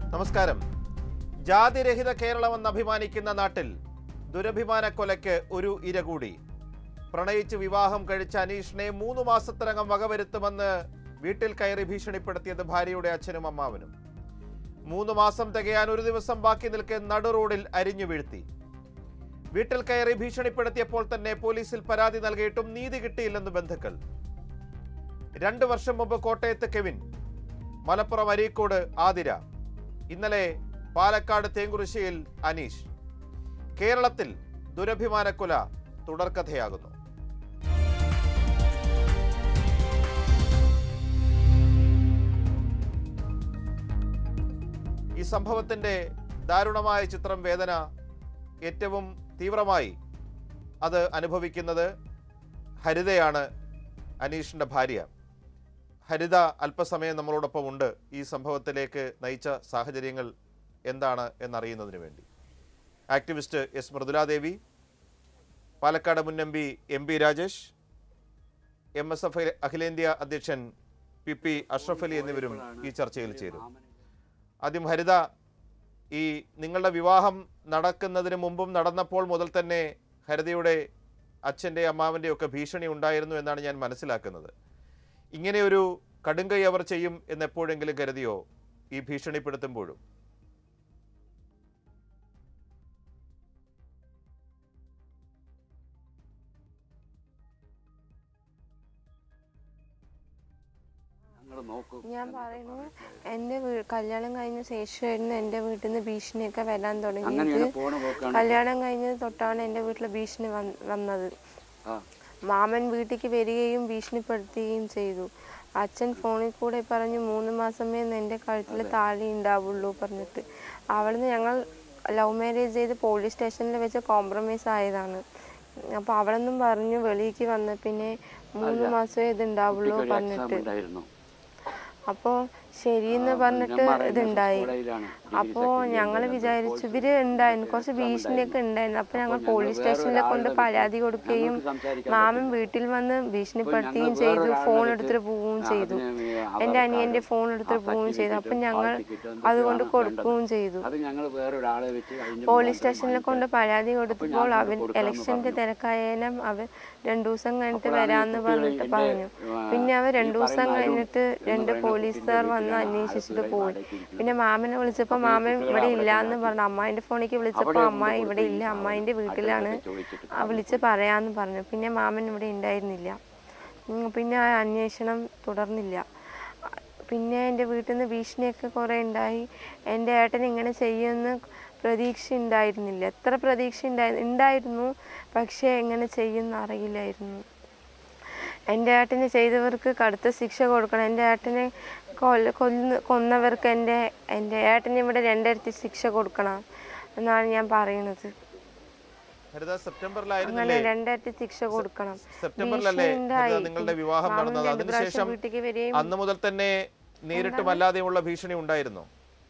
നമസ്കാരം ജാതിരഹിത കേരളമെന്ന് അഭിമാനിക്കുന്ന നാട്ടിൽ ദുരഭിമാന കൊലയ്ക്ക് ഒരു ഇര കൂടി പ്രണയിച്ച് വിവാഹം കഴിച്ച അനീഷിനെ മൂന്ന് മാസത്തിനകം വകവരുത്തുമെന്ന് വീട്ടിൽ കയറി ഭീഷണിപ്പെടുത്തിയത് ഭാര്യയുടെ അച്ഛനും അമ്മാവനും മൂന്ന് മാസം തികയാൻ ഒരു ദിവസം ബാക്കി നിൽക്കെ നടു റോഡിൽ അരിഞ്ഞു വീഴ്ത്തി വീട്ടിൽ കയറി ഭീഷണിപ്പെടുത്തിയപ്പോൾ തന്നെ പോലീസിൽ പരാതി നൽകിയിട്ടും നീതി കിട്ടിയില്ലെന്ന് ബന്ധുക്കൾ രണ്ട് വർഷം മുമ്പ് കോട്ടയത്ത് കെവിൻ മലപ്പുറം അരീക്കോട് ആതിര ഇന്നലെ പാലക്കാട് തേങ്കുറിശ്ശിയിൽ അനീഷ് കേരളത്തിൽ ദുരഭിമാനക്കൊല തുടർക്കഥയാകുന്നു ഈ സംഭവത്തിന്റെ ദാരുണമായ ചിത്രം വേദന ഏറ്റവും തീവ്രമായി അത് അനുഭവിക്കുന്നത് ഹരിതയാണ് അനീഷിന്റെ ഭാര്യ ഹരിത അല്പസമയം നമ്മളോടൊപ്പം ഉണ്ട് ഈ സംഭവത്തിലേക്ക് നയിച്ച സാഹചര്യങ്ങൾ എന്താണ് എന്നറിയുന്നതിന് വേണ്ടി ആക്ടിവിസ്റ്റ് എസ് മൃദുലാദേവി പാലക്കാട് മുൻ M P M P Rajesh M S F അഖിലേന്ത്യാ അധ്യക്ഷൻ പി പി അഷ്റഫ് അലി എന്നിവരും ഈ ചർച്ചയിൽ ചേരും ആദ്യം ഹരിത ഈ നിങ്ങളുടെ വിവാഹം നടക്കുന്നതിന് മുമ്പും നടന്നപ്പോൾ മുതൽ തന്നെ ഹരിതയുടെ അച്ഛൻ്റെ അമ്മാവൻ്റെ ഒക്കെ ഭീഷണി ഉണ്ടായിരുന്നു എന്നാണ് ഞാൻ മനസ്സിലാക്കുന്നത് ഇങ്ങനെ ഒരു കടുങ്കൈ അവർ ചെയ്യും എന്ന് എപ്പോഴെങ്കിലും കരുതിയോ ഈ ഭീഷണിപ്പെടുത്തുമ്പോഴും ഞങ്ങൾ നോക്കും ഞാൻ പറയുന്നു എൻ്റെ വീ കല്യാണം കഴിഞ്ഞ ശേഷമായിരുന്നു എൻ്റെ വീട്ടിൽ നിന്ന് ഭീഷണിയൊക്കെ വരാൻ തുടങ്ങിയത് അങ്ങനെയാണ് പോണ പോക്കാണ് കല്യാണം കഴിഞ്ഞത് തൊട്ടാണ് എൻ്റെ വീട്ടിൽ ഭീഷണി വന്ന്- വന്നത് ആ മാമൻ വീട്ടിലേക്ക് വരികയും ഭീഷണിപ്പെടുത്തുകയും ചെയ്തു അച്ഛൻ ഫോണിൽ കൂടെ പറഞ്ഞു മൂന്ന് മാസമേ എൻ്റെ കഴുത്തിൽ താലി ഉണ്ടാവുള്ളൂ പറഞ്ഞിട്ട് അവിടുന്ന് ഞങ്ങൾ ലവ് മാരേജ് ചെയ്ത് പോലീസ് സ്റ്റേഷനിൽ വെച്ച് കോംപ്രമൈസ് ആയതാണ് അപ്പോൾ അവിടെ നിന്നും പറഞ്ഞു വെളിയിലേക്ക് വന്ന പിന്നെ മൂന്ന് മാസമേ ഇത് ഉണ്ടാവുള്ളൂ കുട്ടിക്ക് ഒരു പറഞ്ഞിട്ട് എക്സാം ഉണ്ടായിരുന്നു അപ്പോൾ ശരിയെന്ന് പറഞ്ഞിട്ട് ഇതുണ്ടായി കോളേജിലാണ് അപ്പോൾ ഞങ്ങൾ വിചാരിച്ചു ഇവര് ഉണ്ടായിരുന്നു കുറച്ച് ഭീഷണിയൊക്കെ ഉണ്ടായിരുന്നു അപ്പോൾ ഞങ്ങൾ പോലീസ് സ്റ്റേഷനിൽ കൊണ്ട് പരാതി കൊടുക്കുകയും മാമൻ വീട്ടിൽ വന്ന് ഭീഷണിപ്പെടുത്തുകയും ചെയ്തു ഫോൺ എടുത്തിട്ട് പോവുകയും ചെയ്തു എൻ്റെ അനിയൻ്റെ ഫോൺ എടുത്തിട്ട് പോവുകയും ചെയ്തു അപ്പം ഞങ്ങൾ അതുകൊണ്ട് കൊടുക്കുകയും ചെയ്തു അത് ഞങ്ങൾ വേറൊരാളെ വെച്ച് അതിന്റെ പോലീസ് സ്റ്റേഷനിൽ കൊണ്ട് പരാതി കൊടുത്തപ്പോൾ അവൻ ഇലക്ഷന്റെ തിരക്കായനം അവൻ രണ്ടു ദിവസം കഴിഞ്ഞിട്ട് വരാന്ന് പറഞ്ഞിട്ട് പറഞ്ഞു പിന്നെ അവൻ രണ്ടു ദിവസം കഴിഞ്ഞിട്ട് രണ്ട് പോലീസുകാർ വന്ന് അന്വേഷിച്ചിട്ട് പോയി പിന്നെ മാമനെ വിളിച്ചപ്പോൾ മാമൻ ഇവിടെ ഇല്ല എന്ന് പറഞ്ഞു അമ്മായിന്റെ ഫോണിലേക്ക് വിളിച്ചപ്പോൾ അമ്മായി ഇവിടെ ഇല്ല അമ്മായിന്റെ വീട്ടിലാണ് ആ വിളിച്ച് പറയാന്ന് പറഞ്ഞു പിന്നെ മാമൻ ഇവിടെ ഉണ്ടായിരുന്നില്ല ഉം, പിന്നെ ആ അന്വേഷണം തുടർന്നില്ല പിന്നെ എൻ്റെ വീട്ടിൽ നിന്ന് ഭീഷണിയൊക്കെ കുറേ ഉണ്ടായി എൻ്റെ ഏട്ടൻ ഇങ്ങനെ ചെയ്യുമെന്ന് പ്രതീക്ഷ ഉണ്ടായിരുന്നില്ല എത്ര പ്രതീക്ഷ ഉണ്ടായി ഉണ്ടായിരുന്നു പക്ഷേ എങ്ങനെ ചെയ്യുമെന്ന് അറിയില്ലായിരുന്നു എൻ്റെ ഏട്ടന് ചെയ്തവർക്ക് കടുത്ത ശിക്ഷ കൊടുക്കണം എൻ്റെ ഏട്ടനെ കൊല്ല കൊന്ന് കൊന്നവർക്ക് എൻ്റെ എൻ്റെ ഏട്ടന് ഇവിടെ രണ്ടിരട്ടി ശിക്ഷ കൊടുക്കണം എന്നാണ് ഞാൻ പറയുന്നത് ഹരിത അങ്ങനെ സെപ്റ്റംബറിലായിരുന്നില്ലേ രണ്ടിരട്ടി ശിക്ഷ കൊടുക്കണം സെപ്റ്റംബറിലല്ലേ ഭീഷണി ഉണ്ടായി. ഹരിത നിങ്ങളുടെ വിവാഹം മാമൻ നടന്നത് രണ്ട് പ്രാവശ്യം അതിനുശേഷം വീട്ടിലേക്ക് വരികയും അന്ന് മുതൽ തന്നെ നേരിട്ടും അല്ലാതെയുമുള്ള ഭീഷണി ഉണ്ടായിരുന്നു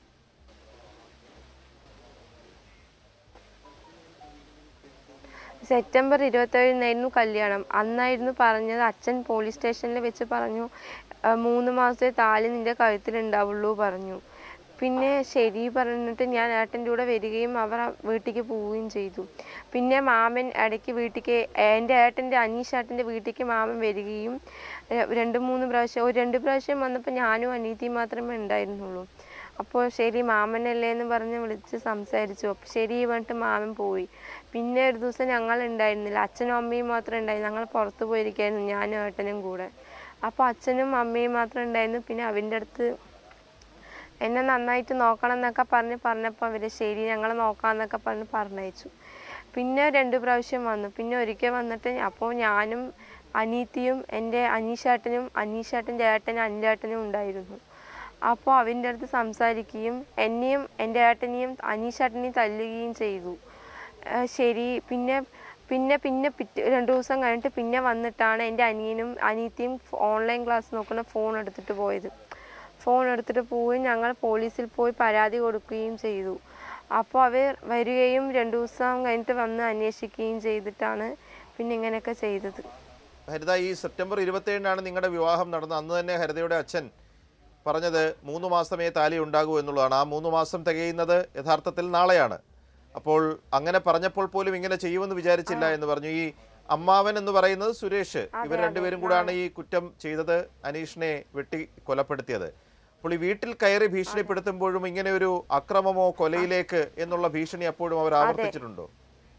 സെപ്റ്റംബർ ഇരുപത്തേഴിനായിരുന്നു കല്യാണം അന്നായിരുന്നു പറഞ്ഞത് അച്ഛൻ പോലീസ് സ്റ്റേഷനിൽ വെച്ച് പറഞ്ഞു "ആ, മൂന്ന് മാസത്തെ താലി നിന്റെ കഴുത്തിലുണ്ടാവുള്ളൂ പറഞ്ഞു പിന്നെ ശരി പറഞ്ഞിട്ട് ഞാൻ ഏട്ടൻ്റെ കൂടെ വരികയും അവർ ആ വീട്ടിലേക്ക് പോവുകയും ചെയ്തു പിന്നെ മാമൻ ഇടയ്ക്ക് വീട്ടിലേക്ക് എൻ്റെ ഏട്ടൻ്റെ അനീഷ് ഏട്ടൻ്റെ വീട്ടിലേക്ക് മാമൻ വരികയും ര- രണ്ട് മൂന്ന് പ്രാവശ്യം ഒരു രണ്ട് പ്രാവശ്യം വന്നപ്പോൾ ഞാനും അനീതിയും മാത്രമേ ഉണ്ടായിരുന്നുള്ളൂ അപ്പോൾ ശരി മാമനല്ലേ എന്ന് പറഞ്ഞ് വിളിച്ച് സംസാരിച്ചു അപ്പോൾ ശരി പറഞ്ഞിട്ട് മാമൻ പോയി പിന്നെ ഒരു ദിവസം ഞങ്ങൾ ഉണ്ടായിരുന്നില്ല അച്ഛനും അമ്മയും മാത്രമേ ഉണ്ടായിരുന്നു ഞങ്ങൾ പുറത്ത് പോയിരിക്കായിരുന്നു ഞാനും ഏട്ടനും കൂടെ അപ്പോൾ അച്ഛനും അമ്മയും മാത്രം ഉണ്ടായിരുന്നു പിന്നെ അവൻ്റെ അടുത്ത് എന്നെ നന്നായിട്ട് നോക്കണം എന്നൊക്കെ പറഞ്ഞ് പറഞ്ഞപ്പോൾ അവർ ശരി ഞങ്ങൾ നോക്കാമെന്നൊക്കെ പറഞ്ഞ് പറഞ്ഞയച്ചു പിന്നെ രണ്ട് പ്രാവശ്യം വന്നു പിന്നെ ഒരിക്കൽ വന്നിട്ട് അപ്പോൾ ഞാനും അനീത്തിയും എൻ്റെ അനീഷേട്ടനും അനീഷേട്ടൻ്റെ ഏട്ടനും അനിലേട്ടനും ഉണ്ടായിരുന്നു അപ്പോൾ അവൻ്റെ അടുത്ത് സംസാരിക്കുകയും എന്നെയും എൻ്റെ ഏട്ടനെയും അനീഷേട്ടനെയും തല്ലുകയും ചെയ്തു ആ, ശരി പിന്നെ പിന്നെ പിന്നെ പിറ്റേ രണ്ട് ദിവസം കഴിഞ്ഞിട്ട് പിന്നെ വന്നിട്ടാണ് എൻ്റെ അനിയനും അനിയത്തിയും ഓൺലൈൻ ക്ലാസ് നോക്കുന്ന ഫോൺ എടുത്തിട്ട് പോയത് ഫോൺ എടുത്തിട്ട് പോയി ഞങ്ങൾ പോലീസിൽ പോയി പരാതി കൊടുക്കുകയും ചെയ്തു അപ്പോൾ അവർ വരികയും രണ്ട് ദിവസം കഴിഞ്ഞിട്ട് വന്ന് അന്വേഷിക്കുകയും ചെയ്തിട്ടാണ് പിന്നെ ഇങ്ങനെയൊക്കെ ചെയ്തത് ഹരിത ഈ സെപ്റ്റംബർ ഇരുപത്തിയേഴിനാണ് നിങ്ങളുടെ വിവാഹം നടന്നത് അന്ന് തന്നെ ഹരിതയുടെ അച്ഛൻ പറഞ്ഞത് മൂന്ന് മാസമേ താലി ഉണ്ടാകൂ എന്നുള്ളതാണ് ആ മൂന്ന് മാസം തികയുന്നത് യഥാർത്ഥത്തിൽ നാളെയാണ് അപ്പോൾ അങ്ങനെ പറഞ്ഞപ്പോൾ പോലും ഇങ്ങനെ ചെയ്യുമെന്ന് വിചാരിച്ചില്ല എന്ന് പറഞ്ഞു ഈ അമ്മാവൻ എന്ന് പറയുന്നത് സുരേഷ് ഇവർ രണ്ടുപേരും കൂടാണ് ഈ കുറ്റം ചെയ്തത് അനീഷിനെ വെട്ടി കൊലപ്പെടുത്തിയത് അപ്പോൾ ഈ വീട്ടിൽ കയറി ഭീഷണിപ്പെടുത്തുമ്പോഴും ഇങ്ങനെ ഒരു അക്രമമോ കൊലയിലേക്ക് എന്നുള്ള ഭീഷണി അപ്പോഴും അവർ ആവർത്തിച്ചിട്ടുണ്ടോ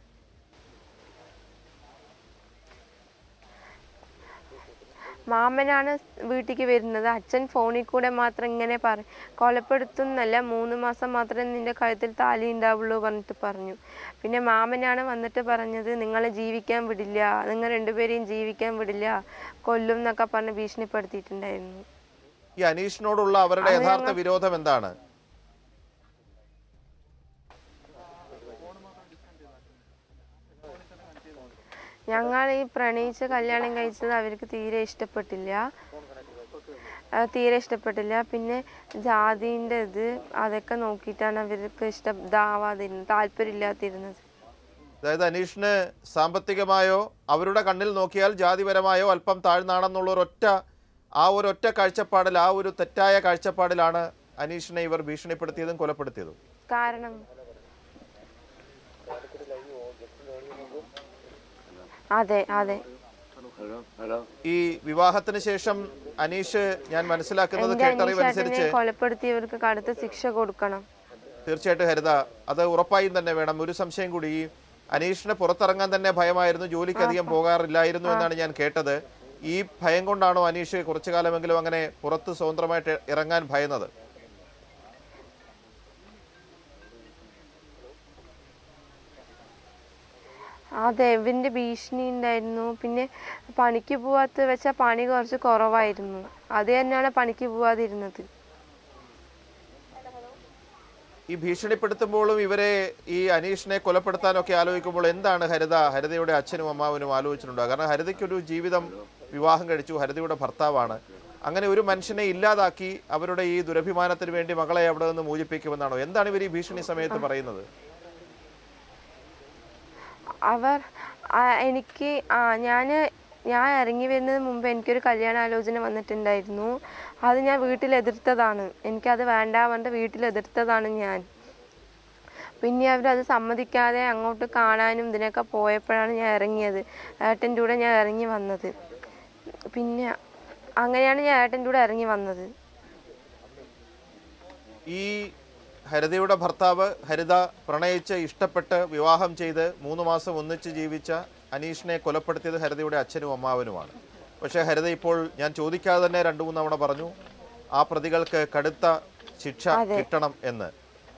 മാമനാണ് വീട്ടിലേക്ക് വരുന്നത് അച്ഛൻ ഫോണിൽ കൂടെ മാത്രം ഇങ്ങനെ പറ കൊലപ്പെടുത്തുന്നല്ല മൂന്ന് മാസം മാത്രമേ നിന്റെ കഴുത്തിൽ താലി ഉണ്ടാവുള്ളൂ പറഞ്ഞിട്ട് പറഞ്ഞു പിന്നെ മാമനാണ് വന്നിട്ട് പറഞ്ഞത് നിങ്ങളെ ജീവിക്കാൻ വിടില്ല നിങ്ങൾ രണ്ടുപേരെയും ജീവിക്കാൻ വിടില്ല കൊല്ലും എന്നൊക്കെ പറഞ്ഞ് ഭീഷണിപ്പെടുത്തിയിട്ടുണ്ടായിരുന്നു ഈ അനീഷിനോടുള്ള അവരുടെ യഥാർത്ഥ വിരോധം എന്താണ് ഞങ്ങൾ ഈ പ്രണയിച്ച് കല്യാണം കഴിച്ചത് അവർക്ക് തീരെ ഇഷ്ടപ്പെട്ടില്ല ആ, തീരെ ഇഷ്ടപ്പെട്ടില്ല പിന്നെ ജാതിൻ്റെ ഇത് അതൊക്കെ നോക്കിയിട്ടാണ് അവർക്ക് ഇഷ്ടം ഇതാവാതിരുന്നത് താല്പര്യമില്ലാതിരുന്നത് അതായത് അനീഷിന് സാമ്പത്തികമായോ അവരുടെ കണ്ണിൽ നോക്കിയാൽ ജാതിപരമായോ അല്പം താഴ്ന്നാണെന്നുള്ള ഒരൊറ്റ ആ ഒരൊറ്റ കാഴ്ചപ്പാടിൽ ആ ഒരു തെറ്റായ കാഴ്ചപ്പാടിലാണ് അനീഷിനെ ഇവർ ഭീഷണിപ്പെടുത്തിയതും കൊലപ്പെടുത്തിയതും കാരണം അതെ അതെ ഹലോ ഹലോ ഈ വിവാഹത്തിന് ശേഷം അനീഷ് ഞാൻ മനസ്സിലാക്കുന്നത് എന്റെ കേട്ടറിവനുസരിച്ച് അനീഷേട്ടനെ കൊലപ്പെടുത്തിയവർക്ക് കടുത്ത ശിക്ഷ കൊടുക്കണം തീർച്ചയായിട്ടും ഹരിത അത് ഉറപ്പായും തന്നെ വേണം ഒരു സംശയം കൂടി ഈ അനീഷിന് പുറത്തിറങ്ങാൻ തന്നെ ഭയമായിരുന്നു ജോലിക്ക് അധികം പോകാറില്ലായിരുന്നു എന്നാണ് ഞാൻ കേട്ടത് ഈ ഭയം കൊണ്ടാണോ അനീഷ് കുറച്ചു കാലമെങ്കിലും അങ്ങനെ പുറത്ത് സ്വതന്ത്രമായിട്ട് ഇറങ്ങാൻ ഭയന്നത് അതെ ഇവന്റെ ഭീഷണി ഉണ്ടായിരുന്നു പിന്നെ പണിക്ക് പോവാത്ത വെച്ചാൽ പണി കുറച്ച് കുറവായിരുന്നു അത് തന്നെയാണ് പണിക്ക് പോവാതിരുന്നത് ഈ ഭീഷണിപ്പെടുത്തുമ്പോഴും ഇവരെ ഈ അനീഷിനെ കൊലപ്പെടുത്താനൊക്കെ ആലോചിക്കുമ്പോൾ എന്താണ് ഹരിത ഹരിതയുടെ അച്ഛനും അമ്മാവനും ആലോചിച്ചിട്ടുണ്ടാകുക കാരണം ഹരിതയ്ക്കൊരു ജീവിതം വിവാഹം കഴിച്ചു ഹരിതയുടെ ഭർത്താവാണ് അങ്ങനെ ഒരു മനുഷ്യനെ ഇല്ലാതാക്കി അവരുടെ ഈ ദുരഭിമാനത്തിന് വേണ്ടി മകളെ അവിടെ നിന്ന് മോചിപ്പിക്കുമെന്നാണോ എന്താണ് ഇവർ ഈ ഭീഷണി സമയത്ത് പറയുന്നത് അവർ ആ, എനിക്ക് ആ ഞാൻ ഞാൻ ഇറങ്ങി വരുന്നതിന് മുമ്പ് എനിക്കൊരു കല്യാണാലോചന വന്നിട്ടുണ്ടായിരുന്നു അത് ഞാൻ വീട്ടിൽ എതിർത്തതാണ് എനിക്കത് വേണ്ട പറഞ്ഞിട്ട് വീട്ടിൽ എതിർത്തതാണ് ഞാൻ പിന്നെ അവരത് സമ്മതിക്കാതെ അങ്ങോട്ട് കാണാനും ഇതിനൊക്കെ പോയപ്പോഴാണ് ഞാൻ ഇറങ്ങിയത് ഏട്ടൻ്റെ കൂടെ ഞാൻ ഇറങ്ങി വന്നത് പിന്നെ അങ്ങനെയാണ് ഞാൻ ഏട്ടൻ്റെ കൂടെ ഇറങ്ങി വന്നത് ഈ ഹരിതയുടെ ഭർത്താവ് ഹരിത പ്രണയിച്ച് ഇഷ്ടപ്പെട്ട് വിവാഹം ചെയ്ത് മൂന്ന് മാസം ഒന്നിച്ച് ജീവിച്ച അനീഷിനെ കൊലപ്പെടുത്തിയത് ഹരിതയുടെ അച്ഛനും അമ്മാവനുമാണ് പക്ഷേ ഹരിത ഇപ്പോൾ ഞാൻ ചോദിക്കാതെ തന്നെ രണ്ടു മൂന്ന് തവണ പറഞ്ഞു ആ പ്രതികൾക്ക് കടുത്ത ശിക്ഷ അതെ. കിട്ടണം എന്ന്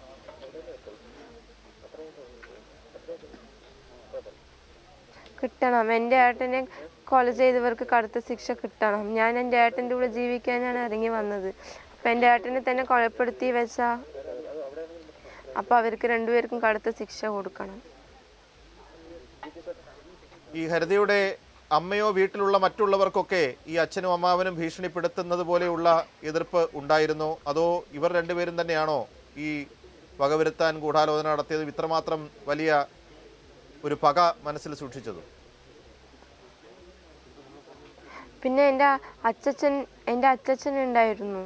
കിട്ടണം എൻ്റെ ഏട്ടനെ കൊല ചെയ്തവർക്ക് കടുത്ത ശിക്ഷ കിട്ടണം ഞാൻ എൻ്റെ ഏട്ടൻ്റെ കൂടെ ജീവിക്കാനാണ് ഇറങ്ങി വന്നത് അപ്പം എൻ്റെ ഏട്ടനെ തന്നെ കൊലപ്പെടുത്തി വെച്ചാ അപ്പം അവർക്ക് രണ്ടുപേർക്കും കടുത്ത ശിക്ഷ കൊടുക്കണം ഈ ഹരിതയുടെ അമ്മയോ വീട്ടിലുള്ള മറ്റുള്ളവർക്കൊക്കെ ഈ അച്ഛനും അമ്മാവനും ഭീഷണിപ്പെടുത്തുന്നത് പോലെയുള്ള എതിർപ്പ് ഉണ്ടായിരുന്നോ അതോ ഇവർ രണ്ടുപേരും തന്നെയാണോ ഈ വകവരുത്താൻ ഗൂഢാലോചന നടത്തിയതും ഇത്രമാത്രം വലിയ ഒരു പക മനസ്സിൽ സൂക്ഷിച്ചതും പിന്നെ എൻ്റെ അച്ചച്ചൻ എൻ്റെ അച്ചച്ചൻ ഉണ്ടായിരുന്നു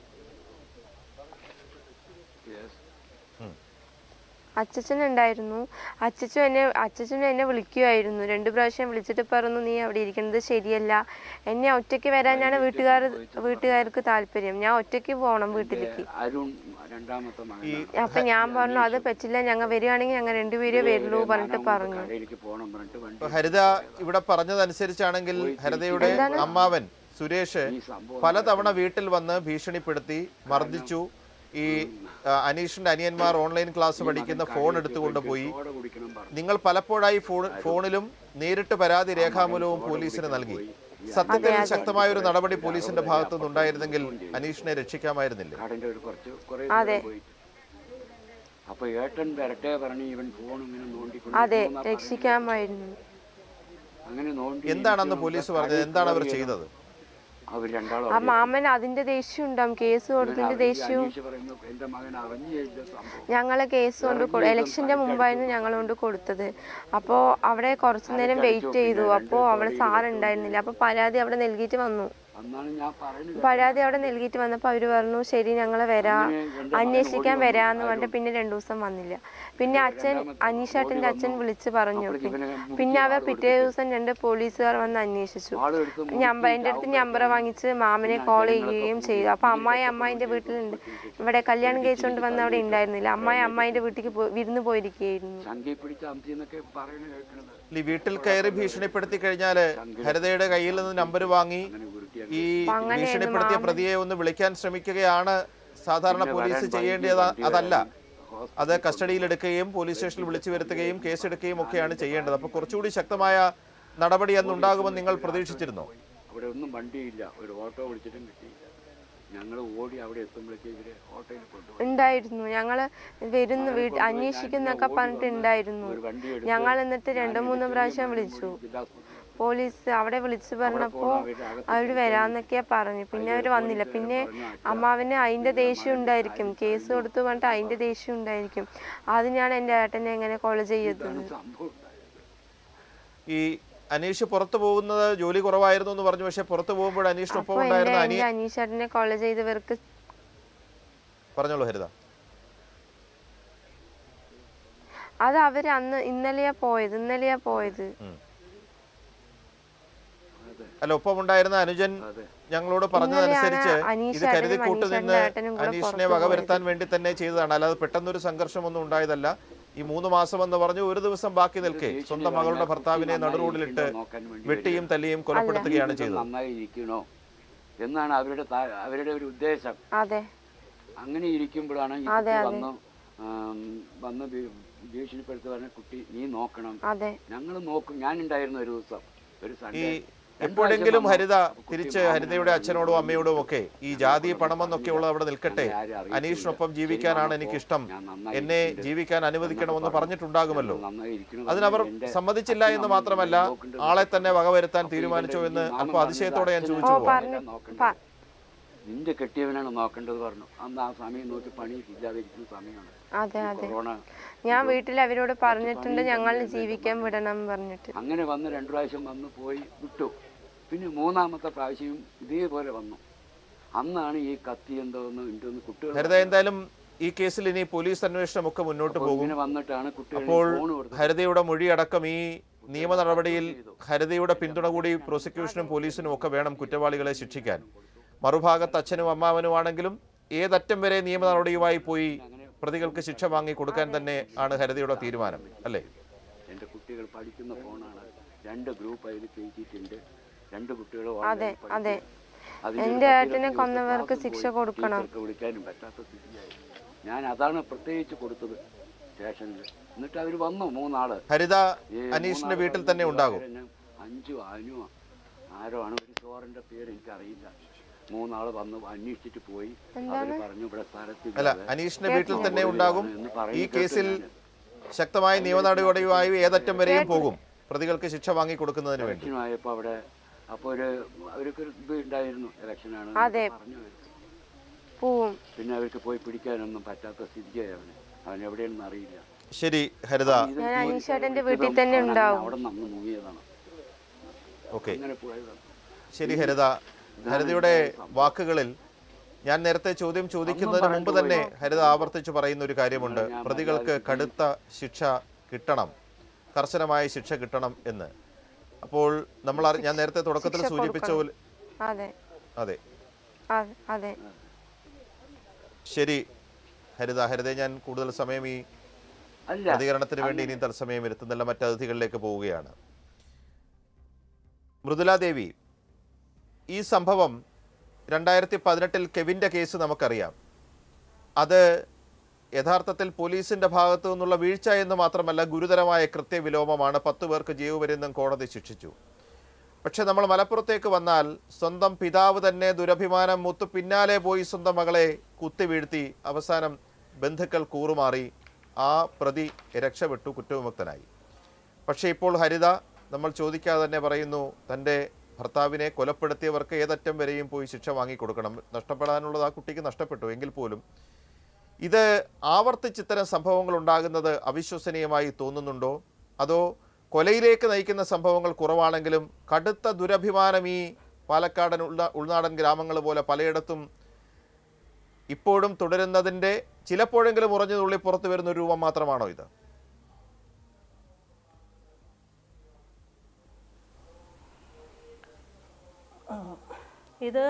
യെസ് അച്ചച്ചൻ ഉണ്ടായിരുന്നു അച്ചച്ചൻ എന്നെ അച്ചച്ചനും എന്നെ വിളിക്കുമായിരുന്നു രണ്ടു പ്രാവശ്യം വിളിച്ചിട്ട് പറഞ്ഞു നീ അവിടെ ഇരിക്കുന്നത് ശരിയല്ല എന്നെ ഒറ്റയ്ക്ക് വരാനാണ് വീട്ടുകാർ വീട്ടുകാർക്ക് താല്പര്യം ഞാൻ ഒറ്റയ്ക്ക് പോകണം വീട്ടിലേക്ക് അരുൺ രണ്ടാമത്തെ മകൻ അപ്പൊ ഞാൻ പറഞ്ഞു അത് പറ്റില്ല ഞങ്ങൾ വരികയാണെങ്കിൽ ഞങ്ങൾ രണ്ടുപേരേ വരുള്ളൂ പറഞ്ഞിട്ട് പറഞ്ഞു കടയിലേക്ക് പോകണം പറഞ്ഞിട്ട് വണ്ടി ഇപ്പൊ ഹരിത ഇവിടെ പറഞ്ഞതനുസരിച്ചാണെങ്കിൽ ഹരിതയുടെ അമ്മാവൻ സുരേഷ് ഈ സംഭവം പലതവണ വീട്ടിൽ വന്ന് ഭീഷണിപ്പെടുത്തി മർദ്ദിച്ചു ഈ ആ, അനീഷിന്റെ അനിയന്മാർ ഓൺലൈൻ ക്ലാസ് പഠിക്കുന്ന ഫോൺ എടുത്തുകൊണ്ട് പോയി സോഡ കുടിക്കണം പറഞ്ഞു നിങ്ങൾ പലപ്പോഴായി ഫോൺ ഫോണിലും നേരിട്ട് പരാതി രേഖാമൂലവും പോലീസിന് നൽകി സത്യത്തിൽ ശക്തമായ ഒരു നടപടി പോലീസിന്റെ ഭാഗത്തു നിന്നുണ്ടായിരുന്നെങ്കിൽ അനീഷിനെ രക്ഷിക്കാമായിരുന്നില്ലേ കടന്റെ ഒരു കുറച്ച് കുറെ അതെ. ദൂരം പോയിട്ട് അപ്പൊ ഏട്ടൻ വരട്ടെ പറഞ്ഞ് ഇവൻ ഫോൺ ഇങ്ങനെ നോണ്ടിക്കൊണ്ട് അതെ പോന്നാ രക്ഷിക്കാമായിരുന്നു അങ്ങനെ നോണ്ടി എന്താണെന്ന് പോലീസ് പറഞ്ഞത് എന്താണ് അവർ ചെയ്തത് അവർ രണ്ടാളും ആ മാമൻ അതിന്റെ ദേഷ്യം ഉണ്ടാവും കേസ് കൊടുത്തതിന്റെ ദേഷ്യവും അനീഷ് പറയുന്നു എന്റെ മകൻ അറിഞ്ഞു കഴിഞ്ഞ സംഭവം ഞങ്ങളെ കേസ് കൊണ്ട് കൊ- ഇലക്ഷന്റെ മുമ്പായിരുന്നു ഞങ്ങൾ കൊണ്ട് കൊടുത്തത് അപ്പോൾ അവിടെ കുറച്ചു നേരം വെയിറ്റ് ചെയ്തു അപ്പോൾ അവിടെ സാർ ഉണ്ടായിരുന്നില്ല അപ്പോൾ പരാതി അവിടെ നൽകിയിട്ട് വന്നു അന്നാണ് ഞാൻ പറയുന്നത് പരാതി അവിടെ നൽകിയിട്ട് വന്നപ്പോൾ അവർ പറഞ്ഞു ശരി ഞങ്ങൾ വരാം അങ്ങനെ എൻ്റെ മകൻ അന്വേഷിക്കാൻ ഓടി വരാന്ന് വന്നു. പറഞ്ഞിട്ട് പിന്നെ രണ്ടു ദിവസം വന്നില്ല പിന്നെ അച്ഛൻ അനീഷേട്ടൻ്റെ അച്ഛൻ വിളിച്ച് പറഞ്ഞു അപ്പോഴേക്ക് പി- ഇവനെ പിന്നെ അവർ ആള് പിറ്റേ ദിവസം രണ്ട് പോലീസുകാർ വന്ന് അന്വേഷിച്ചു ആള് എടുത്ത് നമ്പർ എൻ്റെ അടുത്ത് നമ്പർ വാങ്ങിച്ച് മാമനെ കോൾ ചെയ്യുകയും ചെയ്തു അപ്പൊ അമ്മായി അമ്മായിന്റെ വീട്ടിലുണ്ട് ഇവിടെ കല്യാണം കഴിച്ചുകൊണ്ട് വന്ന് അവിടെ ഉണ്ടായിരുന്നില്ല അമ്മായി അമ്മായിന്റെ വീട്ടിലേക്ക് പോ- വിരുന്ന് പോയിരിക്കുകയായിരുന്നു സംഖ്യ പിടിച്ച അമ്മച്ചി എന്നൊക്കെ പറയുന്നത് കേൾക്കണത് ഈ വീട്ടിൽ കയറി ഭീഷണിപ്പെടുത്തി കഴിഞ്ഞാൽ ഹരിതയുടെ കയ്യിൽ നിന്ന് നമ്പർ വാങ്ങി അങ്ങനെ ഉരുട്ടി ഈ ഭീഷണിപ്പെടുത്തിയ പ്രതിയെ ഒന്ന് വിളിക്കാൻ ശ്രമിക്കുകയാണ് സാധാരണ പോലീസ് ചെയ്യേണ്ടത് അതല്ല അത് കസ്റ്റഡിയിലെടുക്കുകയും പോലീസ് സ്റ്റേഷനിൽ വിളിച്ചു വരുത്തുകയും കേസെടുക്കുകയും ഒക്കെയാണ് ചെയ്യേണ്ടത് അപ്പോൾ കുറച്ചുകൂടി ശക്തമായ നടപടി അന്ന് ഉണ്ടാകുമെന്ന് നിങ്ങൾ പ്രതീക്ഷിച്ചിരുന്നോ അവിടെ ഒന്നും വണ്ടിയില്ല ഒരു ഓട്ടോ വിളിച്ചിട്ടും കിട്ടിയില്ല ഞങ്ങൾ ഓടി അവിടെ എത്തുമ്പോഴേക്കും ഇവര് ഓട്ടോയിൽ കൊണ്ടുപോയി ഉണ്ടായിരുന്നു ഞങ്ങള് വരുന്നു വീട്ട് അന്വേഷിക്കുന്നൊക്കെ പറഞ്ഞിട്ട് ഉണ്ടായിരുന്നു ഒരു വണ്ടി എടുത്ത് ഞങ്ങൾ എന്നിട്ട് രണ്ടു മൂന്ന് പ്രാവശ്യം വിളിച്ചു ജില്ലാ ആസ്പത്രി പോലീസ് അവിടെ വിളിച്ചു പറഞ്ഞപ്പോ അവര് വരാന്നൊക്കെയാ പറഞ്ഞു പിന്നെ അവര് വന്നില്ല പിന്നെ അമ്മാവിന് അതിന്റെ ദേഷ്യം ഉണ്ടായിരിക്കും കേസ് കൊടുത്തു പറഞ്ഞിട്ട് അതിന്റെ ദേഷ്യം ഉണ്ടായിരിക്കും അതിനാണ് എന്റെ ഏട്ടനെ എങ്ങനെ കോൾ ചെയ്തത് സംഭവം ഉണ്ടായത്. ഈ അനീഷ് പുറത്തു പോകുന്നത് ജോലി കുറവായിരുന്നു എന്ന് പറഞ്ഞു പക്ഷെ പുറത്തു പോകുമ്പോൾ അനീഷിനൊപ്പം അപ്പൊ എന്റെ ഉണ്ടായിരുന്ന അനി എന്റെ അനീഷേട്ടനെ കോൾ ചെയ്തവർക്ക് പറഞ്ഞോളൂ ഹരിത അത് അവര് അന്ന് ഇന്നലെയാ പോയത് ഇന്നലെയാ പോയത് അല്ല ഒപ്പം ഉണ്ടായിരുന്ന അനുജൻ അതെ ഞങ്ങളോട് പറഞ്ഞതനുസരിച്ച് ഇന്നലെയാണ് ഇത് അനീഷേട്ടനും കരുതിക്കൂട്ട് നിന്ന് അനീഷേട്ടൻ്റെ ഏട്ടനും കൂടെ അനീഷിനെ പുറത്ത് വകവരുത്താൻ വേണ്ടി തന്നെ ചെയ്തതാണ് അല്ലാതെ പെട്ടെന്നൊരു സംഘർഷമൊന്നും ഉണ്ടായതല്ല ഈ മൂന്ന് മാസം എന്ന് പറഞ്ഞു ഒരു ദിവസം ബാക്കി നിൽക്കെ സ്വന്തം മകളുടെ ഭർത്താവിനെ നടുറോഡിലിട്ട് നോക്കാൻ വേണ്ടി വെട്ടിയും തല്ലിയും കൊലപ്പെടുത്തുകയാണ് ചെയ്തത് നന്നായി ഇരിക്കണോ എന്നാണ് അവരുടെ താ- അവരുടെ ഒരു ഉദ്ദേശം അതെ അങ്ങനെ ഇരിക്കുമ്പോഴാണ് ഈ അതെ, കുട്ടി അതെ. വന്ന് ആം, വന്ന് ഭീ- ഭീഷണിപ്പെടുത്തി പറഞ്ഞ കുട്ടി നീ നോക്കണം അതെ ഞങ്ങൾ നോക്കും ഞാനുണ്ടായിരുന്നു ഒരു ദിവസം ഒരു ഈ സൺഡേ എപ്പോഴെങ്കിലും ഹരിത തിരിച്ച് ഹരിതയുടെ അച്ഛനോടും അമ്മയോടും ഒക്കെ ഈ ജാതി പണമെന്നൊക്കെ ഉള്ളത് അവിടെ നിൽക്കട്ടെ അനീഷിനൊപ്പം ജീവിക്കാനാണ് എനിക്കിഷ്ടം എന്നെ ജീവിക്കാൻ അനുവദിക്കണമെന്ന് പറഞ്ഞിട്ടുണ്ടാകുമല്ലോ നന്നായി ഇരിക്കണം അതിനവർ സമ്മതിച്ചില്ല എന്ന് മാത്രമല്ല ആളെ തന്നെ വകവരുത്താൻ തീരുമാനിച്ചോ എന്ന് അല്പം അതിശയത്തോടെ ഞാൻ ഓ ചോദിച്ചു പോവാം പറഞ്ഞു പ- നിന്റെ കെട്ടിയവനാണ് നോക്കേണ്ടത് പറഞ്ഞു അന്ന് ആ സമയം നോക്കി പണി ഇല്ലാതിരിക്കുന്ന സമയമാണ് അതെ അതെ കൊറോണ ഞാൻ വീട്ടിൽ അവരോട് പറഞ്ഞിട്ടുണ്ട് ഞങ്ങൾ ജീവിക്കാൻ വിടണം പറഞ്ഞിട്ട് അങ്ങനെ വന്ന് രണ്ടു പ്രാവശ്യം വന്ന് പോയി വിട്ടു പിന്നെ മൂന്നാമത്തെ പ്രാവശ്യം ഇതേപോലെ വന്നു അന്നാണ് ഈ കത്തി എന്തോന്ന് ഉണ്ടെന്ന് കുട്ടികൾ ഹരിത എന്തായാലും ഈ കേസിൽ ഇനി പോലീസ് അന്വേഷണം ഒക്കെ മുന്നോട്ട് പോകും ഇങ്ങനെ വന്നിട്ടാണ് കുട്ടികൾ അപ്പോൾ ഫോൺ കൊടുത്തത് ഹരിതയുടെ മൊഴി അടക്കം ഈ നിയമ നടപടിയിൽ ഹരിതയുടെ പിന്തുണ കൂടി പ്രോസിക്യൂഷനും പോലീസിനും ഒക്കെ വേണം കുറ്റവാളികളെ ശിക്ഷിക്കാൻ മറുഭാഗത്ത് അച്ഛനും അമ്മാവനുമാണെങ്കിലും ഏതറ്റം വരെ നിയമ നടപടിയുമായി പോയി പ്രതികൾക്ക് ശിക്ഷ വാങ്ങി കൊടുക്കാൻ തന്നെ ആണ് ഹരിതയുടെ തീരുമാനം അല്ലേ എൻ്റെ കുട്ടികൾ പഠിക്കുന്ന ഫോണാണ് രണ്ട് ഗ്രൂപ്പ് അതിൽ കയറ്റിയിട്ടുണ്ട് രണ്ട് കുട്ടികൾ അതെ അതെ അതിന് എന്റെ ഒരു ഏട്ടനെ പത്തിരുപത് കൊന്നവർക്ക് ദിവസം ശിക്ഷ പോയി കൊടുക്കണം ടീച്ചർക്ക് വിളിക്കാനും പറ്റാത്ത സ്ഥിതിയായി ഞാൻ അതാണ് പ്രത്യേകിച്ച് കൊടുത്തത് സ്റ്റേഷനിൽ എന്നിട്ട് അവർ വന്നു മൂന്നാള് ഹരിത ഈ അനീഷിന്റെ മൂന്നാള് വീട്ടിൽ തന്നെ ഉണ്ടാകും പേരെന്നെ അഞ്ചു അനു ആരോ ആണ് ഒരു ചോറിന്റെ പേര് എനിക്കറിയില്ല മൂന്നാള് വന്ന് അന്വേഷിച്ചിട്ട് പോയി അവര് പറഞ്ഞു ഇവിടെ സ്ഥലത്ത് അല്ല അനീഷിന്റെ വീട്ടിൽ തന്നെ ഉണ്ടാകും ഈ കേസിൽ ശക്തമായ നിയമ നടപടിയുമായി ഏതറ്റം വരെയും പോകും പ്രതികൾക്ക് ശിക്ഷ വാങ്ങി കൊടുക്കുന്നതിന് വേണ്ടി ഇലക്ഷനായപ്പോ അവിടെ അപ്പൊ ഒരു അവർക്കൊരു ഇത് ഉണ്ടായിരുന്നു ഇലക്ഷനാണ് അതെ. പറഞ്ഞു അവര്. പോവും പിന്നെ അവർക്ക് പോയി പിടിക്കാനൊന്നും പറ്റാത്ത സ്ഥിതിയായി അവന് അവൻ എവിടെയാണെന്ന് അറിയില്ല ശരി ഹരിത ഇത് ഞാൻ ഈ അനീഷേട്ടന്റെ ഇതും വീട്ടിൽ തന്നെ അവൻ ഉണ്ടാവും അവിടെ നിന്ന് മുങ്ങിയതാണ് ഓക്കെ അങ്ങനെ പോയതാണ് ശരി ഹരിത ഹരിതയുടെ വാക്കുകളിൽ ഞാൻ നേരത്തെ ചോദ്യം ചോദിക്കുന്നതിന് മുമ്പ് തന്നെ ഹരിത ആവർത്തിച്ചു പറയുന്ന ഒരു കാര്യമുണ്ട് പ്രതികൾക്ക് കടുത്ത ശിക്ഷ കിട്ടണം കർശനമായ ശിക്ഷ കിട്ടണം എന്ന് അപ്പോൾ നമ്മൾ അറി- ഞാൻ നേരത്തെ തുടക്കത്തിൽ ശിക്ഷ സൂചിപ്പിച്ച പോലെ അതെ അതെ അതെ അതെ ശരി ഹരിത ഹരിത ഞാൻ കൂടുതൽ സമയം ഈ അല്ല പ്രതികരണത്തിന് വേണ്ടി ഇനിയും തത്സമയം ഇരുത്തുന്നില്ല മറ്റ് അതിഥികളിലേക്ക് പോവുകയാണ് മൃദുല ദേവി ഈ സംഭവം രണ്ടായിരത്തി പതിനെട്ടിൽ കെവിൻ്റെ കേസ് നമുക്കറിയാം അത് യഥാർത്ഥത്തിൽ പോലീസിന്റെ ഭാഗത്തു നിന്നുള്ള വീഴ്ച എന്ന് മാത്രമല്ല ഗുരുതരമായ കൃത്യവിലോമമാണ് പത്തു പേർക്ക് ജീവപര്യന്തം കോടതി ശിക്ഷിച്ചു പക്ഷെ നമ്മൾ മലപ്പുറത്തേക്ക് വന്നാൽ സ്വന്തം പിതാവ് തന്നെ ദുരഭിമാനം മുത്തു പിന്നാലെ പോയി സ്വന്തം മകളെ കുത്തി വീഴ്ത്തി അവസാനം ബന്ധുക്കൾ കൂറുമാറി ആ പ്രതി രക്ഷപ്പെട്ടു കുറ്റവിമുക്തനായി പക്ഷേ ഇപ്പോൾ ഹരിത നമ്മൾ ചോദിക്കാതെ തന്നെ പറയുന്നു തൻ്റെ ഭർത്താവിനെ കൊലപ്പെടുത്തിയവർക്ക് ഏതറ്റം വരെയും പോയി ശിക്ഷ വാങ്ങിക്കൊടുക്കണം നഷ്ടപ്പെടാനുള്ളത് ആ കുട്ടിക്ക് നഷ്ടപ്പെട്ടു എങ്കിൽ പോലും ഇത് ആവർത്തിച്ച് ഇത്തരം സംഭവങ്ങൾ ഉണ്ടാകുന്നത് അവിശ്വസനീയമായി തോന്നുന്നുണ്ടോ അതോ കൊലയിലേക്ക് നയിക്കുന്ന സംഭവങ്ങൾ കുറവാണെങ്കിലും കടുത്ത ദുരഭിമാനം ഈ പാലക്കാടൻ ഉൾനാ ഉൾനാടൻ ഗ്രാമങ്ങൾ പോലെ പലയിടത്തും ഇപ്പോഴും തുടരുന്നതിൻ്റെ ചിലപ്പോഴെങ്കിലും ഉറഞ്ഞു തുള്ളി പുറത്തു വരുന്ന ഒരു രൂപം മാത്രമാണോ ഇത് ഇത്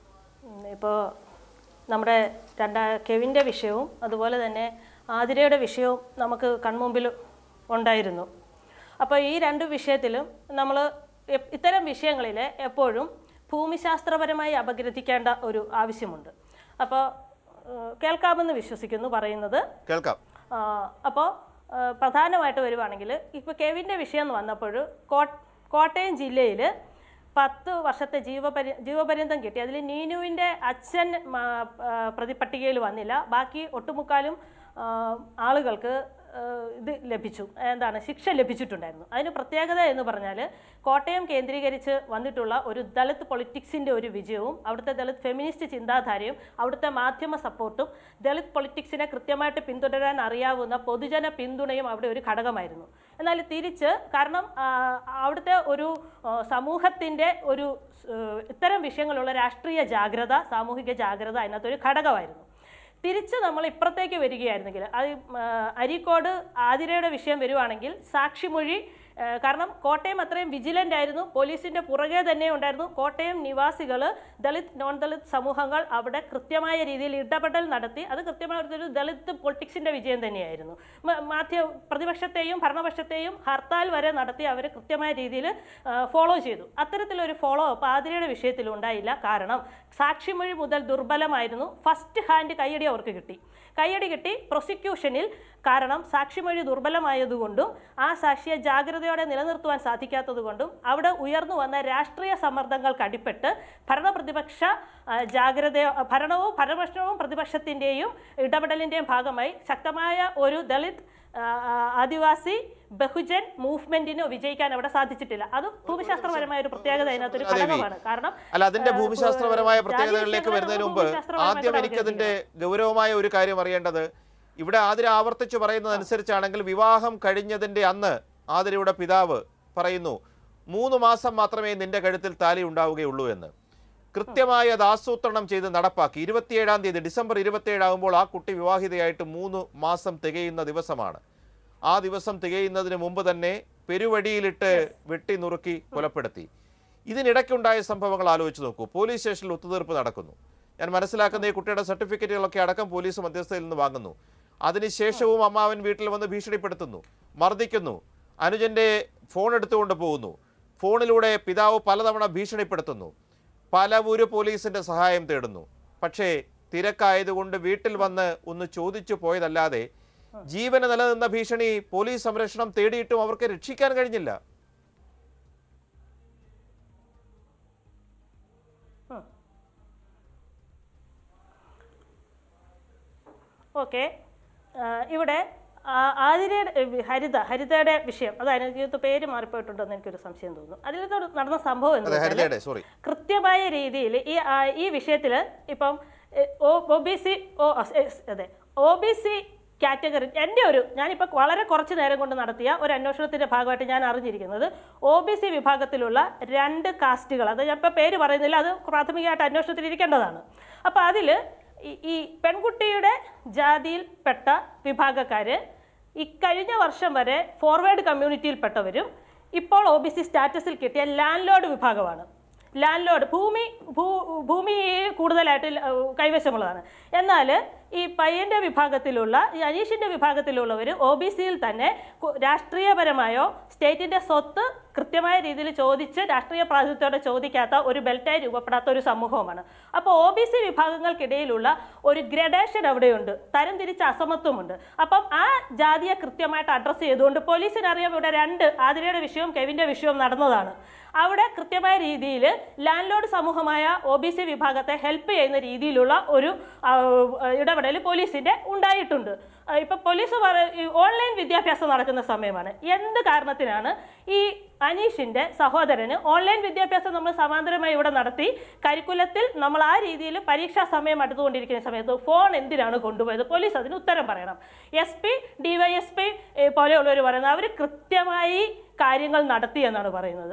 ഇപ്പോൾ നമ്മുടെ രണ്ടാ കെവിൻ്റെ വിഷയവും അതുപോലെ തന്നെ ആതിരയുടെ വിഷയവും നമുക്ക് കൺമുമ്പിൽ ഉണ്ടായിരുന്നു അപ്പോൾ ഈ രണ്ട് വിഷയത്തിലും നമ്മൾ ഇത്തരം വിഷയങ്ങളിൽ എപ്പോഴും ഭൂമിശാസ്ത്രപരമായി അപഗ്രഥിക്കേണ്ട ഒരു ആവശ്യമുണ്ട് അപ്പോൾ കേൾക്കാമെന്ന് വിശ്വസിക്കുന്നു പറയുന്നത് കേൾക്കാം അപ്പോൾ പ്രധാനമായിട്ട് വരുവാണെങ്കിൽ ഇപ്പോൾ കെവിൻ്റെ വിഷയം എന്ന് വന്നപ്പോൾ കോ- കോട്ടയം ജില്ലയിൽ പത്ത് വർഷത്തെ ജീവപരി ജീവപര്യന്തം കിട്ടി അതിൽ നീനുവിൻ്റെ അച്ഛൻ മ, ആ, പ്രതിപട്ടികയിൽ വന്നില്ല ബാക്കി ഒട്ടുമുക്കാലും ആ, ആളുകൾക്ക് ആ, ഇത് ലഭിച്ചു എന്താണ് ശിക്ഷ ലഭിച്ചിട്ടുണ്ടായിരുന്നു അതിന് പ്രത്യേകത എന്ന് പറഞ്ഞാൽ കോട്ടയം കേന്ദ്രീകരിച്ച് വന്നിട്ടുള്ള ഒരു ദളിത് പൊളിറ്റിക്സിൻ്റെ ഒരു വിജയവും അവിടുത്തെ ദളിത് ഫെമിനിസ്റ്റ് ചിന്താധാരയും അവിടുത്തെ മാധ്യമ സപ്പോർട്ടും ദളിത് പൊളിറ്റിക്സിനെ കൃത്യമായിട്ട് പിന്തുടരാൻ അറിയാവുന്ന പൊതുജന പിന്തുണയും അവിടെ ഒരു ഘടകമായിരുന്നു എന്നാൽ തിരിച്ച് കാരണം ആ, അവിടുത്തെ ഒരു ആ, സമൂഹത്തിൻ്റെ ഒരു സ്, ഇത്തരം വിഷയങ്ങളുള്ള രാഷ്ട്രീയ ജാഗ്രത സാമൂഹിക ജാഗ്രത അതിനകത്തൊരു ഘടകമായിരുന്നു തിരിച്ച് നമ്മൾ ഇപ്പുറത്തേക്ക് വരികയായിരുന്നെങ്കിൽ അത് ആ, അരീക്കോട് ആതിരയുടെ വിഷയം വരുവാണെങ്കിൽ സാക്ഷിമൊഴി ആ, കാരണം കോട്ടയം അത്രയും വിജിലൻ്റ് ആയിരുന്നു പോലീസിൻ്റെ പുറകെ തന്നെ ഉണ്ടായിരുന്നു കോട്ടയം നിവാസികൾ ദളിത് നോൺ ദളിത് സമൂഹങ്ങൾ അവിടെ കൃത്യമായ രീതിയിൽ ഇടപെടൽ നടത്തി അത് കൃത്യമായ ഒരു ദളിത് പൊളിറ്റിക്സിൻ്റെ വിജയം തന്നെയായിരുന്നു മ- മാധ്യ പ്രതിപക്ഷത്തെയും ഭരണപക്ഷത്തെയും ഹർത്താൽ വരെ നടത്തി അവർ കൃത്യമായ രീതിയിൽ ഫോളോ ചെയ്തു അത്തരത്തിലൊരു ഫോളോ അപ്പ് ആതിരയുടെ വിഷയത്തിൽ ഉണ്ടായില്ല കാരണം സാക്ഷിമൊഴി മുതൽ ദുർബലമായിരുന്നു ഫസ്റ്റ് ഹാൻഡ് കൈയടി അവർക്ക് കിട്ടി കൈയടി കിട്ടി പ്രോസിക്യൂഷനിൽ കാരണം സാക്ഷിമൊഴി ദുർബലമായതുകൊണ്ടും ആ സാക്ഷിയെ ജാഗ്രതയോടെ നിലനിർത്തുവാൻ സാധിക്കാത്തതുകൊണ്ടും അവിടെ ഉയർന്നു വന്ന രാഷ്ട്രീയ സമ്മർദ്ദങ്ങൾക്ക് അടിപ്പെട്ട് ഭരണപ്രതിപക്ഷ ആ, ജാഗ്രത ഭരണവും ഭരണപക്ഷവും പ്രതിപക്ഷത്തിൻ്റെയും ഇടപെടലിൻ്റെയും ഭാഗമായി ശക്തമായ ഒരു ദളിത് ആ, ആ, ആദിവാസി ബഹുജൻ മൂവ്മെന്റിന് വിജയിക്കാൻ അവിടെ സാധിച്ചിട്ടില്ല അത് ഭൂമിശാസ്ത്രപരമായ ഒരു പ്രത്യേകത അതിനകത്തൊരു അതെ, വി. ഘടകമാണ് കാരണം അല്ല അതിന്റെ ആ, ഭൂമിശാസ്ത്രപരമായ ജാതി പ്രത്യേകതകളിലേക്ക് വിഷയങ്ങളെ വരുന്നതിന് നമുക്ക് മുമ്പ് ഭൂമിശാസ്ത്രപരമായിട്ട് ആദ്യം എനിക്കതിന്റെ ഗൗരവമായ ഒരു കാര്യം അറിയേണ്ടത് ഇവിടെ ആതിര ആവർത്തിച്ച് പറയുന്നതനുസരിച്ചാണെങ്കിൽ വിവാഹം കഴിഞ്ഞതിന്റെ അന്ന് ആതിരയുടെ പിതാവ് പറയുന്നു മൂന്ന് മാസം മാത്രമേ നിന്റെ കഴുത്തിൽ താലി ഉണ്ടാവുകയുള്ളൂ എന്ന് കൃത്യമായി അത് ആസൂത്രണം ചെയ്ത് നടപ്പാക്കി ഇരുപത്തിയേഴാം തീയതി ഡിസംബർ ഇരുപത്തിയേഴാകുമ്പോൾ ആ കുട്ടി വിവാഹിതയായിട്ട് മൂന്ന് മാസം തികയുന്ന ദിവസമാണ് ആ ദിവസം തികയുന്നതിന് മുമ്പ് തന്നെ പെരുവഴിയിലിട്ട് വെട്ടി നുറുക്കി കൊലപ്പെടുത്തി ഇതിനിടയ്ക്കുണ്ടായ സംഭവങ്ങൾ ആലോചിച്ച് നോക്കൂ പോലീസ് സ്റ്റേഷനിൽ ഒത്തുതീർപ്പ് നടക്കുന്നു ഞാൻ മനസ്സിലാക്കുന്ന ഈ കുട്ടിയുടെ സർട്ടിഫിക്കറ്റുകളൊക്കെ അടക്കം പോലീസ് മധ്യസ്ഥയിൽ നിന്ന് വാങ്ങുന്നു അതിനുശേഷവും അമ്മാവൻ വീട്ടിൽ വന്ന് ഭീഷണിപ്പെടുത്തുന്നു മർദ്ദിക്കുന്നു അനുജന്റെ ഫോൺ എടുത്തുകൊണ്ട് പോകുന്നു ഫോണിലൂടെ പിതാവ് പലതവണ ഭീഷണിപ്പെടുത്തുന്നു പലവൂര് പോലീസിന്റെ സഹായം തേടുന്നു പക്ഷേ തിരക്കായതുകൊണ്ട് വീട്ടിൽ വന്ന് ഒന്ന് ചോദിച്ചു പോയതല്ലാതെ ജീവന് നിലനിന്ന ഭീഷണി പോലീസ് സംരക്ഷണം തേടിയിട്ടും അവർക്ക് രക്ഷിക്കാൻ കഴിഞ്ഞില്ല ഓക്കെ ഇവിടെ ആ, ആതിരയുടെ ഏ, ഹരിത ഹരിതയുടെ വിഷയം അതായത് എനിക്ക് പേര് മാറിപ്പോയിട്ടുണ്ടെന്ന് എനിക്കൊരു സംശയം തോന്നുന്നു അതിൽ നടന്ന സംഭവം അതെ എന്താ വെച്ചാൽ ഹരിതയുടെ സോറി കൃത്യമായ രീതിയിൽ ഈ ആ, ഈ വിഷയത്തിൽ ഇപ്പം O B C oh yes, അതെ ഒ ബി സി കാറ്റഗറി എൻ്റെ ഒരു ഞാനിപ്പോൾ വളരെ കുറച്ച് നേരം കൊണ്ട് നടത്തിയ ഒരു അന്വേഷണത്തിൻ്റെ ഭാഗമായിട്ട് ഞാൻ അറിഞ്ഞിരിക്കുന്നത് ഒ ബി സി വിഭാഗത്തിലുള്ള രണ്ട് കാസ്റ്റുകൾ അത് ഞാൻ ഇപ്പോൾ പേര് പറയുന്നില്ല അത് പ്രാഥമികമായിട്ട് അന്വേഷണത്തിൽ ഇരിക്കേണ്ടതാണ് അപ്പോൾ അതിൽ ഈ പെൺകുട്ടിയുടെ ജാതിയിൽപ്പെട്ട വിഭാഗക്കാർ ഇക്കഴിഞ്ഞ വർഷം വരെ ഫോർവേഡ് കമ്മ്യൂണിറ്റിയിൽപ്പെട്ടവരും ഇപ്പോൾ ഒ ബി സി സ്റ്റാറ്റസിൽ കിട്ടിയ ലാൻഡ് ലോഡ് വിഭാഗമാണ് ലാൻഡ് ലോഡ് ഭൂമി ഭൂ ഭൂമി കൂടുതലായിട്ട് ല- കൈവശമുള്ളതാണ് എന്നാൽ ഈ പയ്യൻ്റെ വിഭാഗത്തിലുള്ള ഈ അനീഷിൻ്റെ വിഭാഗത്തിലുള്ളവർ ഒ ബി സിയിൽ തന്നെ കു- രാഷ്ട്രീയപരമായോ സ്റ്റേറ്റിൻ്റെ സ്വത്ത് കൃത്യമായ രീതിയിൽ ചോദിച്ച് രാഷ്ട്രീയ പ്രാതിനിധ്യത്തോടെ ചോദിക്കാത്ത ഒരു ബെൽറ്റായി രൂപപ്പെടാത്ത ഒരു സമൂഹവുമാണ് അപ്പോൾ ഒ ബി സി വിഭാഗങ്ങൾക്കിടയിലുള്ള ഒരു ഗ്രഡേഷൻ അവിടെയുണ്ട് തരംതിരിച്ച അസമത്വമുണ്ട് അപ്പം ആ ജാതിയെ കൃത്യമായിട്ട് അഡ്രസ്സ് ചെയ്തുകൊണ്ട് പോലീസിനറിയാം ഇവിടെ രണ്ട് ആതിരയുടെ വിഷയവും കെവിൻ്റെ വിഷയവും നടന്നതാണ് അവിടെ കൃത്യമായ രീതിയിൽ ലാൻഡ് ലോഡ് സമൂഹമായ ഒ ബി സി വിഭാഗത്തെ ഹെൽപ്പ് ചെയ്യുന്ന രീതിയിലുള്ള ഒരു ആ, ഇടപെടൽ പോലീസിന്റെ ഉണ്ടായിട്ടുണ്ട് ആ, ഇപ്പൊ പോലീസ് പറ ഈ ഓൺലൈൻ വിദ്യാഭ്യാസം നടക്കുന്ന സമയമാണ് എന്ത് കാരണത്തിനാണ് ഈ അനീഷിന്റെ സഹോദരന് ഓൺലൈൻ വിദ്യാഭ്യാസം നമ്മൾ സമാന്തരമായി ഇവിടെ നടത്തി കരിക്കുലത്തിൽ നമ്മൾ ആ രീതിയിൽ പരീക്ഷാ സമയം അടുത്തുകൊണ്ടിരിക്കുന്ന സമയത്ത് ഫോൺ എന്തിനാണ് കൊണ്ടുപോയത് പോലീസ് അതിന് ഉത്തരം പറയണം എസ് പി ഡിവൈഎസ് പി പോലെയുള്ളവർ പറയുന്നത് അവർ കൃത്യമായി കാര്യങ്ങൾ നടത്തി എന്നാണ് പറയുന്നത്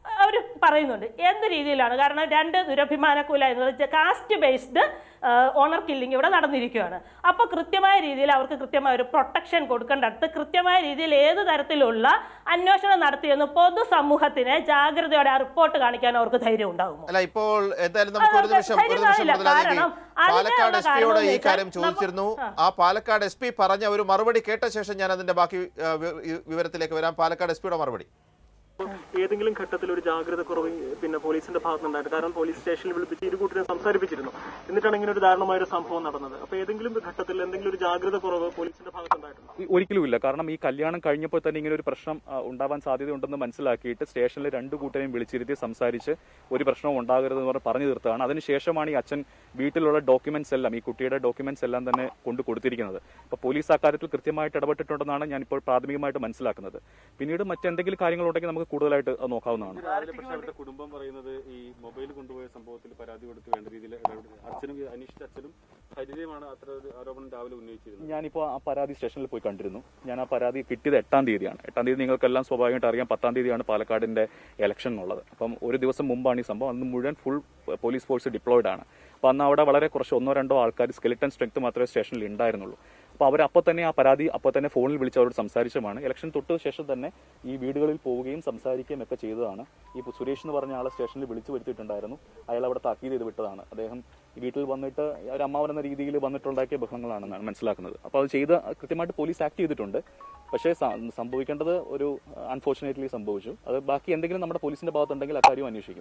അവർ പറയുന്നുണ്ട് എന്ത് രീതിയിലാണ് കാരണം രണ്ട് ദുരഭിമാന കൊല എന്നത് കാസ്റ്റ് ബേസ്ഡ് ഓണർ കില്ലിംഗ് ഇവിടെ നടന്നിരിക്കുകയാണ് അപ്പോൾ കൃത്യമായ രീതിയിൽ അവർക്ക് കൃത്യമായ ഒരു പ്രൊട്ടക്ഷൻ കൊടുക്കേണ്ടടുത്ത് കൃത്യമായ രീതിയിൽ ഏത് തരത്തിലുള്ള അന്വേഷണം നടത്തിയെന്ന് പൊതുസമൂഹത്തിന് ജാഗ്രതയോടെ ആ റിപ്പോർട്ട് കാണിക്കാൻ അവർക്ക് ധൈര്യം ഉണ്ടാകുമോ അല്ല ഇപ്പോൾ എന്തായാലും നമുക്ക് ഒരു അത് നിമിഷം ഒരു നിമിഷം ധൈര്യമായില്ല. മുതലാളിക്ക് കാരണം അതിനുള്ള പാലക്കാട് എസ് പിയോട് കാരണം ഈ എന്ന് കാര്യം വെച്ചാൽ ചോദിച്ചിരുന്നു നമ്മ- ആ പാലക്കാട് എസ് പി പറഞ്ഞ ഒരു മറുപടി കേട്ട ശേഷം ഞാൻ അതിന്റെ ബാക്കി ആ, വി- ഈ വിവരത്തിലേക്ക് വരാം പാലക്കാട് എസ് പിയുടെ മറുപടി ഏതെങ്കിലും ഘട്ടത്തിൽ ഒരു ജാഗ്രത കുറവ് പിന്നെ പോലീസിന്റെ ഭാഗത്തുനിന്നുണ്ടായിട്ട് കാരണം പോലീസ് സ്റ്റേഷനിൽ വിളിപ്പിച്ച് ഇരു കൂട്ടരെ സംസാരിപ്പിച്ചിരുന്നു എന്നിട്ടാണ് ഇങ്ങനെ ഒരു ദാരുണമായ ഒരു സംഭവം നടന്നത് അപ്പൊ ഏതെങ്കിലും ഒരു ഘട്ടത്തിൽ എന്തെങ്കിലും ഒരു ജാഗ്രത കുറവ് പോലീസിന്റെ ഭാഗത്തുണ്ടായിട്ടുണ്ടോ ഈ- ഒരിക്കലുമില്ല കാരണം ഈ കല്യാണം കഴിഞ്ഞപ്പോൾ തന്നെ ഇങ്ങനെ ഒരു പ്രശ്നം ആ, ഉണ്ടാവാൻ സാധ്യതയുണ്ടെന്ന് മനസ്സിലാക്കിയിട്ട് സ്റ്റേഷനിൽ രണ്ടു കൂട്ടരെയും വിളിച്ചിരുത്തി സംസാരിച്ച് ഒരു പ്രശ്നവും ഉണ്ടാകരുതെന്ന് പറഞ്ഞ് പറഞ്ഞു തീർത്താണ് അതിനുശേഷമാണ് ഈ അച്ഛൻ വീട്ടിലുള്ള ഡോക്യുമെന്റ്സ് എല്ലാം ഈ കുട്ടിയുടെ ഡോക്യുമെന്റ്സ് എല്ലാം തന്നെ കൊണ്ടു കൊടുത്തിരിക്കുന്നത് അപ്പോൾ പോലീസ് ആ കാര്യത്തിൽ കൃത്യമായിട്ട് ഇടപെട്ടിട്ടുണ്ടെന്നാണ് ഞാൻ ഇപ്പോൾ പ്രാഥമികമായിട്ട് മനസ്സിലാക്കുന്നത് പിന്നീട് മറ്റെന്തെങ്കിലും കാര്യങ്ങളുണ്ടെങ്കിൽ നമുക്ക് കൂടുതലായിട്ട് അത് നോക്കാവുന്നതാണ് രാവിലെ പക്ഷേ അവരുടെ കുടുംബം പറയുന്നത് ഈ മൊബൈൽ കൊണ്ടുപോയ സംഭവത്തിൽ പരാതി കൊടുത്ത് വേണ്ട രീതിയിൽ അച്ഛനും അനീഷിന്റെ അച്ഛനും ഹരിതയുമാണ് അത്ര ഒരു ആരോപണം രാവിലെ ഉന്നയിച്ചിരുന്നത് ഞാനിപ്പോൾ ആ പരാതി സ്റ്റേഷനിൽ പോയി കണ്ടിരുന്നു ഞാൻ ആ പരാതി കിട്ടിയത് എട്ടാം തീയതിയാണ് എട്ടാം തീയതി നിങ്ങൾക്കെല്ലാം സ്വാഭാവികമായിട്ട് അറിയാം പത്താം തീയതിയാണ് പാലക്കാടിന്റെ ഇലക്ഷൻ എന്നുള്ളത് അപ്പം ഒരു ദിവസം മുമ്പാണ് ഈ സംഭവം അന്ന് മുഴുവൻ ഫുൾ പോലീസ് ഫോഴ്സ് ഡിപ്ലോയിഡ് ആണ് അപ്പോൾ അന്ന് അവിടെ വളരെ കുറച്ച് ഒന്നോ രണ്ടോ ആൾക്കാർ സ്കെലിറ്റൻ സ്ട്രെങ്ത് മാത്രമേ സ്റ്റേഷനിൽ ഉണ്ടായിരുന്നുള്ളൂ അപ്പോൾ അവർ അപ്പോൾ തന്നെ ആ പരാതി അപ്പോൾ തന്നെ ഫോണിൽ വിളിച്ച് അവരോട് സംസാരിച്ചതാണ് ഇലക്ഷൻ തൊട്ട് ശേഷം തന്നെ ഈ വീടുകളിൽ പോവുകയും സംസാരിക്കുകയും ഒക്കെ ചെയ്തതാണ് ഈ സുരേഷ് എന്ന് പറഞ്ഞ ആളെ സ്റ്റേഷനിൽ വിളിച്ചു വരുത്തിയിട്ടുണ്ടായിരുന്നു അയാൾ അവിടെ താക്കീത് ചെയ്ത് വിട്ടതാണ് അദ്ദേഹം ഈ വീട്ടിൽ വന്നിട്ട് ഒരു അമ്മാവൻ എന്ന രീതിയിൽ വന്നിട്ടുണ്ടാക്കിയ ബഹളങ്ങളാണെന്നാണ് മനസ്സിലാക്കുന്നത് അപ്പോൾ അത് ചെയ്ത് കൃത്യമായിട്ട് പോലീസ് ആക്ട് ചെയ്തിട്ടുണ്ട് പക്ഷേ സ- സംഭവിക്കേണ്ടത് ഒരു അൺഫോർച്ചുനേറ്റ്ലി സംഭവിച്ചു അത് ബാക്കി എന്തെങ്കിലും നമ്മുടെ പോലീസിന്റെ ഭാഗത്തുണ്ടെങ്കിൽ അക്കാര്യം അന്വേഷിക്കും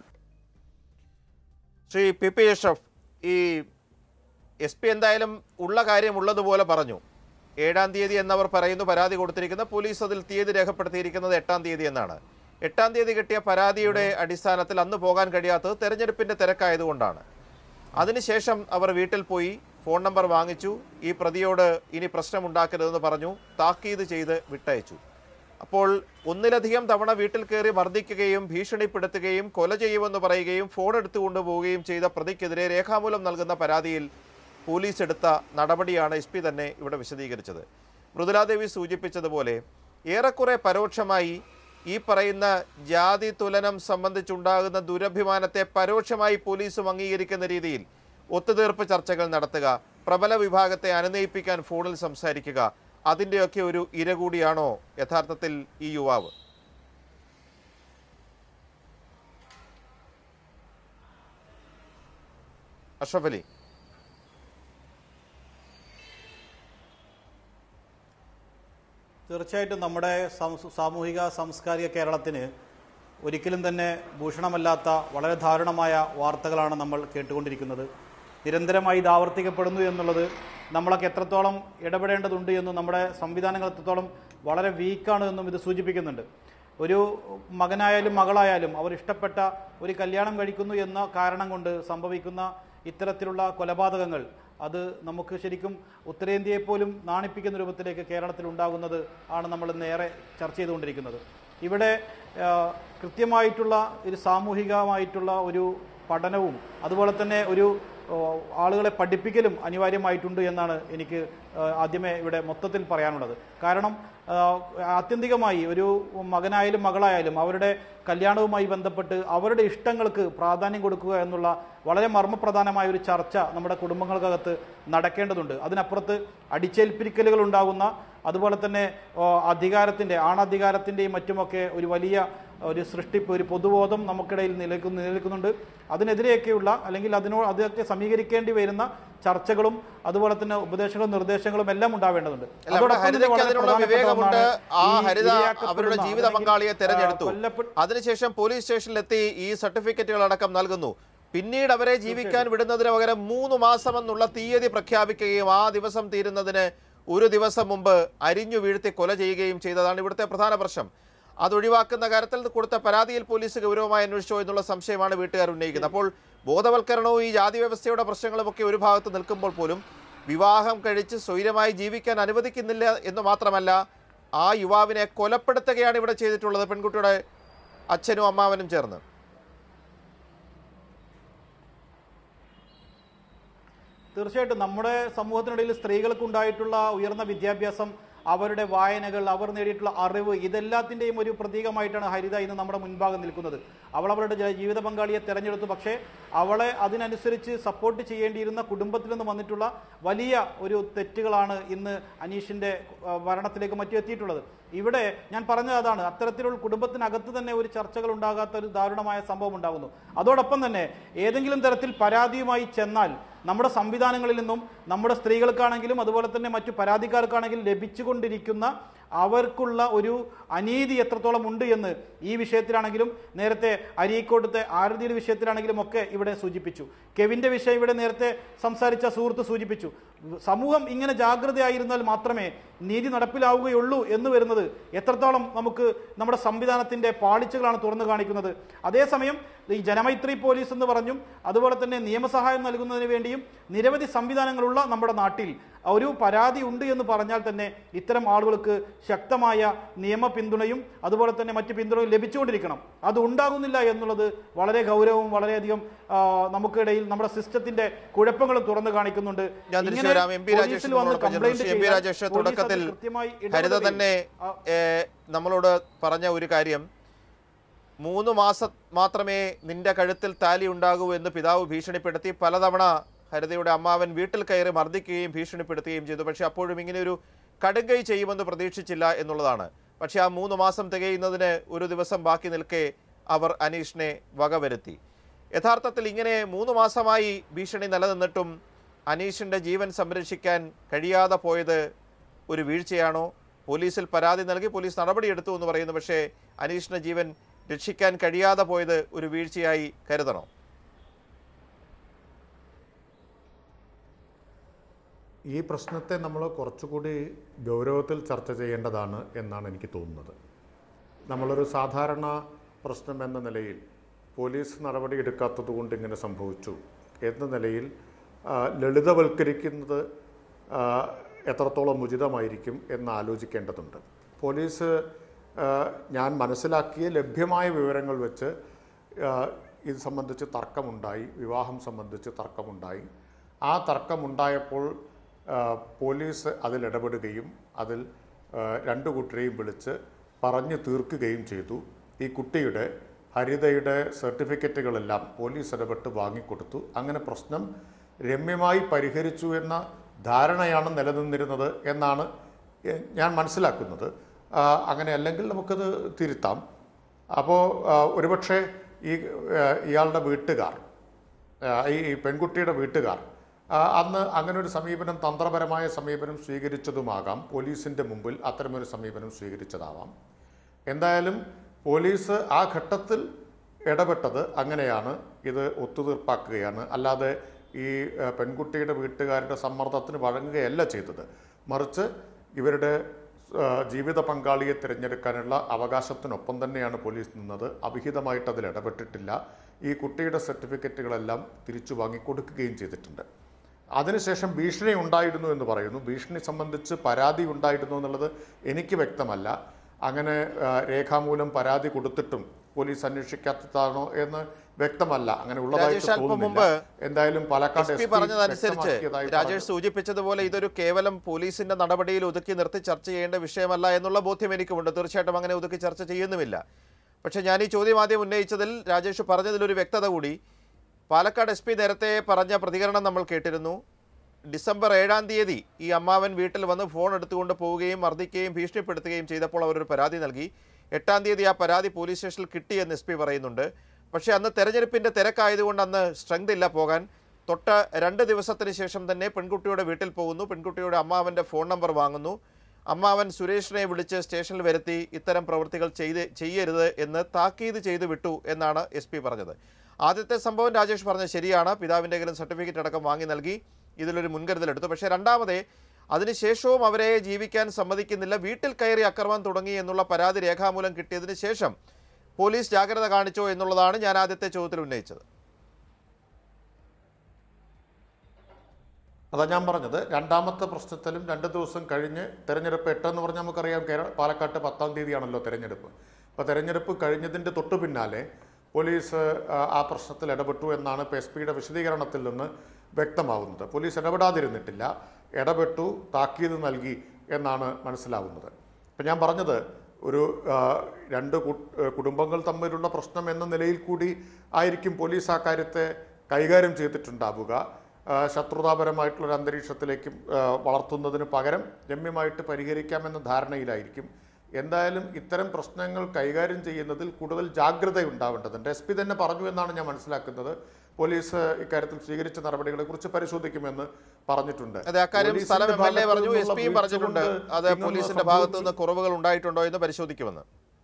ശ്രീ പി പി അഷ്റഫ് ഈ എസ് പി എന്തായാലും ഉള്ള കാര്യം ഉള്ളതുപോലെ പറഞ്ഞു ഏഴാം തീയതി എന്നവർ പറയുന്നു പരാതി കൊടുത്തിരിക്കുന്ന പോലീസ് അതിൽ തീയതി രേഖപ്പെടുത്തിയിരിക്കുന്നത് എട്ടാം തീയതി എന്നാണ് എട്ടാം തീയതി കിട്ടിയ പരാതിയുടെ അടിസ്ഥാനത്തിൽ അന്ന് പോകാൻ കഴിയാത്തത് തെരഞ്ഞെടുപ്പിന്റെ തിരക്കായതുകൊണ്ടാണ് അതിനുശേഷം അവർ വീട്ടിൽ പോയി ഫോൺ നമ്പർ വാങ്ങിച്ചു ഈ പ്രതിയോട് ഇനി പ്രശ്നമുണ്ടാക്കരുതെന്ന് പറഞ്ഞു താക്കീത് ചെയ്ത് വിട്ടയച്ചു അപ്പോൾ ഒന്നിലധികം തവണ വീട്ടിൽ കയറി മർദ്ദിക്കുകയും ഭീഷണിപ്പെടുത്തുകയും കൊല ചെയ്യുമെന്ന് പറയുകയും ഫോൺ എടുത്തു കൊണ്ടുപോവുകയും ചെയ്ത പ്രതിക്കെതിരെ രേഖാമൂലം നൽകുന്ന പരാതിയിൽ പോലീസ് എടുത്ത നടപടിയാണ് എസ് പി തന്നെ ഇവിടെ വിശദീകരിച്ചത് മൃദുലാദേവി സൂചിപ്പിച്ചതുപോലെ ഏറെക്കുറെ പരോക്ഷമായി ഈ പറയുന്ന ജാതി തുലനം സംബന്ധിച്ചുണ്ടാകുന്ന ദുരഭിമാനത്തെ പരോക്ഷമായി പോലീസും അംഗീകരിക്കുന്ന രീതിയിൽ ഒത്തുതീർപ്പ് ചർച്ചകൾ നടത്തുക പ്രബല വിഭാഗത്തെ അനുനയിപ്പിക്കാൻ ഫോണിൽ സംസാരിക്കുക അതിൻ്റെയൊക്കെ ഒരു ഇര കൂടിയാണോ യഥാർത്ഥത്തിൽ ഈ യുവാവ് അഷ്റഫ് അലി തീർച്ചയായിട്ടും നമ്മുടെ സം- സാമൂഹിക സാംസ്കാരിക കേരളത്തിന് ഒരിക്കലും തന്നെ ഭൂഷണമല്ലാത്ത വളരെ ദാരുണമായ വാർത്തകളാണ് നമ്മൾ കേട്ടുകൊണ്ടിരിക്കുന്നത് നിരന്തരമായി ഇത് ആവർത്തിക്കപ്പെടുന്നു എന്നുള്ളത് നമ്മളൊക്കെ എത്രത്തോളം ഇടപെടേണ്ടതുണ്ട് എന്നും നമ്മുടെ സംവിധാനങ്ങൾ എത്രത്തോളം വളരെ വീക്കാണ് എന്നും ഇത് സൂചിപ്പിക്കുന്നുണ്ട് ഒരു മകനായാലും മകളായാലും അവർ ഇഷ്ടപ്പെട്ട ഒരു കല്യാണം കഴിക്കുന്നു എന്ന കാരണം കൊണ്ട് സംഭവിക്കുന്ന ഇത്തരത്തിലുള്ള കൊലപാതകങ്ങൾ അത് നമുക്ക് ശരിക്കും ഉത്തരേന്ത്യയെ പോലും നാണിപ്പിക്കുന്ന രൂപത്തിലേക്ക് കേരളത്തിൽ ഉണ്ടാകുന്നത് ആണ് നമ്മൾ ഇന്ന് ഏറെ ചർച്ച ചെയ്തുകൊണ്ടിരിക്കുന്നത് ഇവിടെ ആ, കൃത്യമായിട്ടുള്ള ഒരു സാമൂഹികമായിട്ടുള്ള ഒരു പഠനവും അതുപോലെ തന്നെ ഒരു ഓ, ആളുകളെ പഠിപ്പിക്കലും അനിവാര്യമായിട്ടുണ്ട് എന്നാണ് എനിക്ക് ആ, ആദ്യമേ ഇവിടെ മൊത്തത്തിൽ പറയാനുള്ളത് കാരണം ആ, ആത്യന്തികമായി ഒരു മകനായാലും മകളായാലും അവരുടെ കല്യാണവുമായി ബന്ധപ്പെട്ട് അവരുടെ ഇഷ്ടങ്ങൾക്ക് പ്രാധാന്യം കൊടുക്കുക എന്നുള്ള വളരെ മർമ്മപ്രധാനമായ ഒരു ചർച്ച നമ്മുടെ കുടുംബങ്ങൾക്കകത്ത് നടക്കേണ്ടതുണ്ട് അതിനപ്പുറത്ത് അടിച്ചേൽപ്പിക്കലുകൾ ഉണ്ടാകുന്ന അതുപോലെ തന്നെ ഓ, അധികാരത്തിൻ്റെ ആണധികാരത്തിൻ്റെയും മറ്റുമൊക്കെ ഒരു വലിയ ഒരു സൃഷ്ടിപ്പ് ഒരു പൊതുബോധം നമുക്കിടയിൽ നിലനിൽക്കുന്നു നിലനിൽക്കുന്നുണ്ട് അതിനെതിരെയൊക്കെയുള്ള അല്ലെങ്കിൽ അതിനോ അതൊക്കെ സമീകരിക്കേണ്ടി വരുന്ന ചർച്ചകളും അതുപോലെ തന്നെ ഉപദേശങ്ങളും നിർദ്ദേശങ്ങളും എല്ലാം ഉണ്ടാവേണ്ടതുണ്ട് അല്ല, അവിടെ അതോടൊപ്പം തന്നെ ഹരിതയ്ക്ക് വളരെ അതിനുള്ള പ്രധാനപ്പെട്ട വിവേകമുണ്ട് ഒന്നാണ് ആ ഈ ഹരിത ഇരയാക്കപ്പെടുന്ന അവരുടെ ജീവിത അല്ലെങ്കിൽ, പങ്കാളിയെ ആ, തെരഞ്ഞെടുത്തു കൊല്ലപ്പെ- അതിനുശേഷം പോലീസ് സ്റ്റേഷനിലെത്തി ഈ സർട്ടിഫിക്കറ്റുകൾ അടക്കം നൽകുന്നു പിന്നീട് അവരെ ജീവിക്കാൻ വിടുന്നതിന് പകരം മൂന്ന് മാസം എന്നുള്ള തീയതി പ്രഖ്യാപിക്കുകയും ആ ദിവസം തീരുന്നതിന് ഒരു ദിവസം മുമ്പ് അരിഞ്ഞു വീഴ്ത്തി കൊല ചെയ്യുകയും ചെയ്തതാണ് ഇവിടുത്തെ പ്രധാന പ്രശ്നം അതൊഴിവാക്കുന്ന കാര്യത്തിൽ കൊടുത്ത പരാതിയിൽ പോലീസ് ഗൗരവമായി അന്വേഷിച്ചോ എന്നുള്ള സംശയമാണ് വീട്ടുകാർ ഉന്നയിക്കുന്നത് അപ്പോൾ ബോധവൽക്കരണവും ഈ ജാതി വ്യവസ്ഥയുടെ പ്രശ്നങ്ങളുമൊക്കെ ഒരു ഭാഗത്ത് നിൽക്കുമ്പോൾ പോലും വിവാഹം കഴിച്ച് സ്വൈരമായി ജീവിക്കാൻ അനുവദിക്കുന്നില്ല എന്ന് മാത്രമല്ല ആ യുവാവിനെ കൊലപ്പെടുത്തുകയാണ് ഇവിടെ ചെയ്തിട്ടുള്ളത് പെൺകുട്ടിയുടെ അച്ഛനും അമ്മാവനും ചേർന്ന് തീർച്ചയായിട്ടും നമ്മുടെ സമൂഹത്തിനിടയിൽ സ്ത്രീകൾക്ക് ഉണ്ടായിട്ടുള്ള ഉയർന്ന വിദ്യാഭ്യാസം അവരുടെ വായനകൾ അവർ നേടിയിട്ടുള്ള അറിവ് ഇതെല്ലാത്തിൻ്റെയും ഒരു പ്രതീകമായിട്ടാണ് ഹരിത ഇന്ന് നമ്മുടെ മുൻഭാഗം നിൽക്കുന്നത് അവൾ അവളുടെ ജ- ജീവിത പങ്കാളിയെ തെരഞ്ഞെടുത്തു പക്ഷേ അവളെ അതിനനുസരിച്ച് സപ്പോർട്ട് ചെയ്യേണ്ടിയിരുന്ന കുടുംബത്തിൽ നിന്ന് വന്നിട്ടുള്ള വലിയ ഒരു തെറ്റുകളാണ് ഇന്ന് അനീഷിൻ്റെ ആ, മരണത്തിലേക്ക് മറ്റും എത്തിയിട്ടുള്ളത് ഇവിടെ ഞാൻ പറഞ്ഞത് അതാണ് അത്തരത്തിലുള്ള കുടുംബത്തിനകത്ത് തന്നെ ഒരു ചർച്ചകൾ ഉണ്ടാകാത്ത ഒരു ദാരുണമായ സംഭവം ഉണ്ടാകുന്നു അതോടൊപ്പം തന്നെ ഏതെങ്കിലും തരത്തിൽ പരാതിയുമായി ചെന്നാൽ നമ്മുടെ സംവിധാനങ്ങളിൽ നിന്നും നമ്മുടെ സ്ത്രീകൾക്കാണെങ്കിലും അതുപോലെ തന്നെ മറ്റു പരാതിക്കാർക്കാണെങ്കിലും ലഭിച്ചുകൊണ്ടിരിക്കുന്ന അവർക്കുള്ള ഒരു അനീതി എത്രത്തോളം ഉണ്ട് എന്ന് ഈ വിഷയത്തിലാണെങ്കിലും നേരത്തെ അരീക്കോട്ടത്തെ ആരതിയുടെ വിഷയത്തിലാണെങ്കിലും ഒക്കെ ഇവിടെ സൂചിപ്പിച്ചു കെവിന്റെ വിഷയം ഇവിടെ നേരത്തെ സംസാരിച്ച സുഹൃത്ത് സൂചിപ്പിച്ചു സമൂഹം ഇങ്ങനെ ജാഗ്രതയായിരുന്നാൽ മാത്രമേ നീതി നടപ്പിലാവുകയുള്ളൂ എന്ന് വരുന്നത് എത്രത്തോളം നമുക്ക് നമ്മുടെ സംവിധാനത്തിന്റെ പാളിച്ചകളാണ് തുറന്നു കാണിക്കുന്നത് അതേസമയം ഈ ജനമൈത്രി പോലീസ് എന്ന് പറഞ്ഞും അതുപോലെ തന്നെ നിയമസഹായം നൽകുന്നതിന് വേണ്ടിയും നിരവധി സംവിധാനങ്ങളുള്ള നമ്മുടെ നാട്ടിൽ ഒരു പരാതി ഉണ്ട് എന്ന് പറഞ്ഞാൽ തന്നെ ഇത്തരം ആളുകൾക്ക് ശക്തമായ നിയമ പിന്തുണയും അതുപോലെ തന്നെ മറ്റ് പിന്തുണയും ലഭിച്ചുകൊണ്ടിരിക്കണം അത് ഉണ്ടാകുന്നില്ല എന്നുള്ളത് വളരെ ഗൗരവവും വളരെയധികം ആ, നമുക്കിടയിൽ നമ്മുടെ സിസ്റ്റത്തിന്റെ കുഴപ്പങ്ങളും തുറന്നു കാണിക്കുന്നുണ്ട് ഞാൻ തിരിച്ചു ഇങ്ങനെ വരാം എം പി രാജേഷ് പോലീസിൽ വന്ന് നമ്മളോടൊപ്പം complaint ചേർന്നു. എം പി ചെയ്താൽ രാജേഷ് പോലീസ് അത് തുടക്കത്തിൽ കൃത്യമായി ഹരിത ഇടപെടുകയും, തന്നെ ആ, ഏ, നമ്മളോട് പറഞ്ഞ ഒരു കാര്യം മൂന്ന് മാസം മാത്രമേ നിന്റെ കഴുത്തിൽ താലി ഉണ്ടാകൂ എന്ന് പിതാവ് ഭീഷണിപ്പെടുത്തി പലതവണ ഹരിതയുടെ അമ്മാവൻ വീട്ടിൽ കയറി മർദ്ദിക്കുകയും ഭീഷണിപ്പെടുത്തുകയും ചെയ്തു പക്ഷെ അപ്പോഴും ഇങ്ങനെ ഒരു കടുങ്കൈ ചെയ്യുമെന്ന് പ്രതീക്ഷിച്ചില്ല എന്നുള്ളതാണ് പക്ഷെ ആ മൂന്ന് മാസം തികയുന്നതിന് ഒരു ദിവസം ബാക്കി നിൽക്കെ അവർ അനീഷിനെ വകവരുത്തി യഥാർത്ഥത്തിൽ ഇങ്ങനെ മൂന്ന് മാസമായി ഭീഷണി നിലനിന്നിട്ടും അനീഷിൻ്റെ ജീവൻ സംരക്ഷിക്കാൻ കഴിയാതെ പോയത് ഒരു വീഴ്ചയാണോ പോലീസിൽ പരാതി നൽകി പോലീസ് നടപടിയെടുത്തു എന്ന് പറയുന്നു പക്ഷേ അനീഷിൻ്റെ ജീവൻ രക്ഷിക്കാൻ കഴിയാതെ പോയത് ഒരു വീഴ്ചയായി കരുതണോ ഈ പ്രശ്നത്തെ നമ്മൾ കുറച്ചുകൂടി ഗൗരവത്തിൽ ചർച്ച ചെയ്യേണ്ടതാണ് എന്നാണ് എനിക്ക് തോന്നുന്നത് നമ്മളൊരു സാധാരണ പ്രശ്നം എന്ന നിലയിൽ പോലീസ് നടപടി എടുക്കാത്തത് കൊണ്ട് ഇങ്ങനെ സംഭവിച്ചു എന്ന നിലയിൽ ആ, ലളിതവൽക്കരിക്കുന്നത് ആ, എത്രത്തോളം ഉചിതമായിരിക്കും എന്ന് ആലോചിക്കേണ്ടതുണ്ട് പോലീസ് ആ, ഞാൻ മനസ്സിലാക്കിയ ലഭ്യമായ വിവരങ്ങൾ വെച്ച് ആ, ഇത് സംബന്ധിച്ച് തർക്കമുണ്ടായി വിവാഹം സംബന്ധിച്ച് തർക്കമുണ്ടായി ആ തർക്കമുണ്ടായപ്പോൾ ആ, പോലീസ് അതിൽ ഇടപെടുകയും അതിൽ ആ, രണ്ടു കൂട്ടരെയും വിളിച്ച് പറഞ്ഞു തീർക്കുകയും ചെയ്തു ഈ കുട്ടിയുടെ ഹരിതയുടെ സർട്ടിഫിക്കറ്റുകളെല്ലാം പോലീസ് ഇടപെട്ട് വാങ്ങിക്കൊടുത്തു അങ്ങനെ പ്രശ്നം രമ്യമായി പരിഹരിച്ചു എന്ന ധാരണയാണ് നിലനിന്നിരുന്നത് എന്നാണ് എ- ഞാൻ മനസ്സിലാക്കുന്നത് ആ, അങ്ങനെ അല്ലെങ്കിൽ നമുക്കത് തിരുത്താം അപ്പോൾ ഒരുപക്ഷെ ഈ ആ, ഇയാളുടെ വീട്ടുകാർ ആ, ഈ ഈ പെൺകുട്ടിയുടെ വീട്ടുകാർ ആ, അന്ന് അങ്ങനെ ഒരു സമീപനം തന്ത്രപരമായ സമീപനം സ്വീകരിച്ചതുമാകാം പോലീസിൻ്റെ മുമ്പിൽ അത്തരമൊരു സമീപനം സ്വീകരിച്ചതാവാം എന്തായാലും പോലീസ് ആ ഘട്ടത്തിൽ ഇടപെട്ടത് അങ്ങനെയാണ് ഇത് ഒത്തുതീർപ്പാക്കുകയാണ് അല്ലാതെ ഈ ആ, പെൺകുട്ടിയുടെ വീട്ടുകാരുടെ സമ്മർദ്ദത്തിന് വഴങ്ങുകയല്ല ചെയ്തത് മറിച്ച് ഇവരുടെ ആ, ജീവിത പങ്കാളിയെ തിരഞ്ഞെടുക്കാനുള്ള അവകാശത്തിനൊപ്പം തന്നെയാണ് പോലീസ് നിന്നത് അവിഹിതമായിട്ട് അതിൽ ഇടപെട്ടിട്ടില്ല ഈ കുട്ടിയുടെ സർട്ടിഫിക്കറ്റുകളെല്ലാം തിരിച്ചു വാങ്ങിക്കൊടുക്കുകയും ചെയ്തിട്ടുണ്ട് അതിനുശേഷം ഭീഷണി ഉണ്ടായിരുന്നു എന്ന് പറയുന്നു ഭീഷണി സംബന്ധിച്ച് പരാതി ഉണ്ടായിരുന്നു എന്നുള്ളത് എനിക്ക് വ്യക്തമല്ല അങ്ങനെ ആ, രേഖാമൂലം പരാതി കൊടുത്തിട്ടും പോലീസ് അന്വേഷിക്കാത്തതാണോ എന്ന് വ്യക്തമല്ല അങ്ങനെ ഉള്ളതായിട്ട് രാജേഷ് അല്പം തോന്നുന്നില്ല മുമ്പ് എന്തായാലും പാലക്കാട് എസ് പി SP പറഞ്ഞതനുസരിച്ച് വ്യക്തമാക്കിയതായി രാജേഷ് സൂചിപ്പിച്ചതുപോലെ ഇതൊരു കേവലം പോലീസിന്റെ നടപടിയിൽ ഒതുക്കി നിർത്തി ചർച്ച ചെയ്യേണ്ട വിഷയമല്ല എന്നുള്ള ബോധ്യം എനിക്കുമുണ്ട് തീർച്ചയായിട്ടും അങ്ങനെ ഒതുക്കി ചർച്ച ചെയ്യുന്നുമില്ല പക്ഷേ ഞാൻ ഈ ചോദ്യം ആദ്യം ഉന്നയിച്ചതിൽ രാജേഷ് പറഞ്ഞതിലൊരു വ്യക്തത കൂടി പാലക്കാട് എസ് പി നേരത്തെ പറഞ്ഞ പ്രതികരണം നമ്മൾ കേട്ടിരുന്നു ഡിസംബർ ഏഴാം തീയതി ഈ അമ്മാവൻ വീട്ടിൽ വന്ന് ഫോൺ എടുത്തുകൊണ്ട് പോവുകയും മർദ്ദിക്കുകയും ഭീഷണിപ്പെടുത്തുകയും ചെയ്തപ്പോൾ അവരൊരു പരാതി നൽകി എട്ടാം തീയതി ആ പരാതി പോലീസ് സ്റ്റേഷനിൽ കിട്ടിയെന്ന് എസ് പി പറയുന്നുണ്ട് പക്ഷേ അന്ന് തെരഞ്ഞെടുപ്പിൻ്റെ തിരക്കായതുകൊണ്ട് അന്ന് സ്ട്രെങ്ത് ഇല്ല പോകാൻ തൊട്ട് രണ്ട് ദിവസത്തിന് ശേഷം തന്നെ പെൺകുട്ടിയുടെ വീട്ടിൽ പോകുന്നു പെൺകുട്ടിയുടെ അമ്മാവൻ്റെ ഫോൺ നമ്പർ വാങ്ങുന്നു അമ്മാവൻ സുരേഷിനെ വിളിച്ച് സ്റ്റേഷനിൽ വരുത്തി ഇത്തരം പ്രവൃത്തികൾ ചെയ്ത് ചെയ്യരുത് എന്ന് താക്കീത് ചെയ്തു വിട്ടു എന്നാണ് എസ് പി പറഞ്ഞത് ആദ്യത്തെ സംഭവം രാജേഷ് പറഞ്ഞത് ശരിയാണ് പിതാവിൻ്റെ കയ്യിലും സർട്ടിഫിക്കറ്റ് അടക്കം വാങ്ങി നൽകി ഇതിലൊരു മുൻകരുതലെടുത്തു പക്ഷേ രണ്ടാമതേ അതിനുശേഷവും അവരെ ജീവിക്കാൻ സമ്മതിക്കുന്നില്ല വീട്ടിൽ കയറി ആക്രമണം തുടങ്ങി എന്നുള്ള പരാതി രേഖാമൂലം കിട്ടിയതിന് ശേഷം പോലീസ് ജാഗ്രത കാണിച്ചോ എന്നുള്ളതാണ് ഞാൻ ആദ്യത്തെ ചോദ്യത്തിൽ ഉന്നയിച്ചത് അതാ ഞാൻ പറഞ്ഞത് രണ്ടാമത്തെ പ്രശ്നത്തിലും രണ്ട് ദിവസം കഴിഞ്ഞ് തെരഞ്ഞെടുപ്പ് എട്ടെന്ന് പറഞ്ഞാൽ നമുക്കറിയാം കേരള പാലക്കാട്ട് പത്താം തീയതിയാണല്ലോ തെരഞ്ഞെടുപ്പ് അപ്പോൾ തെരഞ്ഞെടുപ്പ് കഴിഞ്ഞതിൻ്റെ തൊട്ടു പിന്നാലെ പോലീസ് ആ, ആ പ്രശ്നത്തിൽ ഇടപെട്ടു എന്നാണ് ഇപ്പോൾ എസ് പിയുടെ വിശദീകരണത്തിൽ നിന്ന് വ്യക്തമാവുന്നത് പോലീസ് ഇടപെടാതിരുന്നിട്ടില്ല ഇടപെട്ടു താക്കീത് നൽകി എന്നാണ് മനസ്സിലാവുന്നത് ഇപ്പം ഞാൻ പറഞ്ഞത് ഒരു ആ, രണ്ട് കു- ഏ, കുടുംബങ്ങൾ തമ്മിലുള്ള പ്രശ്നം എന്ന നിലയിൽ കൂടി ആയിരിക്കും പോലീസ് ആ കാര്യത്തെ കൈകാര്യം ചെയ്തിട്ടുണ്ടാവുക ആ, ശത്രുതാപരമായിട്ടുള്ള ഒരു അന്തരീക്ഷത്തിലേക്ക് ആ, വളർത്തുന്നതിന് പകരം രമ്യമായിട്ട് പരിഹരിക്കാമെന്ന ധാരണയിലായിരിക്കും എന്തായാലും ഇത്തരം പ്രശ്നങ്ങൾ കൈകാര്യം ചെയ്യുന്നതിൽ കൂടുതൽ ജാഗ്രത ഉണ്ടാവേണ്ടതുണ്ട് എസ് പി തന്നെ പറഞ്ഞു എന്നാണ് ഞാൻ മനസ്സിലാക്കുന്നത് പോലീസ് ഇക്കാര്യത്തിൽ സ്വീകരിച്ച നടപടികളെ കുറിച്ച് പരിശോധിക്കുമെന്ന് പറഞ്ഞിട്ടുണ്ട് അതെ അക്കാര്യം പോലീസിന്റെ സ്ഥലം എം എൽ എ ഭാഗത്തു പറഞ്ഞു എസ് നിന്നുള്ള പിയും വീഴ്ച പറഞ്ഞിട്ടുണ്ട് കൊണ്ട് അത് ഇങ്ങനൊന്നും പോലീസിന്റെ ഭാഗത്തു നിന്ന് സംഭവിച്ചു- കുറവുകൾ ഉണ്ടായിട്ടുണ്ടോ എന്ന് പരിശോധിക്കുമെന്ന്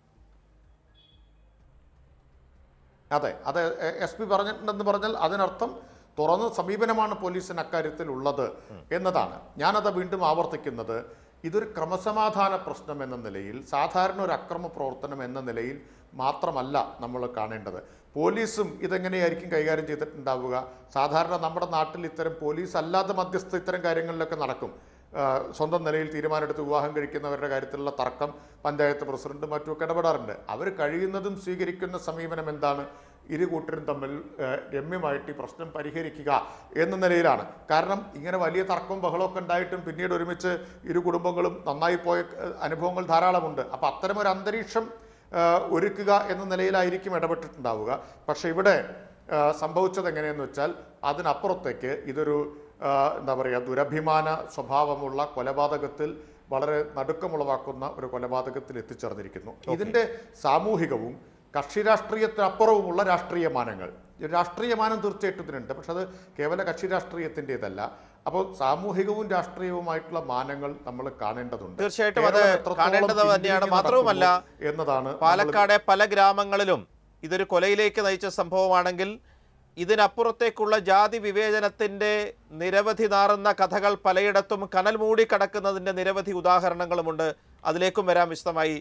അതെ അത് എസ് പി പറഞ്ഞിട്ടുണ്ടെന്ന് പറഞ്ഞാൽ അതിനർത്ഥം തുറന്ന സമീപനമാണ് പോലീസിന് അക്കാര്യത്തിൽ ഉള്ളത് എന്നതാണ് ഞാനത് വീണ്ടും ആവർത്തിക്കുന്നത് ഇതൊരു ക്രമസമാധാന പ്രശ്നം എന്ന നിലയിൽ സാധാരണ ഒരു അക്രമ പ്രവർത്തനം എന്ന നിലയിൽ മാത്രമല്ല നമ്മൾ കാണേണ്ടത് പോലീസും ഇതെങ്ങനെയായിരിക്കും കൈകാര്യം ചെയ്തിട്ടുണ്ടാവുക സാധാരണ നമ്മുടെ നാട്ടിൽ ഇത്തരം പോലീസ് അല്ലാതെ മധ്യസ്ഥ ഇത്തരം കാര്യങ്ങളിലൊക്കെ നടക്കും ആ, സ്വന്തം നിലയിൽ തീരുമാനമെടുത്ത് വിവാഹം കഴിക്കുന്നവരുടെ കാര്യത്തിലുള്ള തർക്കം പഞ്ചായത്ത് പ്രസിഡന്റ് മറ്റുമൊക്കെ ഇടപെടാറുണ്ട് അവർ കഴിയുന്നതും സ്വീകരിക്കുന്ന സമീപനം എന്താണ് ഇരു കൂട്ടരും തമ്മിൽ ആ, രമ്യമായിട്ട് ഈ പ്രശ്നം പരിഹരിക്കുക എന്ന നിലയിലാണ് കാരണം ഇങ്ങനെ വലിയ തർക്കവും ബഹളമൊക്കെ ഉണ്ടായിട്ടും പിന്നീട് ഒരുമിച്ച് ഇരു കുടുംബങ്ങളും നന്നായി പോയ ആ, അനുഭവങ്ങൾ ധാരാളമുണ്ട് അപ്പം അത്തരമൊരു അന്തരീക്ഷം ആ, ഒരുക്കുക എന്ന നിലയിലായിരിക്കും ഇടപെട്ടിട്ടുണ്ടാവുക പക്ഷെ ഇവിടെ ആ, സംഭവിച്ചത് എങ്ങനെയെന്ന് വെച്ചാൽ അതിനപ്പുറത്തേക്ക് ഇതൊരു ആ, എന്താ പറയുക ദുരഭിമാന സ്വഭാവമുള്ള കൊലപാതകത്തിൽ വളരെ നടുക്കമുളവാക്കുന്ന ഒരു കൊലപാതകത്തിൽ എത്തിച്ചേർന്നിരിക്കുന്നു ഇതിന്റെ സാമൂഹികവും കക്ഷി രാഷ്ട്രീയത്തിനപ്പുറവുമുള്ള രാഷ്ട്രീയ മാനങ്ങൾ ഈ രാഷ്ട്രീയ മാനം തീർച്ചയായിട്ടും ഇതിനുണ്ട് പക്ഷെ അത് കേവല കക്ഷി രാഷ്ട്രീയത്തിൻ്റെതല്ല അപ്പോൾ സാമൂഹികവും രാഷ്ട്രീയവുമായിട്ടുള്ള മാനങ്ങൾ നമ്മൾ കാണേണ്ടതുണ്ട് തീർച്ചയായിട്ടും അത് കേരളം എത്രത്തോളം കാണേണ്ടത് തന്നെയാണ് പിന്തിരിഞ്ഞ് മാത്രവുമല്ല നടക്കുന്നു എന്നതാണ് നമ്മൾ പാലക്കാടെ പല ഗ്രാമങ്ങളിലും ഇതൊരു കൊലയിലേക്ക് നയിച്ച സംഭവമാണെങ്കിൽ ഇതിനപ്പുറത്തേക്കുള്ള ജാതി വിവേചനത്തിന്റെ നിരവധി നാറുന്ന കഥകൾ പലയിടത്തും കനൽ മൂടി കടക്കുന്നതിന്റെ നിരവധി ഉദാഹരണങ്ങളുമുണ്ട് അതിലേക്കും വരാം വിശദമായി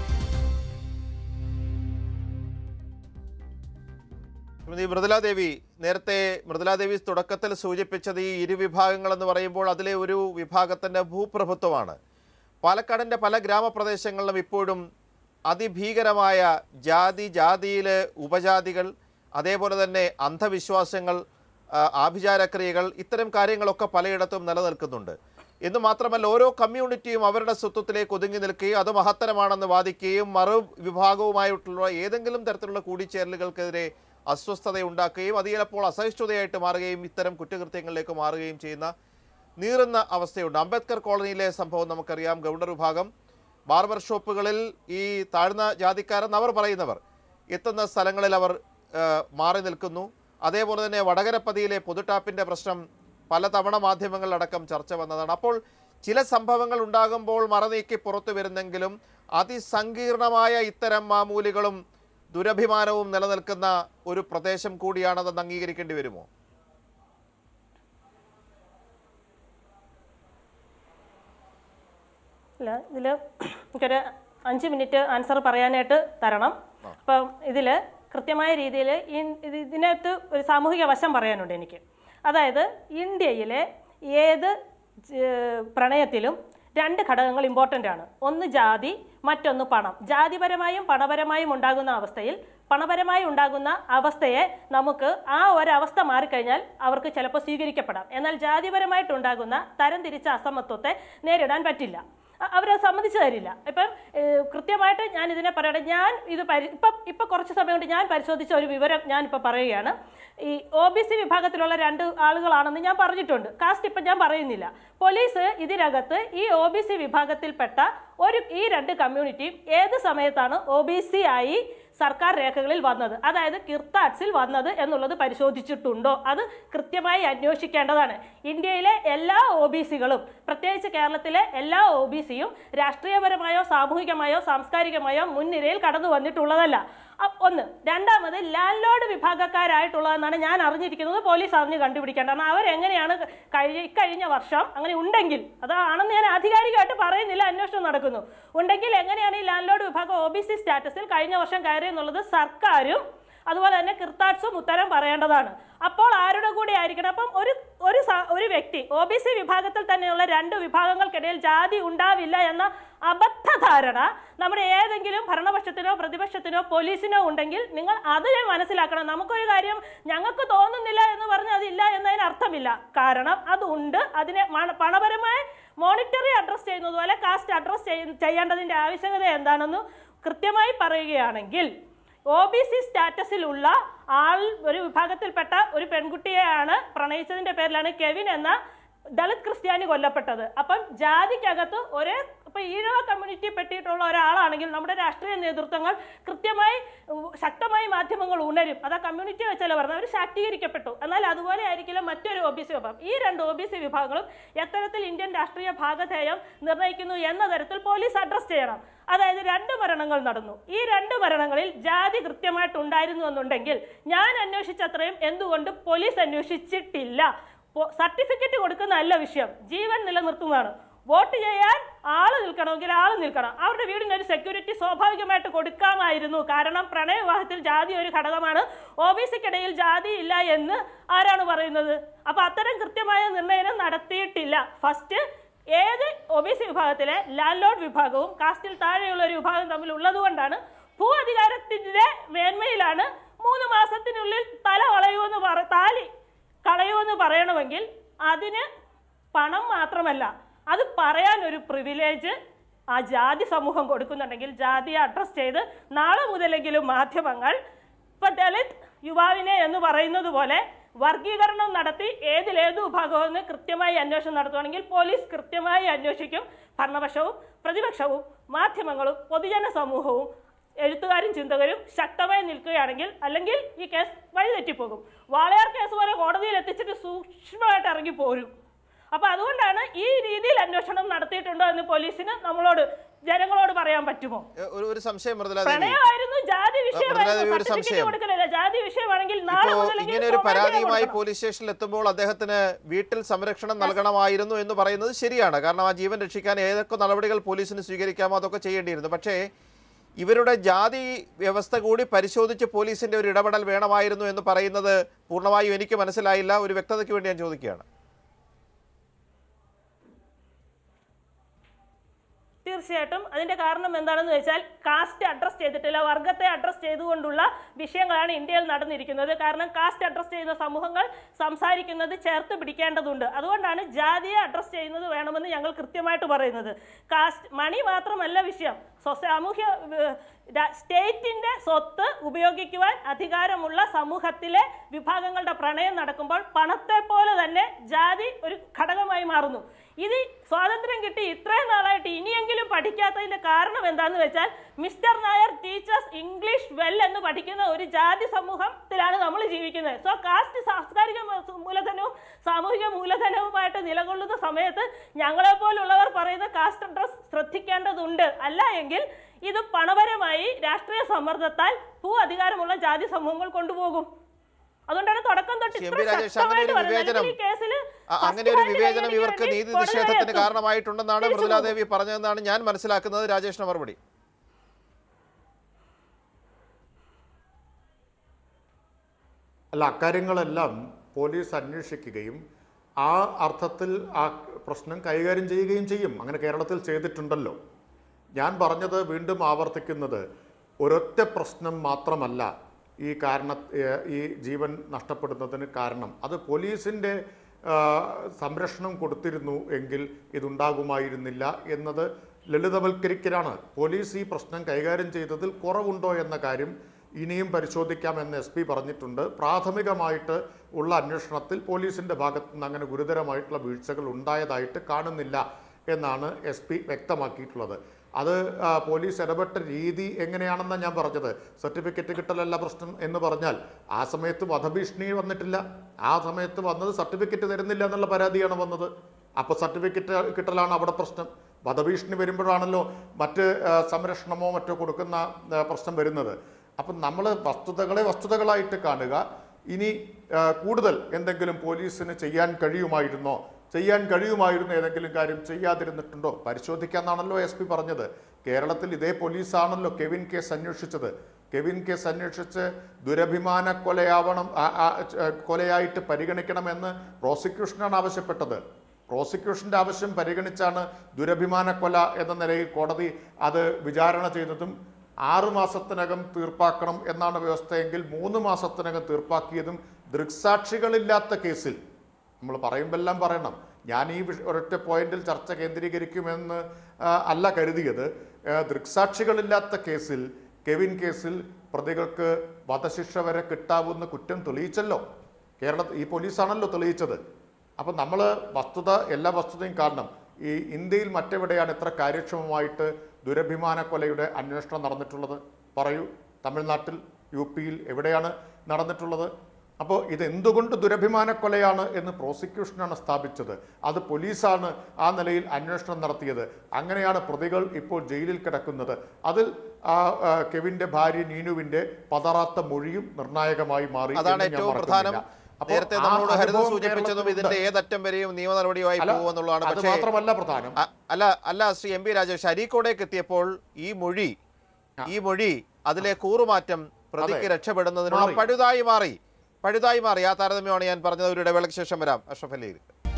ശ്രീമതി മൃദുലാദേവി നേരത്തെ മൃദുലാദേവി തുടക്കത്തിൽ സൂചിപ്പിച്ചത് ഈ ഇരു വിഭാഗങ്ങൾ എന്ന് പറയുമ്പോൾ അതിലെ ഒരു വിഭാഗത്തിന്റെ ഭൂപ്രഭുത്വമാണ് പാലക്കാടിന്റെ പല ഗ്രാമപ്രദേശങ്ങളിലും ഇപ്പോഴും അതിഭീകരമായ ജാതി ജാതിയിലെ ഉപജാതികൾ അതേപോലെ തന്നെ അന്ധവിശ്വാസങ്ങൾ ആ, ആഭിചാരക്രിയകൾ ഇത്തരം കാര്യങ്ങളൊക്കെ പലയിടത്തും നിലനിൽക്കുന്നുണ്ട് എന്ന് മാത്രമല്ല ഓരോ കമ്മ്യൂണിറ്റിയും അവരുടെ സ്വത്വത്തിലേക്ക് ഒതുങ്ങി നിൽക്കുകയും അത് മഹത്തരമാണെന്ന് വാദിക്കുകയും മറു വിഭാഗവുമായിട്ടുള്ള ഏതെങ്കിലും തരത്തിലുള്ള കൂടിച്ചേരലുകൾക്കെതിരെ അസ്വസ്ഥത ഉണ്ടാക്കുകയും അത് ചിലപ്പോൾ അസഹിഷ്ണുതയായിട്ട് മാറുകയും ഇത്തരം കുറ്റകൃത്യങ്ങളിലേക്ക് മാറുകയും ചെയ്യുന്ന നീറുന്ന അവസ്ഥയുണ്ട് അംബേദ്കർ കോളനിയിലെ സംഭവം നമുക്കറിയാം ഗവർണർ വിഭാഗം ബാർബർ ഷോപ്പുകളിൽ ഈ താഴ്ന്ന ജാതിക്കാരെന്ന് അവർ പറയുന്നവർ എത്തുന്ന സ്ഥലങ്ങളിൽ അവർ ആ, മാറി നിൽക്കുന്നു അതേപോലെ തന്നെ വടകരപ്പതിയിലെ പൊതുടാപ്പിൻ്റെ പ്രശ്നം പലതവണ മാധ്യമങ്ങളിലടക്കം ചർച്ച വന്നതാണ് അപ്പോൾ ചില സംഭവങ്ങൾ ഉണ്ടാകുമ്പോൾ മറനീക്കി പുറത്തു വരുന്നെങ്കിലും അതിസങ്കീർണമായ ഇത്തരം മാമൂലികളും ദുരഭിമാനവും നിലനിൽക്കുന്ന ഒരു പ്രദേശം കൂടിയാണതെന്ന് അംഗീകരിക്കേണ്ടി വരുമോ ഇല്ല ഇതിൽ എനിക്കൊരു അഞ്ച് മിനിറ്റ് ആൻസർ പറയാനായിട്ട് തരണം അപ്പം ഇതിൽ കൃത്യമായ രീതിയിൽ ഇതിനകത്ത് ഒരു സാമൂഹിക വശം പറയാനുണ്ട് എനിക്ക് അതായത് ഇന്ത്യയിലെ ഏത് ജ- പ്രണയത്തിലും രണ്ട് ഘടകങ്ങൾ ഇമ്പോർട്ടൻ്റ് ആണ് ഒന്ന് ജാതി മറ്റൊന്ന് പണം ജാതിപരമായും പണപരമായും ഉണ്ടാകുന്ന അവസ്ഥയിൽ പണപരമായി ഉണ്ടാകുന്ന അവസ്ഥയെ നമുക്ക് ആ ഒരവസ്ഥ മാറിക്കഴിഞ്ഞാൽ അവർക്ക് ചിലപ്പോൾ സ്വീകരിക്കപ്പെടാം എന്നാൽ ജാതിപരമായിട്ടുണ്ടാകുന്ന തരംതിരിച്ച അസമത്വത്തെ നേരിടാൻ പറ്റില്ല അ- അവരത് സമ്മതിച്ചു തരില്ല ഇപ്പം ഏഹ്, കൃത്യമായിട്ട് ഞാൻ ഇതിനെ പറയട്ടെ ഞാൻ ഇത് പരി ഇപ്പം ഇപ്പം കുറച്ച് സമയം കൊണ്ട് ഞാൻ പരിശോധിച്ച ഒരു വിവരം ഞാൻ ഇപ്പം പറയുകയാണ് ഈ ഒ ബി സി വിഭാഗത്തിലുള്ള രണ്ട് ആളുകളാണെന്ന് ഞാൻ പറഞ്ഞിട്ടുണ്ട് കാസ്റ്റ് ഇപ്പം ഞാൻ പറയുന്നില്ല പോലീസ് ഇതിനകത്ത് ഈ ഒ ബി സി വിഭാഗത്തിൽപ്പെട്ട ഒരു ഈ രണ്ട് കമ്മ്യൂണിറ്റിയും ഏത് സമയത്താണ് ഒ ബി സി ആയി സർക്കാർ രേഖകളിൽ വന്നത് അതായത് കിർത്താറ്റ്സിൽ വന്നത് എന്നുള്ളത് പരിശോധിച്ചിട്ടുണ്ടോ അത് കൃത്യമായി അന്വേഷിക്കേണ്ടതാണ് ഇന്ത്യയിലെ എല്ലാ ഒ ബി സികളും പ്രത്യേകിച്ച് കേരളത്തിലെ എല്ലാ ഒ ബി സിയും രാഷ്ട്രീയപരമായോ സാമൂഹികമായോ സാംസ്കാരികമായോ മുൻനിരയിൽ കടന്നു വന്നിട്ടുള്ളതല്ല അ- ഒന്ന് രണ്ടാമത് ലാൻഡ് ലോർഡ് വിഭാഗക്കാരായിട്ടുള്ളതെന്നാണ് ഞാൻ അറിഞ്ഞിരിക്കുന്നത് പോലീസ് അറിഞ്ഞ് കണ്ടുപിടിക്കേണ്ടത് കാരണം അവരെങ്ങനെയാണ് കഴി കഴിഞ്ഞ വർഷം അങ്ങനെ ഉണ്ടെങ്കിൽ അതാണെന്ന് ഞാൻ ആധികാരികമായിട്ട് പറയുന്നില്ല അന്വേഷണം നടക്കുന്നു ഉണ്ടെങ്കിൽ എങ്ങനെയാണ് ഈ ലാൻഡ് ലോർഡ് വിഭാഗം ഒ ബി സി സ്റ്റാറ്റസിൽ കഴിഞ്ഞ വർഷം കയറി എന്നുള്ളത് സർക്കാരും അതുപോലെ തന്നെ കിർത്താട്സും ഉത്തരം പറയേണ്ടതാണ് അപ്പോൾ ആരുടെ കൂടെ ആയിരിക്കണം അപ്പം ഒരു ഒരു സ- ഒരു വ്യക്തി ഒ ബി സി വിഭാഗത്തിൽ തന്നെയുള്ള രണ്ട് വിഭാഗങ്ങൾക്കിടയിൽ ജാതി ഉണ്ടാവില്ല എന്ന അബദ്ധധാരണ നമ്മുടെ ഏതെങ്കിലും ഭരണപക്ഷത്തിനോ പ്രതിപക്ഷത്തിനോ പോലീസിനോ ഉണ്ടെങ്കിൽ നിങ്ങൾ അതിനെ മനസ്സിലാക്കണം നമുക്കൊരു കാര്യം ഞങ്ങൾക്ക് തോന്നുന്നില്ല എന്ന് പറഞ്ഞ് അതില്ല എന്നതിന് അർത്ഥമില്ല കാരണം അതുണ്ട് അതിനെ മണ- പണപരമായ മോണിറ്ററി അഡ്രസ് ചെയ്യുന്നത് പോലെ കാസ്റ്റ് അഡ്രസ് ചെയ്യേണ്ടതിൻ്റെ ആവശ്യകത എന്താണെന്ന് കൃത്യമായി പറയുകയാണെങ്കിൽ ഒ ബി സി സ്റ്റാറ്റസിലുള്ള ആൾ ഒരു വിഭാഗത്തിൽപ്പെട്ട ഒരു പെൺകുട്ടിയെയാണ് പ്രണയിച്ചതിൻ്റെ പേരിലാണ് കെവിൻ എന്ന ദളിത് ക്രിസ്ത്യാനി കൊല്ലപ്പെട്ടത് അപ്പം ജാതിക്കകത്ത് ഒരേ ഇപ്പം ഈഴവ കമ്മ്യൂണിറ്റി പെട്ടിട്ടുള്ള ഒരാളാണെങ്കിൽ നമ്മുടെ രാഷ്ട്രീയ നേതൃത്വങ്ങൾ കൃത്യമായി ഉ- ശക്തമായി മാധ്യമങ്ങൾ ഉണരും അത് ആ കമ്മ്യൂണിറ്റി വെച്ചല്ല പറഞ്ഞത് അവർ ശാക്തീകരിക്കപ്പെട്ടു എന്നാൽ അതുപോലെ ആയിരിക്കില്ല മറ്റൊരു ഒ ബി സി വിഭാഗം ഈ രണ്ട് ഒ ബി സി വിഭാഗങ്ങളും എത്തരത്തിൽ ഇന്ത്യൻ രാഷ്ട്രീയ ഭാഗധേയം നിർണ്ണയിക്കുന്നു എന്ന തരത്തിൽ പോലീസ് അഡ്രസ് ചെയ്യണം അതായത് രണ്ട് മരണങ്ങൾ നടന്നു ഈ രണ്ട് മരണങ്ങളിൽ ജാതി കൃത്യമായിട്ടുണ്ടായിരുന്നു എന്നുണ്ടെങ്കിൽ ഞാൻ അന്വേഷിച്ചത്രയും എന്തുകൊണ്ട് പോലീസ് അന്വേഷിച്ചിട്ടില്ല പോ- സർട്ടിഫിക്കറ്റ് കൊടുക്കുന്നതല്ല വിഷയം ജീവൻ നിലനിർത്തുന്നതാണ് വോട്ട് ചെയ്യാൻ ആള് നിൽക്കണമെങ്കിൽ ആള് നിൽക്കണം അവരുടെ വീടിന് ഒരു സെക്യൂരിറ്റി സ്വാഭാവികമായിട്ട് കൊടുക്കാമായിരുന്നു കാരണം പ്രണയവിവാഹത്തിൽ ജാതി ഒരു ഘടകമാണ് ഒ ബി സിക്കിടയിൽ ജാതി ഇല്ല എന്ന് ആരാണ് പറയുന്നത് അപ്പൊ അത്തരം കൃത്യമായ നിർണ്ണയം നടത്തിയിട്ടില്ല ഫസ്റ്റ് ഏത് ഒ ബി സി വിഭാഗത്തിലെ ലാൻഡ് ലോഡ് വിഭാഗവും കാസ്റ്റിൽ താഴെയുള്ള ഒരു വിഭാഗം തമ്മിൽ ഉള്ളതുകൊണ്ടാണ് ഭൂ അധികാരത്തിന്റെ മേന്മയിലാണ് മൂന്ന് മാസത്തിനുള്ളിൽ തല കളയുമെന്ന് പറ താലി കളയുമെന്ന് പറയണമെങ്കിൽ അതിന് പണം മാത്രമല്ല അത് പറയാൻ ഒരു പ്രിവിലേജ് ആ ജാതി സമൂഹം കൊടുക്കുന്നുണ്ടെങ്കിൽ ജാതിയെ അഡ്രസ് ചെയ്ത് നാളെ മുതലെങ്കിലും മാധ്യമങ്ങൾ ഇപ്പൊ ദളിത് യുവാവിനെ എന്ന് പറയുന്നത് പോലെ വർഗീകരണം നടത്തി ഏതിലേതു വിഭാഗമെന്ന് കൃത്യമായി അന്വേഷണം നടത്തുകയാണെങ്കിൽ പോലീസ് കൃത്യമായി അന്വേഷിക്കും ഭരണപക്ഷവും പ്രതിപക്ഷവും മാധ്യമങ്ങളും പൊതുജന സമൂഹവും എഴുത്തുകാരും ചിന്തകരും ശക്തമായി നിൽക്കുകയാണെങ്കിൽ അല്ലെങ്കിൽ ഈ കേസ് വഴിതെറ്റിപ്പോകും വാളയാർ കേസ് പോലെ കോടതിയിൽ എത്തിച്ചിട്ട് സൂക്ഷ്മമായിട്ട് ഇറങ്ങി പോരും അപ്പൊ അതുകൊണ്ടാണ് ഈ രീതിയിൽ അന്വേഷണം നടത്തിയിട്ടുണ്ടോ എന്ന് പോലീസിന് നമ്മളോട് ജനങ്ങളോട് പറയാൻ പറ്റുമോ ഏ, ഒരു ഒരു സംശയം മൃദുല ദേവി പ്രണയമായിരുന്നു ജാതി മൃദുല ദേവി വിഷയമായിരുന്നു ഒരു സർട്ടിഫിക്കറ്റ് സംശയം കൊടുക്കലില്ല ജാതി വിഷയമാണെങ്കിൽ നാളെ ഇപ്പോ മുതലെങ്കിലും ഇങ്ങനെ ഒരു സ്വമേധയാ പരാതിയുമായി കൊടുക്കണം. പോലീസ് സ്റ്റേഷനിൽ എത്തുമ്പോൾ അദ്ദേഹത്തിന് വീട്ടിൽ സംരക്ഷണം നൽകണമായിരുന്നു എന്ന് പറയുന്നത് ശരിയാണ് കാരണം ആ ജീവൻ രക്ഷിക്കാൻ ഏതൊക്കെ നടപടികൾ പോലീസിന് സ്വീകരിക്കാമോ അതൊക്കെ ചെയ്യേണ്ടിയിരുന്നു പക്ഷേ ഇവരുടെ ജാതി വ്യവസ്ഥ കൂടി പരിശോധിച്ച് പോലീസിന്റെ ഒരു ഇടപെടൽ വേണമായിരുന്നു എന്ന് പറയുന്നത് പൂർണ്ണമായും എനിക്ക് മനസ്സിലായില്ല ഒരു വ്യക്തതയ്ക്ക് വേണ്ടി ഞാൻ ചോദിക്കുകയാണ് തീർച്ചയായിട്ടും അതിന്റെ കാരണം എന്താണെന്ന് വെച്ചാൽ കാസ്റ്റ് അഡ്രസ് ചെയ്തിട്ടില്ല വർഗത്തെ അഡ്രസ് ചെയ്തുകൊണ്ടുള്ള വിഷയങ്ങളാണ് ഇന്ത്യയിൽ നടന്നിരിക്കുന്നത് കാരണം കാസ്റ്റ് അഡ്രസ് ചെയ്യുന്ന സമൂഹങ്ങൾ സംസാരിക്കുന്നത് ചേർത്ത് പിടിക്കേണ്ടതുണ്ട് അതുകൊണ്ടാണ് ജാതിയെ അഡ്രസ് ചെയ്യുന്നത് വേണമെന്ന് ഞങ്ങൾ കൃത്യമായിട്ട് പറയുന്നത് കാസ്റ്റ് മണി മാത്രമല്ല വിഷയം സ്വ- സാമൂഹ്യ ഏഹ്, രാ- സ്റ്റേറ്റിന്റെ സ്വത്ത് ഉപയോഗിക്കുവാൻ അധികാരമുള്ള സമൂഹത്തിലെ വിഭാഗങ്ങളുടെ പ്രണയം നടക്കുമ്പോൾ പണത്തെ പോലെ തന്നെ ജാതി ഒരു ഘടകമായി മാറുന്നു ഇത് സ്വാതന്ത്ര്യം കിട്ടി ഇത്രയും നാളായിട്ട് ഇനിയെങ്കിലും പഠിക്കാത്തതിന്റെ കാരണം എന്താണെന്ന് വെച്ചാൽ mister Nair teachers English well എന്ന് പഠിക്കുന്ന ഒരു ജാതി സമൂഹത്തിലാണ് നമ്മൾ ജീവിക്കുന്നത് സോ കാസ്റ്റ് സാംസ്കാരിക മൂ- മൂലധനവും സാമൂഹിക മൂലധനവുമായിട്ട് നിലകൊള്ളുന്ന സമയത്ത് ഞങ്ങളെപ്പോലുള്ളവർ പറയുന്ന കാസ്റ്റ് അഡ്രസ് ശ്രദ്ധിക്കേണ്ടതുണ്ട് അല്ല എങ്കിൽ ഇത് പണപരമായി രാഷ്ട്രീയ സമ്മർദ്ദത്താൽ ഭൂ അധികാരമുള്ള ജാതി സമൂഹങ്ങൾ കൊണ്ടുപോകും അതുകൊണ്ടാണ് തുടക്കം തൊട്ട് എം ഇത്ര പി രാജേഷ് അങ്ങനെ ഒരു ശക്തമായിട്ട് പറയുന്നത്. വിവേചനം അല്ലെങ്കിൽ ഈ കേസില് അ- അങ്ങനെ ഒരു first hand വിവേചനം കൈകാര്യം ഇവർക്ക് വേണ്ടി നീതി കോടതി വരെ നിഷേധത്തിന് എത്തും. കാരണമായിട്ടുണ്ടെന്നാണ് തിരിച്ചു മൃദുല പോകും. ദേവി പറഞ്ഞതെന്നാണ് ഞാൻ മനസ്സിലാക്കുന്നത് രാജേഷിന്റെ മറുപടി അല്ല അക്കാര്യങ്ങളെല്ലാം പോലീസ് അന്വേഷിക്കുകയും ആ അർത്ഥത്തിൽ ആ പ്രശ്നം കൈകാര്യം ചെയ്യുകയും ചെയ്യും അങ്ങനെ കേരളത്തിൽ ചെയ്തിട്ടുണ്ടല്ലോ ഞാൻ പറഞ്ഞത് വീണ്ടും ആവർത്തിക്കുന്നത് ഒരൊറ്റ പ്രശ്നം മാത്രമല്ല ഈ കാരണ ഏഹ് ഈ ജീവൻ നഷ്ടപ്പെടുന്നതിന് കാരണം അത് പോലീസിൻ്റെ ആ, സംരക്ഷണം കൊടുത്തിരുന്നു എങ്കിൽ ഇതുണ്ടാകുമായിരുന്നില്ല എന്നത് ലളിതവൽക്കരിക്കലാണ് പോലീസ് ഈ പ്രശ്നം കൈകാര്യം ചെയ്തതിൽ കുറവുണ്ടോ എന്ന കാര്യം ഇനിയും പരിശോധിക്കാമെന്ന് എസ് പി പറഞ്ഞിട്ടുണ്ട് പ്രാഥമികമായിട്ട് ഉള്ള അന്വേഷണത്തിൽ പോലീസിൻ്റെ ഭാഗത്തു നിന്ന് അങ്ങനെ ഗുരുതരമായിട്ടുള്ള വീഴ്ചകൾ ഉണ്ടായതായിട്ട് കാണുന്നില്ല എന്നാണ് എസ് പി വ്യക്തമാക്കിയിട്ടുള്ളത് അത് ആ, പോലീസ് ഇടപെട്ട രീതി എങ്ങനെയാണെന്നാണ് ഞാൻ പറഞ്ഞത് സർട്ടിഫിക്കറ്റ് കിട്ടലല്ല പ്രശ്നം എന്ന് പറഞ്ഞാൽ ആ സമയത്ത് വധഭീഷണി വന്നിട്ടില്ല ആ സമയത്ത് വന്നത് സർട്ടിഫിക്കറ്റ് തരുന്നില്ല എന്നുള്ള പരാതിയാണ് വന്നത് അപ്പോൾ സർട്ടിഫിക്കറ്റ് കിട്ടലാണ് അവിടെ പ്രശ്നം വധഭീഷണി വരുമ്പോഴാണല്ലോ മറ്റ് ആ, സംരക്ഷണമോ മറ്റോ കൊടുക്കുന്ന ആ, പ്രശ്നം വരുന്നത് അപ്പം നമ്മൾ വസ്തുതകളെ വസ്തുതകളായിട്ട് കാണുക ഇനി ആ, കൂടുതൽ എന്തെങ്കിലും പോലീസിന് ചെയ്യാൻ കഴിയുമായിരുന്നോ ചെയ്യാൻ കഴിയുമായിരുന്ന ഏതെങ്കിലും കാര്യം ചെയ്യാതിരുന്നിട്ടുണ്ടോ പരിശോധിക്കാന്നാണല്ലോ എസ് പി പറഞ്ഞത് കേരളത്തിൽ ഇതേ പോലീസാണല്ലോ കെവിൻ കേസ് അന്വേഷിച്ചത് കെവിൻ കേസ് അന്വേഷിച്ച് ദുരഭിമാന കൊലയാവണം ആ- ആ- ച- കൊലയായിട്ട് പരിഗണിക്കണമെന്ന് പ്രോസിക്യൂഷനാണ് ആവശ്യപ്പെട്ടത് പ്രോസിക്യൂഷന്റെ ആവശ്യം പരിഗണിച്ചാണ് ദുരഭിമാന കൊല എന്ന നിലയിൽ കോടതി അത് വിചാരണ ചെയ്തതും ആറു മാസത്തിനകം തീർപ്പാക്കണം എന്നാണ് വ്യവസ്ഥയെങ്കിൽ മൂന്ന് മാസത്തിനകം തീർപ്പാക്കിയതും ദൃക്സാക്ഷികളില്ലാത്ത കേസിൽ നമ്മൾ പറയുമ്പോൾ എല്ലാം പറയണം ഞാൻ ഈ വിഷ- ഒരൊറ്റ പോയിന്റിൽ ചർച്ച കേന്ദ്രീകരിക്കുമെന്ന് ആ, അല്ല കരുതിയത് ആ, ദൃക്സാക്ഷികളില്ലാത്ത കേസിൽ കെവിൻ കേസിൽ പ്രതികൾക്ക് വധശിക്ഷ വരെ കിട്ടാവുന്ന കുറ്റം തെളിയിച്ചല്ലോ കേരള ഈ പോലീസാണല്ലോ തെളിയിച്ചത് അപ്പം നമ്മൾ വസ്തുത എല്ലാ വസ്തുതയും കാണണം ഈ ഇന്ത്യയിൽ മറ്റെവിടെയാണ് ഇത്ര കാര്യക്ഷമമായിട്ട് ദുരഭിമാന കൊലയുടെ അന്വേഷണം നടന്നിട്ടുള്ളത് പറയൂ തമിഴ്നാട്ടിൽ യു പിയിൽ എവിടെയാണ് നടന്നിട്ടുള്ളത് അപ്പോൾ ഇത് എന്തുകൊണ്ട് ദുരഭിമാന കൊലയാണ് എന്ന് പ്രോസിക്യൂഷനാണ് സ്ഥാപിച്ചത് അത് പോലീസാണ് ആ നിലയിൽ അന്വേഷണം നടത്തിയത് അങ്ങനെയാണ് പ്രതികൾ ഇപ്പോൾ ജയിലിൽ കിടക്കുന്നത് അതിൽ ആ ആ, കെവിന്റെ ഭാര്യ നീനുവിന്റെ പതറാത്ത മൊഴിയും നിർണായകമായി മാറി അതാണ് എന്ന് ഞാൻ ഏറ്റവും പ്രധാനം മറക്കുന്നില്ല. അപ്പോൾ നേരത്തെ ആ നമ്മളോട് ഹരിത അനുഭവം സൂചിപ്പിച്ചതും ഇതിന്റെ കേരളത്തിലുണ്ട്. ഏതറ്റം വരെയും നിയമ നടപടിയുമായി അല്ല, പോകുമെന്നുള്ളതാണ് അത് പക്ഷേ മാത്രമല്ല പ്രധാനം അ- അല്ല അല്ല ശ്രീ എം പി രാജേഷ് അരീക്കോടേക്ക് എത്തിയപ്പോൾ ഈ മൊഴി ഈ മൊഴി അതിലെ കൂറുമാറ്റം പ്രതിക്ക് അതെ. രക്ഷപ്പെടുന്നതിനുള്ള മാറി. പഴുതായി മാറി പഴുതായി മാറി ആ താരതമ്യമാണ് ഞാൻ പറഞ്ഞത് ഒരു ഇടവേളയ്ക്ക് ശേഷം വരാം അഷ്റഫ് അലി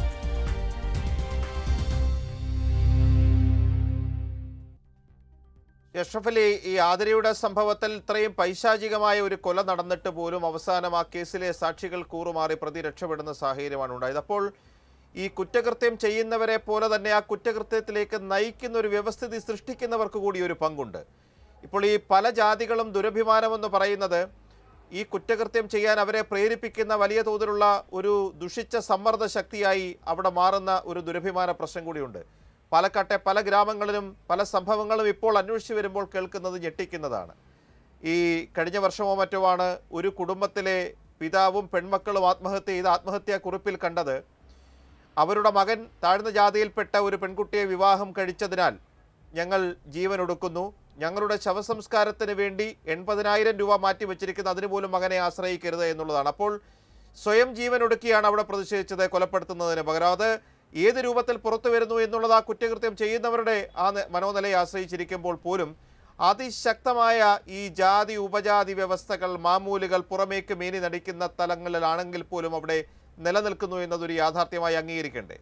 അഷ്റഫ് അലി ഈ ആതിരയുടെ സംഭവത്തിൽ ഇത്രയും പൈശാചികമായ ഒരു കൊല നടന്നിട്ട് പോലും അവസാനം ആ കേസിലെ സാക്ഷികൾ കൂറുമാറി പ്രതി രക്ഷപ്പെടുന്ന സാഹചര്യമാണ് ഉണ്ടായത് അപ്പോൾ ഈ കുറ്റകൃത്യം ചെയ്യുന്നവരെ പോലെ തന്നെ ആ കുറ്റകൃത്യത്തിലേക്ക് നയിക്കുന്ന ഒരു വ്യവസ്ഥിതി സൃഷ്ടിക്കുന്നവർക്ക് കൂടി ഒരു പങ്കുണ്ട് ഇപ്പോൾ ഈ പല ജാതികളും ദുരഭിമാനമെന്ന് പറയുന്നത് ഈ കുറ്റകൃത്യം ചെയ്യാൻ അവരെ പ്രേരിപ്പിക്കുന്ന വലിയ തോതിലുള്ള ഒരു ദുഷിച്ച സമ്മർദ്ദ ശക്തിയായി അവിടെ മാറുന്ന ഒരു ദുരഭിമാന പ്രശ്നം കൂടിയുണ്ട് പാലക്കാട്ടെ പല ഗ്രാമങ്ങളിലും പല സംഭവങ്ങളും ഇപ്പോൾ അന്വേഷിച്ച് വരുമ്പോൾ കേൾക്കുന്നത് ഞെട്ടിക്കുന്നതാണ് ഈ കഴിഞ്ഞ വർഷമോ മറ്റോ ആണ് ഒരു കുടുംബത്തിലെ പിതാവും പെൺമക്കളും ആത്മഹത്യ ചെയ്ത ആത്മഹത്യാ കുറിപ്പിൽ കണ്ടത് അവരുടെ മകൻ താഴ്ന്ന ജാതിയിൽപ്പെട്ട ഒരു പെൺകുട്ടിയെ വിവാഹം കഴിച്ചതിനാൽ ഞങ്ങൾ ജീവൻ ഒടുക്കുന്നു ഞങ്ങളുടെ ശവസംസ്കാരത്തിന് വേണ്ടി എൺപതിനായിരം രൂപ മാറ്റി വെച്ചിരിക്കുന്ന അതിന് പോലും മകനെ ആശ്രയിക്കരുത് എന്നുള്ളതാണ് അപ്പോൾ സ്വയം ജീവൻ ഒടുക്കിയാണ് അവിടെ പ്രതിഷേധിച്ചത് കൊലപ്പെടുത്തുന്നതിന് പകരം അത് ഏത് രൂപത്തിൽ പുറത്തു വരുന്നു എന്നുള്ളത് ആ കുറ്റകൃത്യം ചെയ്യുന്നവരുടെ ആ ന- മനോനിലയെ ആശ്രയിച്ചിരിക്കുമ്പോൾ പോലും അതിശക്തമായ ഈ ജാതി ഉപജാതി വ്യവസ്ഥകൾ മാമൂലുകൾ പുറമേക്ക് മേനി നടിക്കുന്ന തലങ്ങളിലാണെങ്കിൽ പോലും അവിടെ നിലനിൽക്കുന്നു എന്നതൊരു യാഥാർത്ഥ്യമായി അംഗീകരിക്കണ്ടേ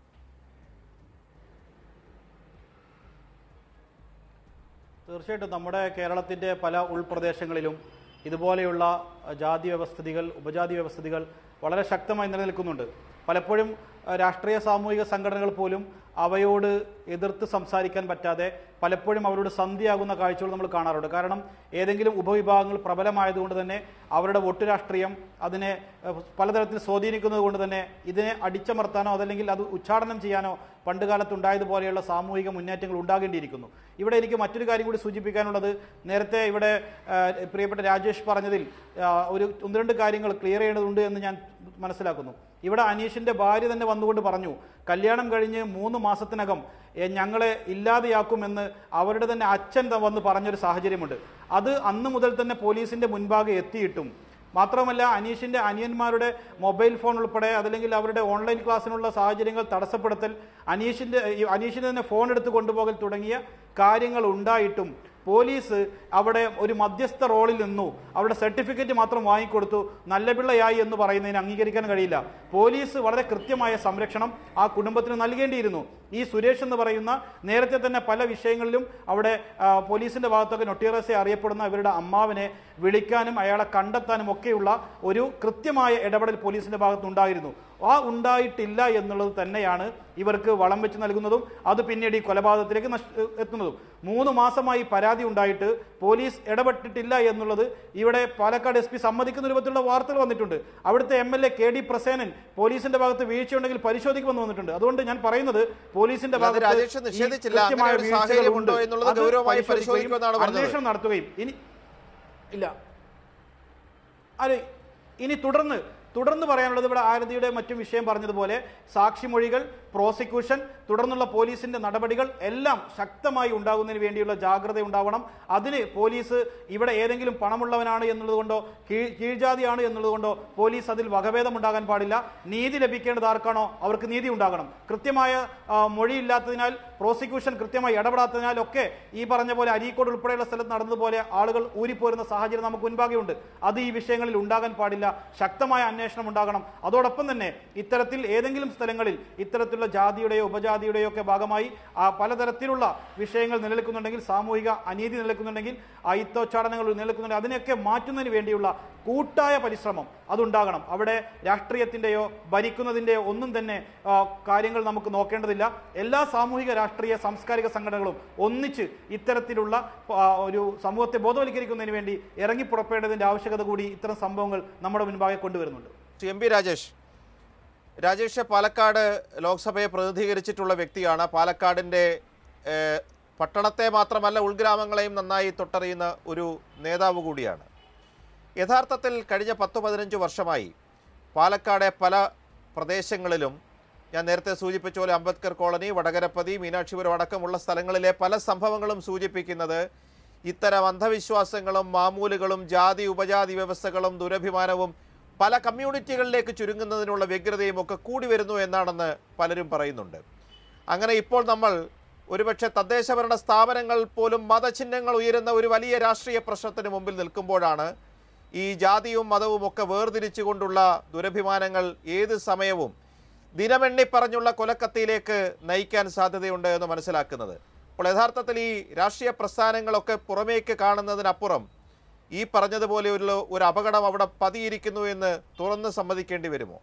തീർച്ചയായിട്ടും നമ്മുടെ കേരളത്തിൻ്റെ പല ഉൾപ്രദേശങ്ങളിലും ഇതുപോലെയുള്ള അഹ്, ജാതി വ്യവസ്ഥിതികൾ ഉപജാതി വ്യവസ്ഥിതികൾ വളരെ ശക്തമായി നിലനിൽക്കുന്നുണ്ട് പലപ്പോഴും അഹ്, രാഷ്ട്രീയ സാമൂഹിക സംഘടനകൾ പോലും അവയോട് എതിർത്ത് സംസാരിക്കാൻ പറ്റാതെ പലപ്പോഴും അവരോട് സന്ധിയാകുന്ന കാഴ്ചകൾ നമ്മൾ കാണാറുണ്ട് കാരണം ഏതെങ്കിലും ഉപവിഭാഗങ്ങൾ പ്രബലമായതുകൊണ്ട് തന്നെ അവരുടെ വോട്ട് രാഷ്ട്രീയം അതിനെ അഹ്, പലതരത്തിൽ സ്വാധീനിക്കുന്നത് കൊണ്ട് തന്നെ ഇതിനെ അടിച്ചമർത്താനോ അതല്ലെങ്കിൽ അത് ഉച്ചാടനം ചെയ്യാനോ പണ്ട് കാലത്തുണ്ടായതുപോലെയുള്ള സാമൂഹിക മുന്നേറ്റങ്ങൾ ഉണ്ടാകേണ്ടിയിരിക്കുന്നു ഇവിടെ എനിക്ക് മറ്റൊരു കാര്യം കൂടി സൂചിപ്പിക്കാനുള്ളത് നേരത്തെ ഇവിടെ ആ, പ്രിയപ്പെട്ട രാജേഷ് പറഞ്ഞതിൽ ആ, ഒരു ഒന്ന് രണ്ട് കാര്യങ്ങൾ ക്ലിയർ ചെയ്യേണ്ടതുണ്ട് എന്ന് ഞാൻ മനസ്സിലാക്കുന്നു ഇവിടെ അനീഷിന്റെ ഭാര്യ തന്നെ വന്നുകൊണ്ട് പറഞ്ഞു കല്യാണം കഴിഞ്ഞ് മൂന്ന് മാസത്തിനകം എ, ഞങ്ങളെ ഇല്ലാതെയാക്കുമെന്ന് അവരുടെ തന്നെ അച്ഛൻ ത- വന്ന് പറഞ്ഞൊരു സാഹചര്യമുണ്ട് അത് അന്ന് മുതൽ തന്നെ പോലീസിന്റെ മുൻപാകെ എത്തിയിട്ടും മാത്രമല്ല അനീഷിന്റെ അനിയന്മാരുടെ മൊബൈൽ ഫോൺ ഉൾപ്പെടെ അതല്ലെങ്കിൽ അവരുടെ ഓൺലൈൻ ക്ലാസ്സിനുള്ള സാഹചര്യങ്ങൾ തടസ്സപ്പെടുത്തൽ അനീഷിന്റെ ഈ അനീഷിന്റെ തന്നെ ഫോൺ എടുത്ത് കൊണ്ടുപോകൽ തുടങ്ങിയ കാര്യങ്ങൾ ഉണ്ടായിട്ടും പോലീസ് അവിടെ ഒരു മധ്യസ്ഥ റോളിൽ നിന്നു അവിടെ സർട്ടിഫിക്കറ്റ് മാത്രം വാങ്ങിക്കൊടുത്തു നല്ല പിള്ളയായി എന്ന് പറയുന്നതിന് അംഗീകരിക്കാൻ കഴിയില്ല പോലീസ് വളരെ കൃത്യമായ സംരക്ഷണം ആ കുടുംബത്തിന് നൽകേണ്ടിയിരുന്നു ഈ സുരേഷ് എന്ന് പറയുന്ന നേരത്തെ തന്നെ പല വിഷയങ്ങളിലും അവിടെ ആ, പോലീസിന്റെ ഭാഗത്തൊക്കെ നൊട്ടീറസെ അറിയപ്പെടുന്ന ഇവരുടെ അമ്മാവിനെ വിളിക്കാനും അയാളെ കണ്ടെത്താനും ഒക്കെയുള്ള ഒരു കൃത്യമായ ഇടപെടൽ പോലീസിന്റെ ഭാഗത്തുണ്ടായിരുന്നു ആ ഉണ്ടായിട്ടില്ല എന്നുള്ളത് തന്നെയാണ് ഇവർക്ക് വളം വെച്ച് നൽകുന്നതും അത് പിന്നീട് ഈ കൊലപാതകത്തിലേക്ക് നഷ് എത്തുന്നതും മൂന്ന് മാസമായി പരാതി ഉണ്ടായിട്ട് പോലീസ് ഇടപെട്ടിട്ടില്ല എന്നുള്ളത് ഇവിടെ പാലക്കാട് എസ് പി സമ്മതിക്കുന്ന രൂപത്തിലുള്ള വാർത്തകൾ വന്നിട്ടുണ്ട് അവിടുത്തെ M L A K D Prasenan പോലീസിന്റെ ഭാഗത്ത് വീഴ്ചയുണ്ടെങ്കിൽ പരിശോധിക്കുമെന്ന് വന്നിട്ടുണ്ട് അതുകൊണ്ട് ഞാൻ പറയുന്നത് പോലീസിന്റെ അല്ല, അത് ഭാഗത്ത് രാജേഷ് ഈ നിഷേധിച്ചില്ല. കൃത്യമായ അങ്ങനെ ഒരു വീഴ്ചകൾ സാഹചര്യം ഉണ്ട്. ഉണ്ടോ എന്നുള്ളത് അത് ഗൗരവമായി പരിശോധിക്കുകയും പരിശോധിക്കുമെന്നാണ് പറഞ്ഞത്. അന്വേഷണം നടത്തുകയും ഇനി ഇല്ല അതെ ഇനി തുടർന്ന് തുടർന്ന് പറയാനുള്ളത് ഇവിടെ ആരതിയുടെ മറ്റും വിഷയം പറഞ്ഞതുപോലെ സാക്ഷിമൊഴികൾ പ്രോസിക്യൂഷൻ തുടർന്നുള്ള പോലീസിന്റെ നടപടികൾ എല്ലാം ശക്തമായി ഉണ്ടാകുന്നതിന് വേണ്ടിയുള്ള ജാഗ്രത ഉണ്ടാവണം അതിന് പോലീസ് ഇവിടെ ഏതെങ്കിലും പണമുള്ളവനാണ് എന്നുള്ളത് കൊണ്ടോ കീഴ് കീഴ്ജാതിയാണ് എന്നുള്ളത് കൊണ്ടോ പോലീസ് അതിൽ വകഭേദം ഉണ്ടാകാൻ പാടില്ല നീതി ലഭിക്കേണ്ടത് ആർക്കാണോ അവർക്ക് നീതി ഉണ്ടാകണം കൃത്യമായ ആ, മൊഴിയില്ലാത്തതിനാൽ പ്രോസിക്യൂഷൻ കൃത്യമായി ഇടപെടാത്തതിനാൽ ഒക്കെ ഈ പറഞ്ഞ പോലെ അരീക്കോട് ഉൾപ്പെടെയുള്ള സ്ഥലത്ത് നടന്നതുപോലെ ആളുകൾ ഊരിപ്പോരുന്ന സാഹചര്യം നമുക്ക് മുൻപാകെയുണ്ട് അത് ഈ വിഷയങ്ങളിൽ ഉണ്ടാകാൻ പാടില്ല ശക്തമായ അന്വേഷണം ഉണ്ടാകണം അതോടൊപ്പം തന്നെ ഇത്തരത്തിൽ ഏതെങ്കിലും സ്ഥലങ്ങളിൽ ഇത്തരത്തിലുള്ള ജാതിയുടെയോ ഉപജാതിയുടെയോ ഒക്കെ ഭാഗമായി ആ പലതരത്തിലുള്ള വിഷയങ്ങൾ നിലനിൽക്കുന്നുണ്ടെങ്കിൽ സാമൂഹിക അനീതി നിലനിൽക്കുന്നുണ്ടെങ്കിൽ അയിത്തോച്ചാടനങ്ങൾ നിലനിൽക്കുന്നുണ്ടെങ്കിൽ അതിനെയൊക്കെ മാറ്റുന്നതിന് വേണ്ടിയുള്ള കൂട്ടായ പരിശ്രമം അതുണ്ടാകണം അവിടെ രാഷ്ട്രീയത്തിൻ്റെയോ ഭരിക്കുന്നതിൻ്റെയോ ഒന്നും തന്നെ ആ, കാര്യങ്ങൾ നമുക്ക് നോക്കേണ്ടതില്ല എല്ലാ സാമൂഹിക രാഷ്ട്രീയ സാംസ്കാരിക സംഘടനകളും ഒന്നിച്ച് ഇത്തരത്തിലുള്ള ആ, ഒരു സമൂഹത്തെ ബോധവൽക്കരിക്കുന്നതിന് വേണ്ടി ഇറങ്ങിപ്പുറപ്പെടേണ്ടതിൻ്റെ ആവശ്യകത കൂടി ഇത്തരം സംഭവങ്ങൾ നമ്മുടെ മുൻപാകെ കൊണ്ടുവരുന്നുണ്ട് ശ്രീ എം പി രാജേഷ് രാജേഷ് പാലക്കാട് ലോക്സഭയെ പ്രതിനിധീകരിച്ചിട്ടുള്ള വ്യക്തിയാണ് പാലക്കാടിൻ്റെ ഏഹ്, പട്ടണത്തെ മാത്രമല്ല ഉൾഗ്രാമങ്ങളെയും നന്നായി തൊട്ടറിയുന്ന ഒരു നേതാവ് കൂടിയാണ് യഥാർത്ഥത്തിൽ കഴിഞ്ഞ പത്ത് പതിനഞ്ച് വർഷമായി പാലക്കാടെ പല പ്രദേശങ്ങളിലും ഞാൻ നേരത്തെ സൂചിപ്പിച്ച പോലെ അംബേദ്കർ കോളനി വടകരപ്പതി മീനാക്ഷിപുരം അടക്കമുള്ള സ്ഥലങ്ങളിലെ പല സംഭവങ്ങളും സൂചിപ്പിക്കുന്നത് ഇത്തരം അന്ധവിശ്വാസങ്ങളും മാമൂലുകളും ജാതി ഉപജാതി വ്യവസ്ഥകളും ദുരഭിമാനവും പല കമ്മ്യൂണിറ്റികളിലേക്ക് ചുരുങ്ങുന്നതിനുള്ള വ്യഗ്രതയും ഒക്കെ കൂടി വരുന്നു എന്നാണെന്ന് പലരും പറയുന്നുണ്ട് അങ്ങനെ ഇപ്പോൾ നമ്മൾ ഒരുപക്ഷെ തദ്ദേശഭരണ സ്ഥാപനങ്ങൾ പോലും മതചിഹ്നങ്ങൾ ഉയരുന്ന ഒരു വലിയ രാഷ്ട്രീയ പ്രശ്നത്തിന് മുമ്പിൽ നിൽക്കുമ്പോഴാണ് ഈ ജാതിയും മതവും ഒക്കെ വേർതിരിച്ചുകൊണ്ടുള്ള ദുരഭിമാനങ്ങൾ ഏത് സമയവും ദിനമെണ്ണി പറഞ്ഞുള്ള കൊലക്കത്തിയിലേക്ക് നയിക്കാൻ സാധ്യതയുണ്ട് എന്ന് മനസ്സിലാക്കുന്നത് അപ്പോൾ യഥാർത്ഥത്തിൽ ഈ രാഷ്ട്രീയ പ്രസ്ഥാനങ്ങളൊക്കെ പുറമേക്ക് കാണുന്നതിനപ്പുറം ഈ പറഞ്ഞതുപോലെ ഒരു ഒരു അപകടം അവിടെ പതിയിരിക്കുന്നു എന്ന് തുറന്ന് സമ്മതിക്കേണ്ടി വരുമോ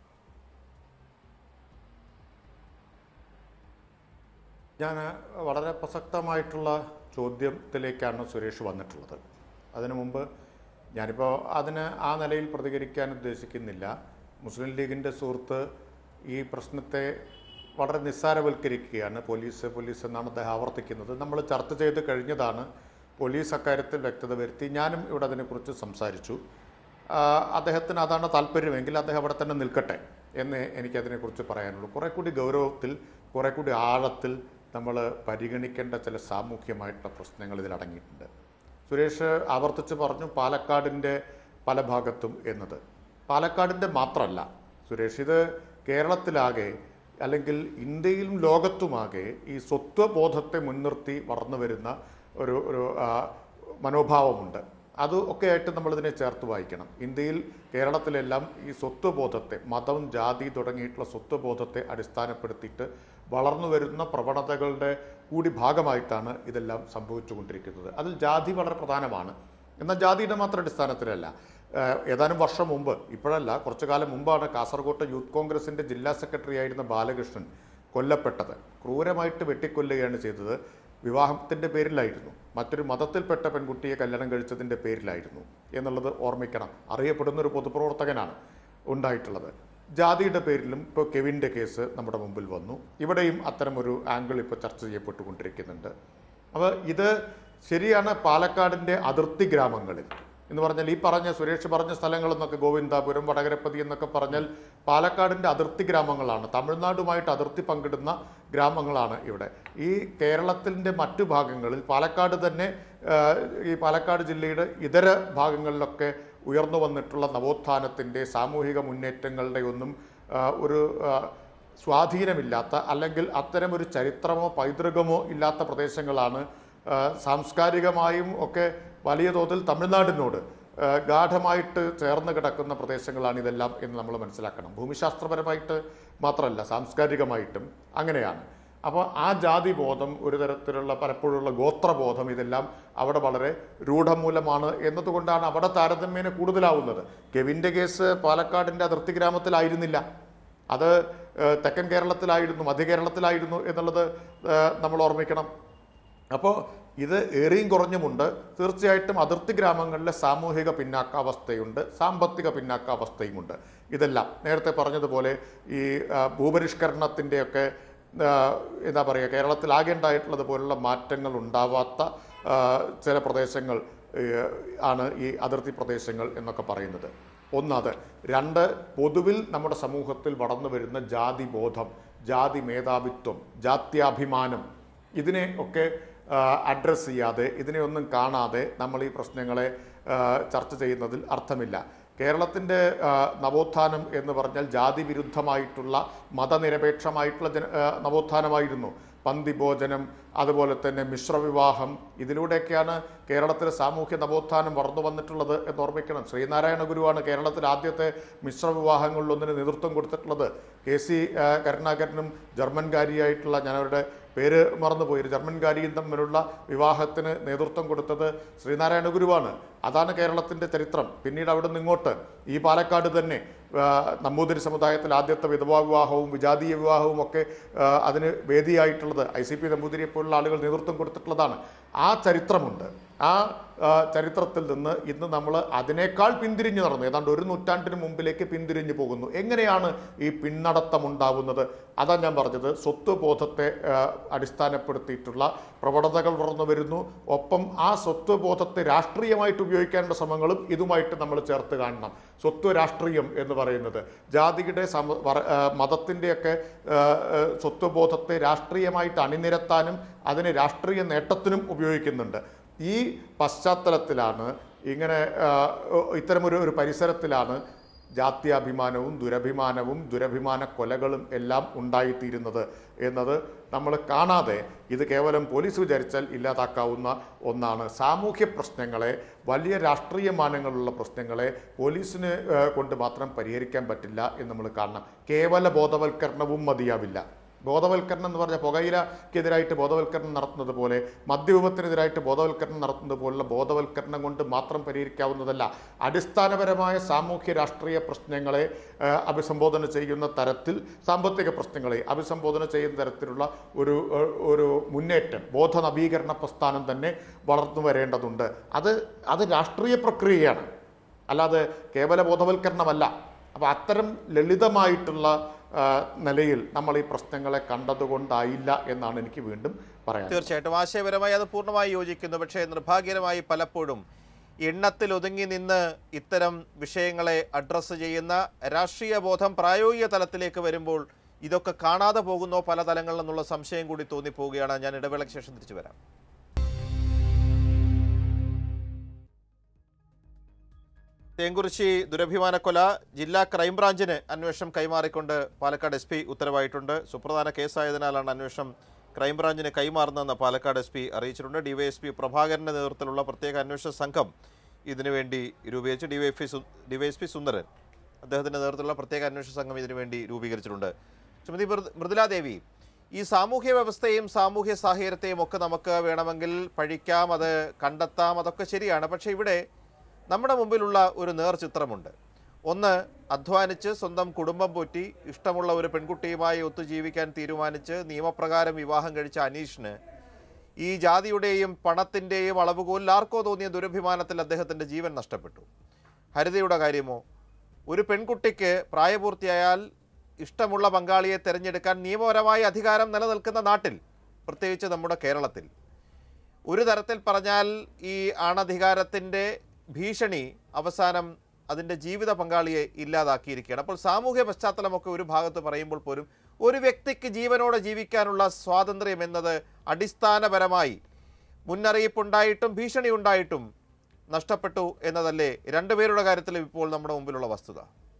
ഞാൻ വളരെ പ്രസക്തമായിട്ടുള്ള ചോദ്യത്തിലേക്കാണ് സുരേഷ് വന്നിട്ടുള്ളത് അതിനു മുമ്പ് ഞാനിപ്പോൾ അതിന് ആ നിലയിൽ പ്രതികരിക്കാൻ ഉദ്ദേശിക്കുന്നില്ല മുസ്ലിം ലീഗിൻ്റെ സുഹൃത്ത് ഈ പ്രശ്നത്തെ വളരെ നിസ്സാരവൽക്കരിക്കുകയാണ് പോലീസ് പോലീസ് എന്നാണ് അദ്ദേഹം ആവർത്തിക്കുന്നത് നമ്മൾ ചർച്ച ചെയ്ത് കഴിഞ്ഞതാണ് പോലീസ് അക്കാര്യത്തിൽ വ്യക്തത വരുത്തി ഞാനും ഇവിടെ അതിനെക്കുറിച്ച് സംസാരിച്ചു ആ, അദ്ദേഹത്തിന് അതാണ് താല്പര്യമെങ്കിൽ അദ്ദേഹം അവിടെ തന്നെ നിൽക്കട്ടെ എന്ന് എനിക്കതിനെക്കുറിച്ച് പറയാനുള്ളൂ കുറെ കൂടി ഗൗരവത്തിൽ കുറെ കൂടി ആഴത്തിൽ നമ്മൾ പരിഗണിക്കേണ്ട ചില സാമൂഹ്യമായിട്ടുള്ള പ്രശ്നങ്ങൾ ഇതിൽ അടങ്ങിയിട്ടുണ്ട് സുരേഷ് ആവർത്തിച്ച് പറഞ്ഞു പാലക്കാടിൻ്റെ പല ഭാഗത്തും എന്നത് പാലക്കാടിൻ്റെ മാത്രമല്ല സുരേഷ് ഇത് കേരളത്തിലാകെ അല്ലെങ്കിൽ ഇന്ത്യയിലും ലോകത്തുമാകെ ഈ സ്വത്വബോധത്തെ മുൻനിർത്തി വളർന്നു വരുന്ന ഒരു ഒരു ആ, മനോഭാവമുണ്ട് അത് ഒക്കെ ആയിട്ട് നമ്മളിതിനെ ചേർത്ത് വായിക്കണം ഇന്ത്യയിൽ കേരളത്തിലെല്ലാം ഈ സ്വത്വബോധത്തെ മതം ജാതി തുടങ്ങിയിട്ടുള്ള സ്വത്വബോധത്തെ അടിസ്ഥാനപ്പെടുത്തിയിട്ട് വളർന്നു വരുന്ന പ്രവണതകളുടെ കൂടി ഭാഗമായിട്ടാണ് ഇതെല്ലാം സംഭവിച്ചുകൊണ്ടിരിക്കുന്നത് അതിൽ ജാതി വളരെ പ്രധാനമാണ് എന്നാൽ ജാതിയുടെ മാത്രം അടിസ്ഥാനത്തിലല്ല ഏഹ് ഏതാനും വർഷം മുമ്പ് ഇപ്പോഴല്ല കുറച്ചു കാലം മുമ്പാണ് കാസർഗോട്ട് യൂത്ത് കോൺഗ്രസിൻ്റെ ജില്ലാ സെക്രട്ടറി ആയിരുന്ന ബാലകൃഷ്ണൻ കൊല്ലപ്പെട്ടത് ക്രൂരമായിട്ട് വെട്ടിക്കൊല്ലുകയാണ് ചെയ്തത് വിവാഹത്തിൻ്റെ പേരിലായിരുന്നു മറ്റൊരു മതത്തിൽപ്പെട്ട പെൺകുട്ടിയെ കല്യാണം കഴിച്ചതിൻ്റെ പേരിലായിരുന്നു എന്നുള്ളത് ഓർമ്മിക്കണം അറിയപ്പെടുന്ന ഒരു പൊതുപ്രവർത്തകനാണ് ഉണ്ടായിട്ടുള്ളത് ജാതിയുടെ പേരിലും ഇപ്പോൾ കെവിൻ്റെ കേസ് നമ്മുടെ മുമ്പിൽ വന്നു ഇവിടെയും അത്തരമൊരു ആംഗിൾ ഇപ്പോൾ ചർച്ച ചെയ്യപ്പെട്ടുകൊണ്ടിരിക്കുന്നുണ്ട് അപ്പോൾ ഇത് ശരിയാണ് പാലക്കാടിൻ്റെ അതിർത്തി ഗ്രാമങ്ങളിൽ എന്ന് പറഞ്ഞാൽ ഈ പറഞ്ഞ സുരേഷ് പറഞ്ഞ സ്ഥലങ്ങളെന്നൊക്കെ ഗോവിന്ദാപുരം വടകരപ്പതി എന്നൊക്കെ പറഞ്ഞാൽ പാലക്കാടിൻ്റെ അതിർത്തി ഗ്രാമങ്ങളാണ് തമിഴ്നാടുമായിട്ട് അതിർത്തി പങ്കിടുന്ന ഗ്രാമങ്ങളാണ് ഇവിടെ ഈ കേരളത്തിൻ്റെ മറ്റു ഭാഗങ്ങളിൽ പാലക്കാട് തന്നെ ആ, ഈ പാലക്കാട് ജില്ലയുടെ ഇതര ഭാഗങ്ങളിലൊക്കെ ഉയർന്നു വന്നിട്ടുള്ള നവോത്ഥാനത്തിൻ്റെ സാമൂഹിക മുന്നേറ്റങ്ങളുടെ ഒന്നും ആ, ഒരു ആ, സ്വാധീനമില്ലാത്ത അല്ലെങ്കിൽ അത്തരമൊരു ചരിത്രമോ പൈതൃകമോ ഇല്ലാത്ത പ്രദേശങ്ങളാണ് ആ, സാംസ്കാരികമായും ഒക്കെ വലിയ തോതിൽ തമിഴ്നാടിനോട് ആ, ഗാഠമായിട്ട് ചേർന്ന് കിടക്കുന്ന പ്രദേശങ്ങളാണ് ഇതെല്ലാം എന്ന് നമ്മൾ മനസ്സിലാക്കണം ഭൂമിശാസ്ത്രപരമായിട്ട് മാത്രമല്ല സാംസ്കാരികമായിട്ടും അങ്ങനെയാണ് അപ്പോൾ ആ ജാതി ബോധം ഒരു തരത്തിലുള്ള പലപ്പോഴുള്ള ഗോത്രബോധം ഇതെല്ലാം അവിടെ വളരെ രൂഢമൂലമാണ് എന്നതുകൊണ്ടാണ് അവിടെ താരതമ്യേന കൂടുതലാവുന്നത് കെവിൻ്റെ കേസ് പാലക്കാടിൻ്റെ അതിർത്തി ഗ്രാമത്തിലായിരുന്നില്ല അത് ഏഹ്, തെക്കൻ കേരളത്തിലായിരുന്നു മധ്യ കേരളത്തിലായിരുന്നു എന്നുള്ളത് ഏഹ്, നമ്മൾ ഓർമ്മിക്കണം അപ്പോൾ ഇത് ഏറിയും കുറഞ്ഞുമുണ്ട് തീർച്ചയായിട്ടും അതിർത്തി ഗ്രാമങ്ങളിലെ സാമൂഹിക പിന്നാക്കാവസ്ഥയുണ്ട് സാമ്പത്തിക പിന്നാക്കാവസ്ഥയുമുണ്ട് ഇതെല്ലാം നേരത്തെ പറഞ്ഞതുപോലെ ഈ ആ, ഭൂപരിഷ്കരണത്തിൻ്റെയൊക്കെ ആ, എന്താ പറയുക കേരളത്തിലാകെ ഉണ്ടായിട്ടുള്ളത് പോലുള്ള മാറ്റങ്ങൾ ഉണ്ടാവാത്ത ആ, ചില പ്രദേശങ്ങൾ ഏ, ആണ് ഈ അതിർത്തി പ്രദേശങ്ങൾ എന്നൊക്കെ പറയുന്നത് ഒന്നത് രണ്ട് പൊതുവിൽ നമ്മുടെ സമൂഹത്തിൽ വളർന്നു വരുന്ന ജാതി ബോധം ജാതി മേധാവിത്വം ജാത്യാഭിമാനം ഇതിനെ ഒക്കെ അഡ്രസ്സ് ചെയ്യാതെ ഇതിനെ ഒന്നും കാണാതെ നമ്മൾ ഈ പ്രശ്നങ്ങളെ ആ, ചർച്ച ചെയ്യുന്നതിൽ അർത്ഥമില്ല കേരളത്തിൻ്റെ ആ, നവോത്ഥാനം എന്ന് പറഞ്ഞാൽ ജാതി വിരുദ്ധമായിട്ടുള്ള മതനിരപേക്ഷമായിട്ടുള്ള ജന ആ, നവോത്ഥാനമായിരുന്നു പന്തിഭോജനം അതുപോലെ തന്നെ മിശ്രവിവാഹം ഇതിലൂടെയൊക്കെയാണ് കേരളത്തിലെ സാമൂഹ്യ നവോത്ഥാനം വളർന്നു വന്നിട്ടുള്ളത് എന്ന് ഓർമ്മിക്കണം ശ്രീനാരായണ ഗുരുവാണ് കേരളത്തിൽ ആദ്യത്തെ മിശ്രവിവാഹങ്ങളിലൊന്നിന് നേതൃത്വം കൊടുത്തിട്ടുള്ളത് കെ സി ആ, കരുണാകരനും ജർമ്മൻകാരിയായിട്ടുള്ള ഞാനവരുടെ പേര് മറന്നുപോയി ഒരു ജർമ്മൻകാരിയും തമ്മിലുള്ള വിവാഹത്തിന് നേതൃത്വം കൊടുത്തത് ശ്രീനാരായണ ഗുരുവാണ് അതാണ് കേരളത്തിൻ്റെ ചരിത്രം പിന്നീട് അവിടെ നിന്ന് ഇങ്ങോട്ട് ഈ പാലക്കാട് തന്നെ ആ, നമ്പൂതിരി സമുദായത്തിൽ ആദ്യത്തെ വിധവാ വിവാഹവും വിജാതീയ വിവാഹവും ഒക്കെ ആ, അതിന് വേദിയായിട്ടുള്ളത് ഐ സി പി നമ്പൂതിരിയെ പോലുള്ള ആളുകൾ നേതൃത്വം കൊടുത്തിട്ടുള്ളതാണ് ആ ചരിത്രമുണ്ട് ആ ആ, ചരിത്രത്തിൽ നിന്ന് ഇന്ന് നമ്മൾ അതിനേക്കാൾ പിന്തിരിഞ്ഞു നടന്നു ഏതാണ്ട് ഒരു നൂറ്റാണ്ടിന് മുമ്പിലേക്ക് പിന്തിരിഞ്ഞു പോകുന്നു എങ്ങനെയാണ് ഈ പിന്നടത്തം ഉണ്ടാവുന്നത് അതാ ഞാൻ പറഞ്ഞത് സ്വത്വബോധത്തെ ആ, അടിസ്ഥാനപ്പെടുത്തിയിട്ടുള്ള പ്രവണതകൾ വളർന്നു വരുന്നു ഒപ്പം ആ സ്വത്വബോധത്തെ രാഷ്ട്രീയമായിട്ട് ഉപയോഗിക്കാനുള്ള ശ്രമങ്ങളും ഇതുമായിട്ട് നമ്മൾ ചേർത്ത് കാണണം സ്വത്വ രാഷ്ട്രീയം എന്ന് പറയുന്നത് ജാതിയുടെ സമ വറ- ആ, മതത്തിൻ്റെയൊക്കെ ആ, ആ, സ്വത്വബോധത്തെ രാഷ്ട്രീയമായിട്ട് അണിനിരത്താനും അതിനെ രാഷ്ട്രീയ നേട്ടത്തിനും ഉപയോഗിക്കുന്നുണ്ട് ഈ പശ്ചാത്തലത്തിലാണ് ഇങ്ങനെ ആ, ഇത്തരമൊരു ഒരു പരിസരത്തിലാണ് ജാത്യാഭിമാനവും ദുരഭിമാനവും ദുരഭിമാന കൊലകളും എല്ലാം ഉണ്ടായിത്തീരുന്നത് എന്നത് നമ്മൾ കാണാതെ ഇത് കേവലം പോലീസ് വിചാരിച്ചാൽ ഇല്ലാതാക്കാവുന്ന ഒന്നാണ് സാമൂഹ്യ പ്രശ്നങ്ങളെ വലിയ രാഷ്ട്രീയ മാനങ്ങളുള്ള പ്രശ്നങ്ങളെ പോലീസിന് ആ, കൊണ്ട് മാത്രം പരിഹരിക്കാൻ പറ്റില്ല എന്ന് നമ്മൾ കാണണം കേവല ബോധവൽക്കരണവും മതിയാവില്ല ബോധവൽക്കരണം എന്ന് പറഞ്ഞാൽ പുകയിലക്കെതിരായിട്ട് ബോധവൽക്കരണം നടത്തുന്നത് പോലെ മദ്യവിപത്തിനെതിരായിട്ട് ബോധവൽക്കരണം നടത്തുന്നത് പോലുള്ള ബോധവൽക്കരണം കൊണ്ട് മാത്രം പരിഹരിക്കാവുന്നതല്ല അടിസ്ഥാനപരമായ സാമൂഹ്യ രാഷ്ട്രീയ പ്രശ്നങ്ങളെ ആ, അഭിസംബോധന ചെയ്യുന്ന തരത്തിൽ സാമ്പത്തിക പ്രശ്നങ്ങളെ അഭിസംബോധന ചെയ്യുന്ന തരത്തിലുള്ള ഒരു ആ, ഒരു മുന്നേറ്റം ബോധ നവീകരണ പ്രസ്ഥാനം തന്നെ വളർന്നു വരേണ്ടതുണ്ട് അത് അത് രാഷ്ട്രീയ പ്രക്രിയയാണ് അല്ലാതെ കേവല ബോധവൽക്കരണമല്ല അപ്പോൾ അത്തരം ലളിതമായിട്ടുള്ള ആ, നിലയിൽ നമ്മൾ ഈ പ്രശ്നങ്ങളെ കണ്ടതുകൊണ്ടായില്ല എന്നാണ് എനിക്ക് വീണ്ടും പറയാൻ തീർച്ചയായിട്ടും ആശയപരമായി അത് പൂർണ്ണമായി യോജിക്കുന്നു പക്ഷേ നിർഭാഗ്യകരമായി പലപ്പോഴും എണ്ണത്തിൽ ഒതുങ്ങി നിന്ന് ഇത്തരം വിഷയങ്ങളെ അഡ്രസ്സ് ചെയ്യുന്ന രാഷ്ട്രീയ ബോധം പ്രായോഗിക തലത്തിലേക്ക് വരുമ്പോൾ ഇതൊക്കെ കാണാതെ പോകുന്നോ പല തലങ്ങളിൽ നിന്നുള്ള സംശയം കൂടി തോന്നിപ്പോവുകയാണ് ഞാൻ ഇടവേളയ്ക്ക് ശേഷം തിരിച്ചു വരാം തേങ്കുറിശി ദുരഭിമാനക്കൊല ജില്ലാ ക്രൈംബ്രാഞ്ചിന് അന്വേഷണം കൈമാറിക്കൊണ്ട് പാലക്കാട് എസ് പി ഉത്തരവായിട്ടുണ്ട് സുപ്രധാന കേസായതിനാലാണ് അന്വേഷണം ക്രൈംബ്രാഞ്ചിന് കൈമാറുന്നതെന്ന് പാലക്കാട് എസ് പി അറിയിച്ചിട്ടുണ്ട് ഡിവൈഎസ്പി പ്രഭാകരന്റെ നേതൃത്വത്തിലുള്ള പ്രത്യേക അന്വേഷണ സംഘം ഇതിനുവേണ്ടി രൂപീകരിച്ച് ഡിവൈഎഫ്ഐ സു ഡിവൈഎസ്പി സുന്ദരൻ അദ്ദേഹത്തിൻ്റെ നേതൃത്വത്തിലുള്ള പ്രത്യേക അന്വേഷണ സംഘം ഇതിനുവേണ്ടി രൂപീകരിച്ചിട്ടുണ്ട് ശ്രീമതി മൃദ- മൃദുലാദേവി ഈ സാമൂഹ്യ വ്യവസ്ഥയും സാമൂഹ്യ സാഹചര്യത്തെയും ഒക്കെ നമുക്ക് വേണമെങ്കിൽ പഴിക്കാം അത് കണ്ടെത്താം അതൊക്കെ ശരിയാണ് പക്ഷേ ഇവിടെ നമ്മുടെ മുമ്പിലുള്ള ഒരു നേർചിത്രമുണ്ട് ഒന്ന് അധ്വാനിച്ച് സ്വന്തം കുടുംബം പോറ്റി ഇഷ്ടമുള്ള ഒരു പെൺകുട്ടിയുമായി ഒത്തുജീവിക്കാൻ തീരുമാനിച്ച് നിയമപ്രകാരം വിവാഹം കഴിച്ച അനീഷിന് ഈ ജാതിയുടെയും പണത്തിൻ്റെയും അളവുകോലിൽ ആർക്കോ തോന്നിയ ദുരഭിമാനത്തിൽ അദ്ദേഹത്തിൻ്റെ ജീവൻ നഷ്ടപ്പെട്ടു ഹരിതയുടെ കാര്യമോ ഒരു പെൺകുട്ടിക്ക് പ്രായപൂർത്തിയായാൽ ഇഷ്ടമുള്ള പങ്കാളിയെ തിരഞ്ഞെടുക്കാൻ നിയമപരമായ അധികാരം നിലനിൽക്കുന്ന നാട്ടിൽ പ്രത്യേകിച്ച് നമ്മുടെ കേരളത്തിൽ ഒരു തരത്തിൽ പറഞ്ഞാൽ ഈ ആണധികാരത്തിൻ്റെ ഭീഷണി അവസാനം അതിൻ്റെ ജീവിത പങ്കാളിയെ ഇല്ലാതാക്കിയിരിക്കുകയാണ് അപ്പോൾ സാമൂഹ്യ പശ്ചാത്തലമൊക്കെ ഒരു ഭാഗത്ത് പറയുമ്പോൾ പോലും ഒരു വ്യക്തിക്ക് ജീവനോടെ ജീവിക്കാനുള്ള സ്വാതന്ത്ര്യം എന്നത് അടിസ്ഥാനപരമായി മുന്നറിയിപ്പുണ്ടായിട്ടും ഭീഷണി ഉണ്ടായിട്ടും നഷ്ടപ്പെട്ടു എന്നതല്ലേ രണ്ടുപേരുടെ കാര്യത്തിൽ ഇപ്പോൾ നമ്മുടെ മുമ്പിലുള്ള വസ്തുത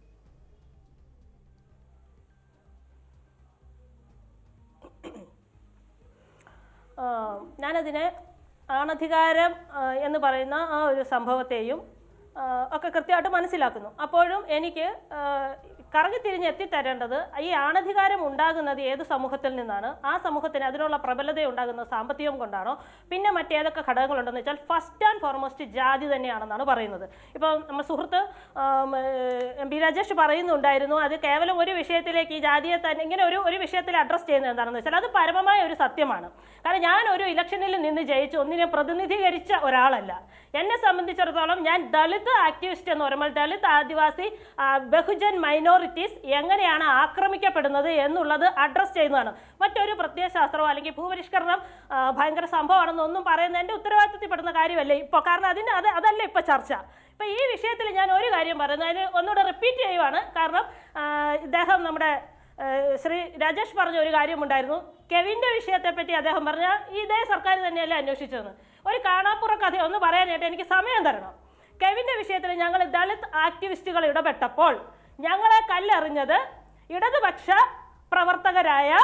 ആ, ഞാനതിനെ ആണധികാരം ആ, എന്ന് പറയുന്ന ആ ഒരു സംഭവത്തെയും ആ, ഒക്കെ കൃത്യമായിട്ട് മനസ്സിലാക്കുന്നു അപ്പോഴും എനിക്ക് ആ, കറങ്ങിത്തിരിഞ്ഞ് എത്തിത്തരേണ്ടത് ഈ ആണധികാരം ഉണ്ടാകുന്നത് ഏത് സമൂഹത്തിൽ നിന്നാണ് ആ സമൂഹത്തിന് അതിനുള്ള പ്രബലത ഉണ്ടാകുന്നത് സാമ്പത്തികം കൊണ്ടാണോ പിന്നെ മറ്റേതൊക്കെ ഘടകങ്ങളുണ്ടെന്ന് വെച്ചാൽ ഫസ്റ്റ് ആൻഡ് ഫോർമോസ്റ്റ് ജാതി തന്നെയാണെന്നാണ് പറയുന്നത് ഇപ്പോൾ നമ്മുടെ സുഹൃത്ത് ആം, ഏഹ്, എം പി രാജേഷ് പറയുന്നുണ്ടായിരുന്നു അത് കേവലം ഒരു വിഷയത്തിലേക്ക് ഈ ജാതിയെ തന്നെ ഇങ്ങനെ ഒരു ഒരു വിഷയത്തിൽ അഡ്രസ്സ് ചെയ്യുന്നത് എന്താണെന്ന് വെച്ചാൽ അത് പരമമായ ഒരു സത്യമാണ് കാരണം ഞാൻ ഒരു ഇലക്ഷനിൽ നിന്ന് ജയിച്ച് ഒന്നിനെ പ്രതിനിധീകരിച്ച ഒരാളല്ല എന്നെ സംബന്ധിച്ചിടത്തോളം ഞാൻ ദളിത് ആക്ടിവിസ്റ്റ് എന്ന് പറയുമ്പോൾ ദളിത് ആദിവാസി ആ, ബഹുജൻ മൈനോറിറ്റീസ് എങ്ങനെയാണ് ആക്രമിക്കപ്പെടുന്നത് എന്നുള്ളത് അഡ്രസ്സ് ചെയ്യുന്നതാണ് മറ്റൊരു പ്രത്യയശാസ്ത്രമോ അല്ലെങ്കിൽ ഭൂപരിഷ്കരണം ആ, ഭയങ്കര സംഭവമാണെന്നൊന്നും പറയുന്നത് എൻ്റെ ഉത്തരവാദിത്തത്തിൽ പെടുന്ന കാര്യമല്ലേ ഇപ്പോൾ കാരണം അതിന് അത് അതല്ല ഇപ്പോൾ ചർച്ച ഇപ്പം ഈ വിഷയത്തിൽ ഞാൻ ഒരു കാര്യം പറയുന്നത് അതിന് ഒന്നുകൂടെ റിപ്പീറ്റ് ചെയ്യുവാണ് കാരണം ആ, ഇദ്ദേഹം നമ്മുടെ ആ, ശ്രീ രാജേഷ് പറഞ്ഞ ഒരു കാര്യമുണ്ടായിരുന്നു കെവിൻ്റെ വിഷയത്തെപ്പറ്റി അദ്ദേഹം പറഞ്ഞ ഇതേ സർക്കാർ തന്നെയല്ലേ അന്വേഷിച്ചതെന്ന് ഒരു കാണാപ്പുറ കഥ ഒന്ന് പറയാനായിട്ട് എനിക്ക് സമയം തരണം കെവിൻ്റെ വിഷയത്തിൽ ഞങ്ങൾ ദളിത് ആക്ടിവിസ്റ്റുകൾ ഇടപെട്ടപ്പോൾ ഞങ്ങളെ കല്ലെറിഞ്ഞത് ഇടതുപക്ഷ പ്രവർത്തകരായ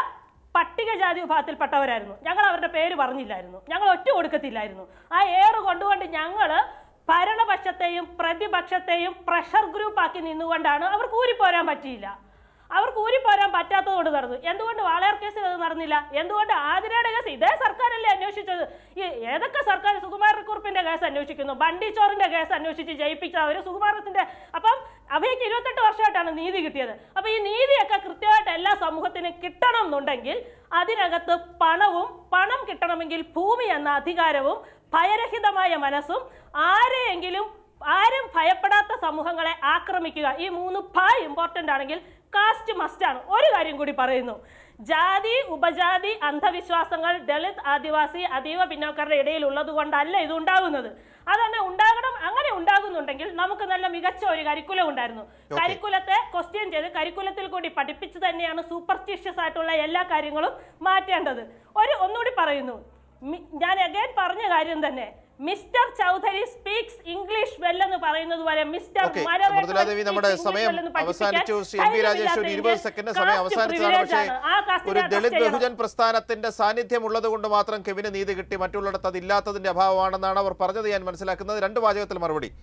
പട്ടികജാതി വിഭാഗത്തിൽപ്പെട്ടവരായിരുന്നു ഞങ്ങൾ അവരുടെ പേര് പറഞ്ഞില്ലായിരുന്നു ഞങ്ങൾ ഒറ്റ കൊടുക്കത്തില്ലായിരുന്നു ആ ഏറ് കൊണ്ടുകൊണ്ട് ഞങ്ങൾ ഭരണപക്ഷത്തെയും പ്രതിപക്ഷത്തെയും പ്രഷർ ഗ്രൂപ്പ് ആക്കി നിന്നുകൊണ്ടാണ് അവർക്ക് ഊരിപ്പോരാൻ പറ്റിയില്ല അവർക്ക് ഊരിപ്പോരാൻ പറ്റാത്തതുകൊണ്ട് നടന്നു എന്തുകൊണ്ട് വാളയാർ കേസിൽ അത് നടന്നില്ല എന്തുകൊണ്ട് ആതിരയുടെ കേസ് ഇതേ സർക്കാരല്ലേ അന്വേഷിച്ചത് ഈ ഏതൊക്കെ സർക്കാർ സുകുമാരക്കുറിപ്പിന്റെ കേസ് അന്വേഷിക്കുന്നു ബണ്ടിച്ചോറിന്റെ കേസ് അന്വേഷിച്ച് ജയിപ്പിച്ച അവർ സുകുമാരത്തിന്റെ അപ്പം അവയ്ക്ക് ഇരുപത്തെട്ട് വർഷമായിട്ടാണ് നീതി കിട്ടിയത് അപ്പൊ ഈ നീതിയൊക്കെ കൃത്യമായിട്ട് എല്ലാ സമൂഹത്തിനും കിട്ടണം എന്നുണ്ടെങ്കിൽ അതിനകത്ത് പണവും പണം കിട്ടണമെങ്കിൽ ഭൂമി എന്ന അധികാരവും ഭയരഹിതമായ മനസ്സും ആരെയെങ്കിലും ആരും ഭയപ്പെടാത്ത സമൂഹങ്ങളെ ആക്രമിക്കുക ഈ മൂന്ന് ഭ ഇമ്പോർട്ടൻ്റ് ആണെങ്കിൽ കാസ്റ്റ് മസ്റ്റ് ആണ് ഒരു കാര്യം കൂടി പറയുന്നു ജാതി ഉപജാതി അന്ധവിശ്വാസങ്ങൾ ദളിത് ആദിവാസി അതീവ പിന്നോക്കരുടെ ഇടയിൽ ഉള്ളത് കൊണ്ടല്ല ഇത് ഉണ്ടാകുന്നത് അതന്നെ ഉണ്ടാകണം അങ്ങനെ ഉണ്ടാകുന്നുണ്ടെങ്കിൽ നമുക്ക് നല്ല മികച്ച ഒരു കരിക്കുലം ഉണ്ടായിരുന്നു കരിക്കുലത്തെ ക്വസ്റ്റ്യൻ ചെയ്ത് കരിക്കുലത്തിൽ കൂടി പഠിപ്പിച്ച് തന്നെയാണ് സൂപ്പർസ്റ്റിഷ്യസ് ആയിട്ടുള്ള എല്ലാ കാര്യങ്ങളും മാറ്റേണ്ടത് ഒരു ഒന്നുകൂടി പറയുന്നു മി- ഞാൻ അഗൈൻ പറഞ്ഞ കാര്യം തന്നെ mister Chaudhary speaks English well എന്ന് പറയുന്നത് പോലെ മിസ്റ്റർ ഓക്കെ മൃദുലാദേവി നമ്മുടെ സമയം അവസാനിച്ചു ശ്രീ എം പി രാജേഷ് ഒരു ഇരുപത് സെക്കൻഡ് സമയം അവസാനിച്ചതാണ് പക്ഷേ ഒരു ദളിത് ബഹുജൻ പ്രസ്ഥാനത്തിന്റെ സാന്നിധ്യം ഉള്ളത് കൊണ്ട് മാത്രം കെവിന് നീതി കിട്ടി മറ്റുള്ളിടത്ത് അതില്ലാത്തതിന്റെ അഭാവമാണെന്നാണ് അവർ പറഞ്ഞത് ഞാൻ മനസ്സിലാക്കുന്നത് രണ്ട് വാചകത്തിൽ മറുപടി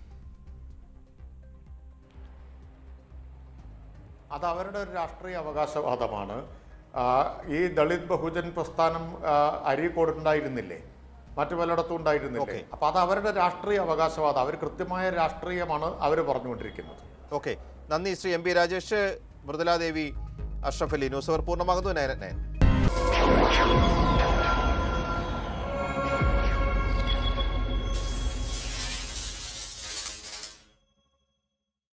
അത് അവരുടെ ഒരു രാഷ്ട്രീയ അവകാശവാദമാണ് ആ, ഈ ദളിത് ബഹുജൻ പ്രസ്ഥാനം ആ, അരീക്കോട് ഉണ്ടായിരുന്നില്ലേ മറ്റു പലയിടത്തും ഉണ്ടായിരുന്നില്ലേ അപ്പൊ അത് അവരുടെ രാഷ്ട്രീയ അവകാശവാദം അവർ കൃത്യമായ രാഷ്ട്രീയമാണ് അവർ പറഞ്ഞുകൊണ്ടിരിക്കുന്നത് ഓക്കെ നന്ദി Shri M P Rajesh Mridula Devi Ashraf Ali news അവർ പൂർണ്ണമാകുന്നു നയൻ നയൻ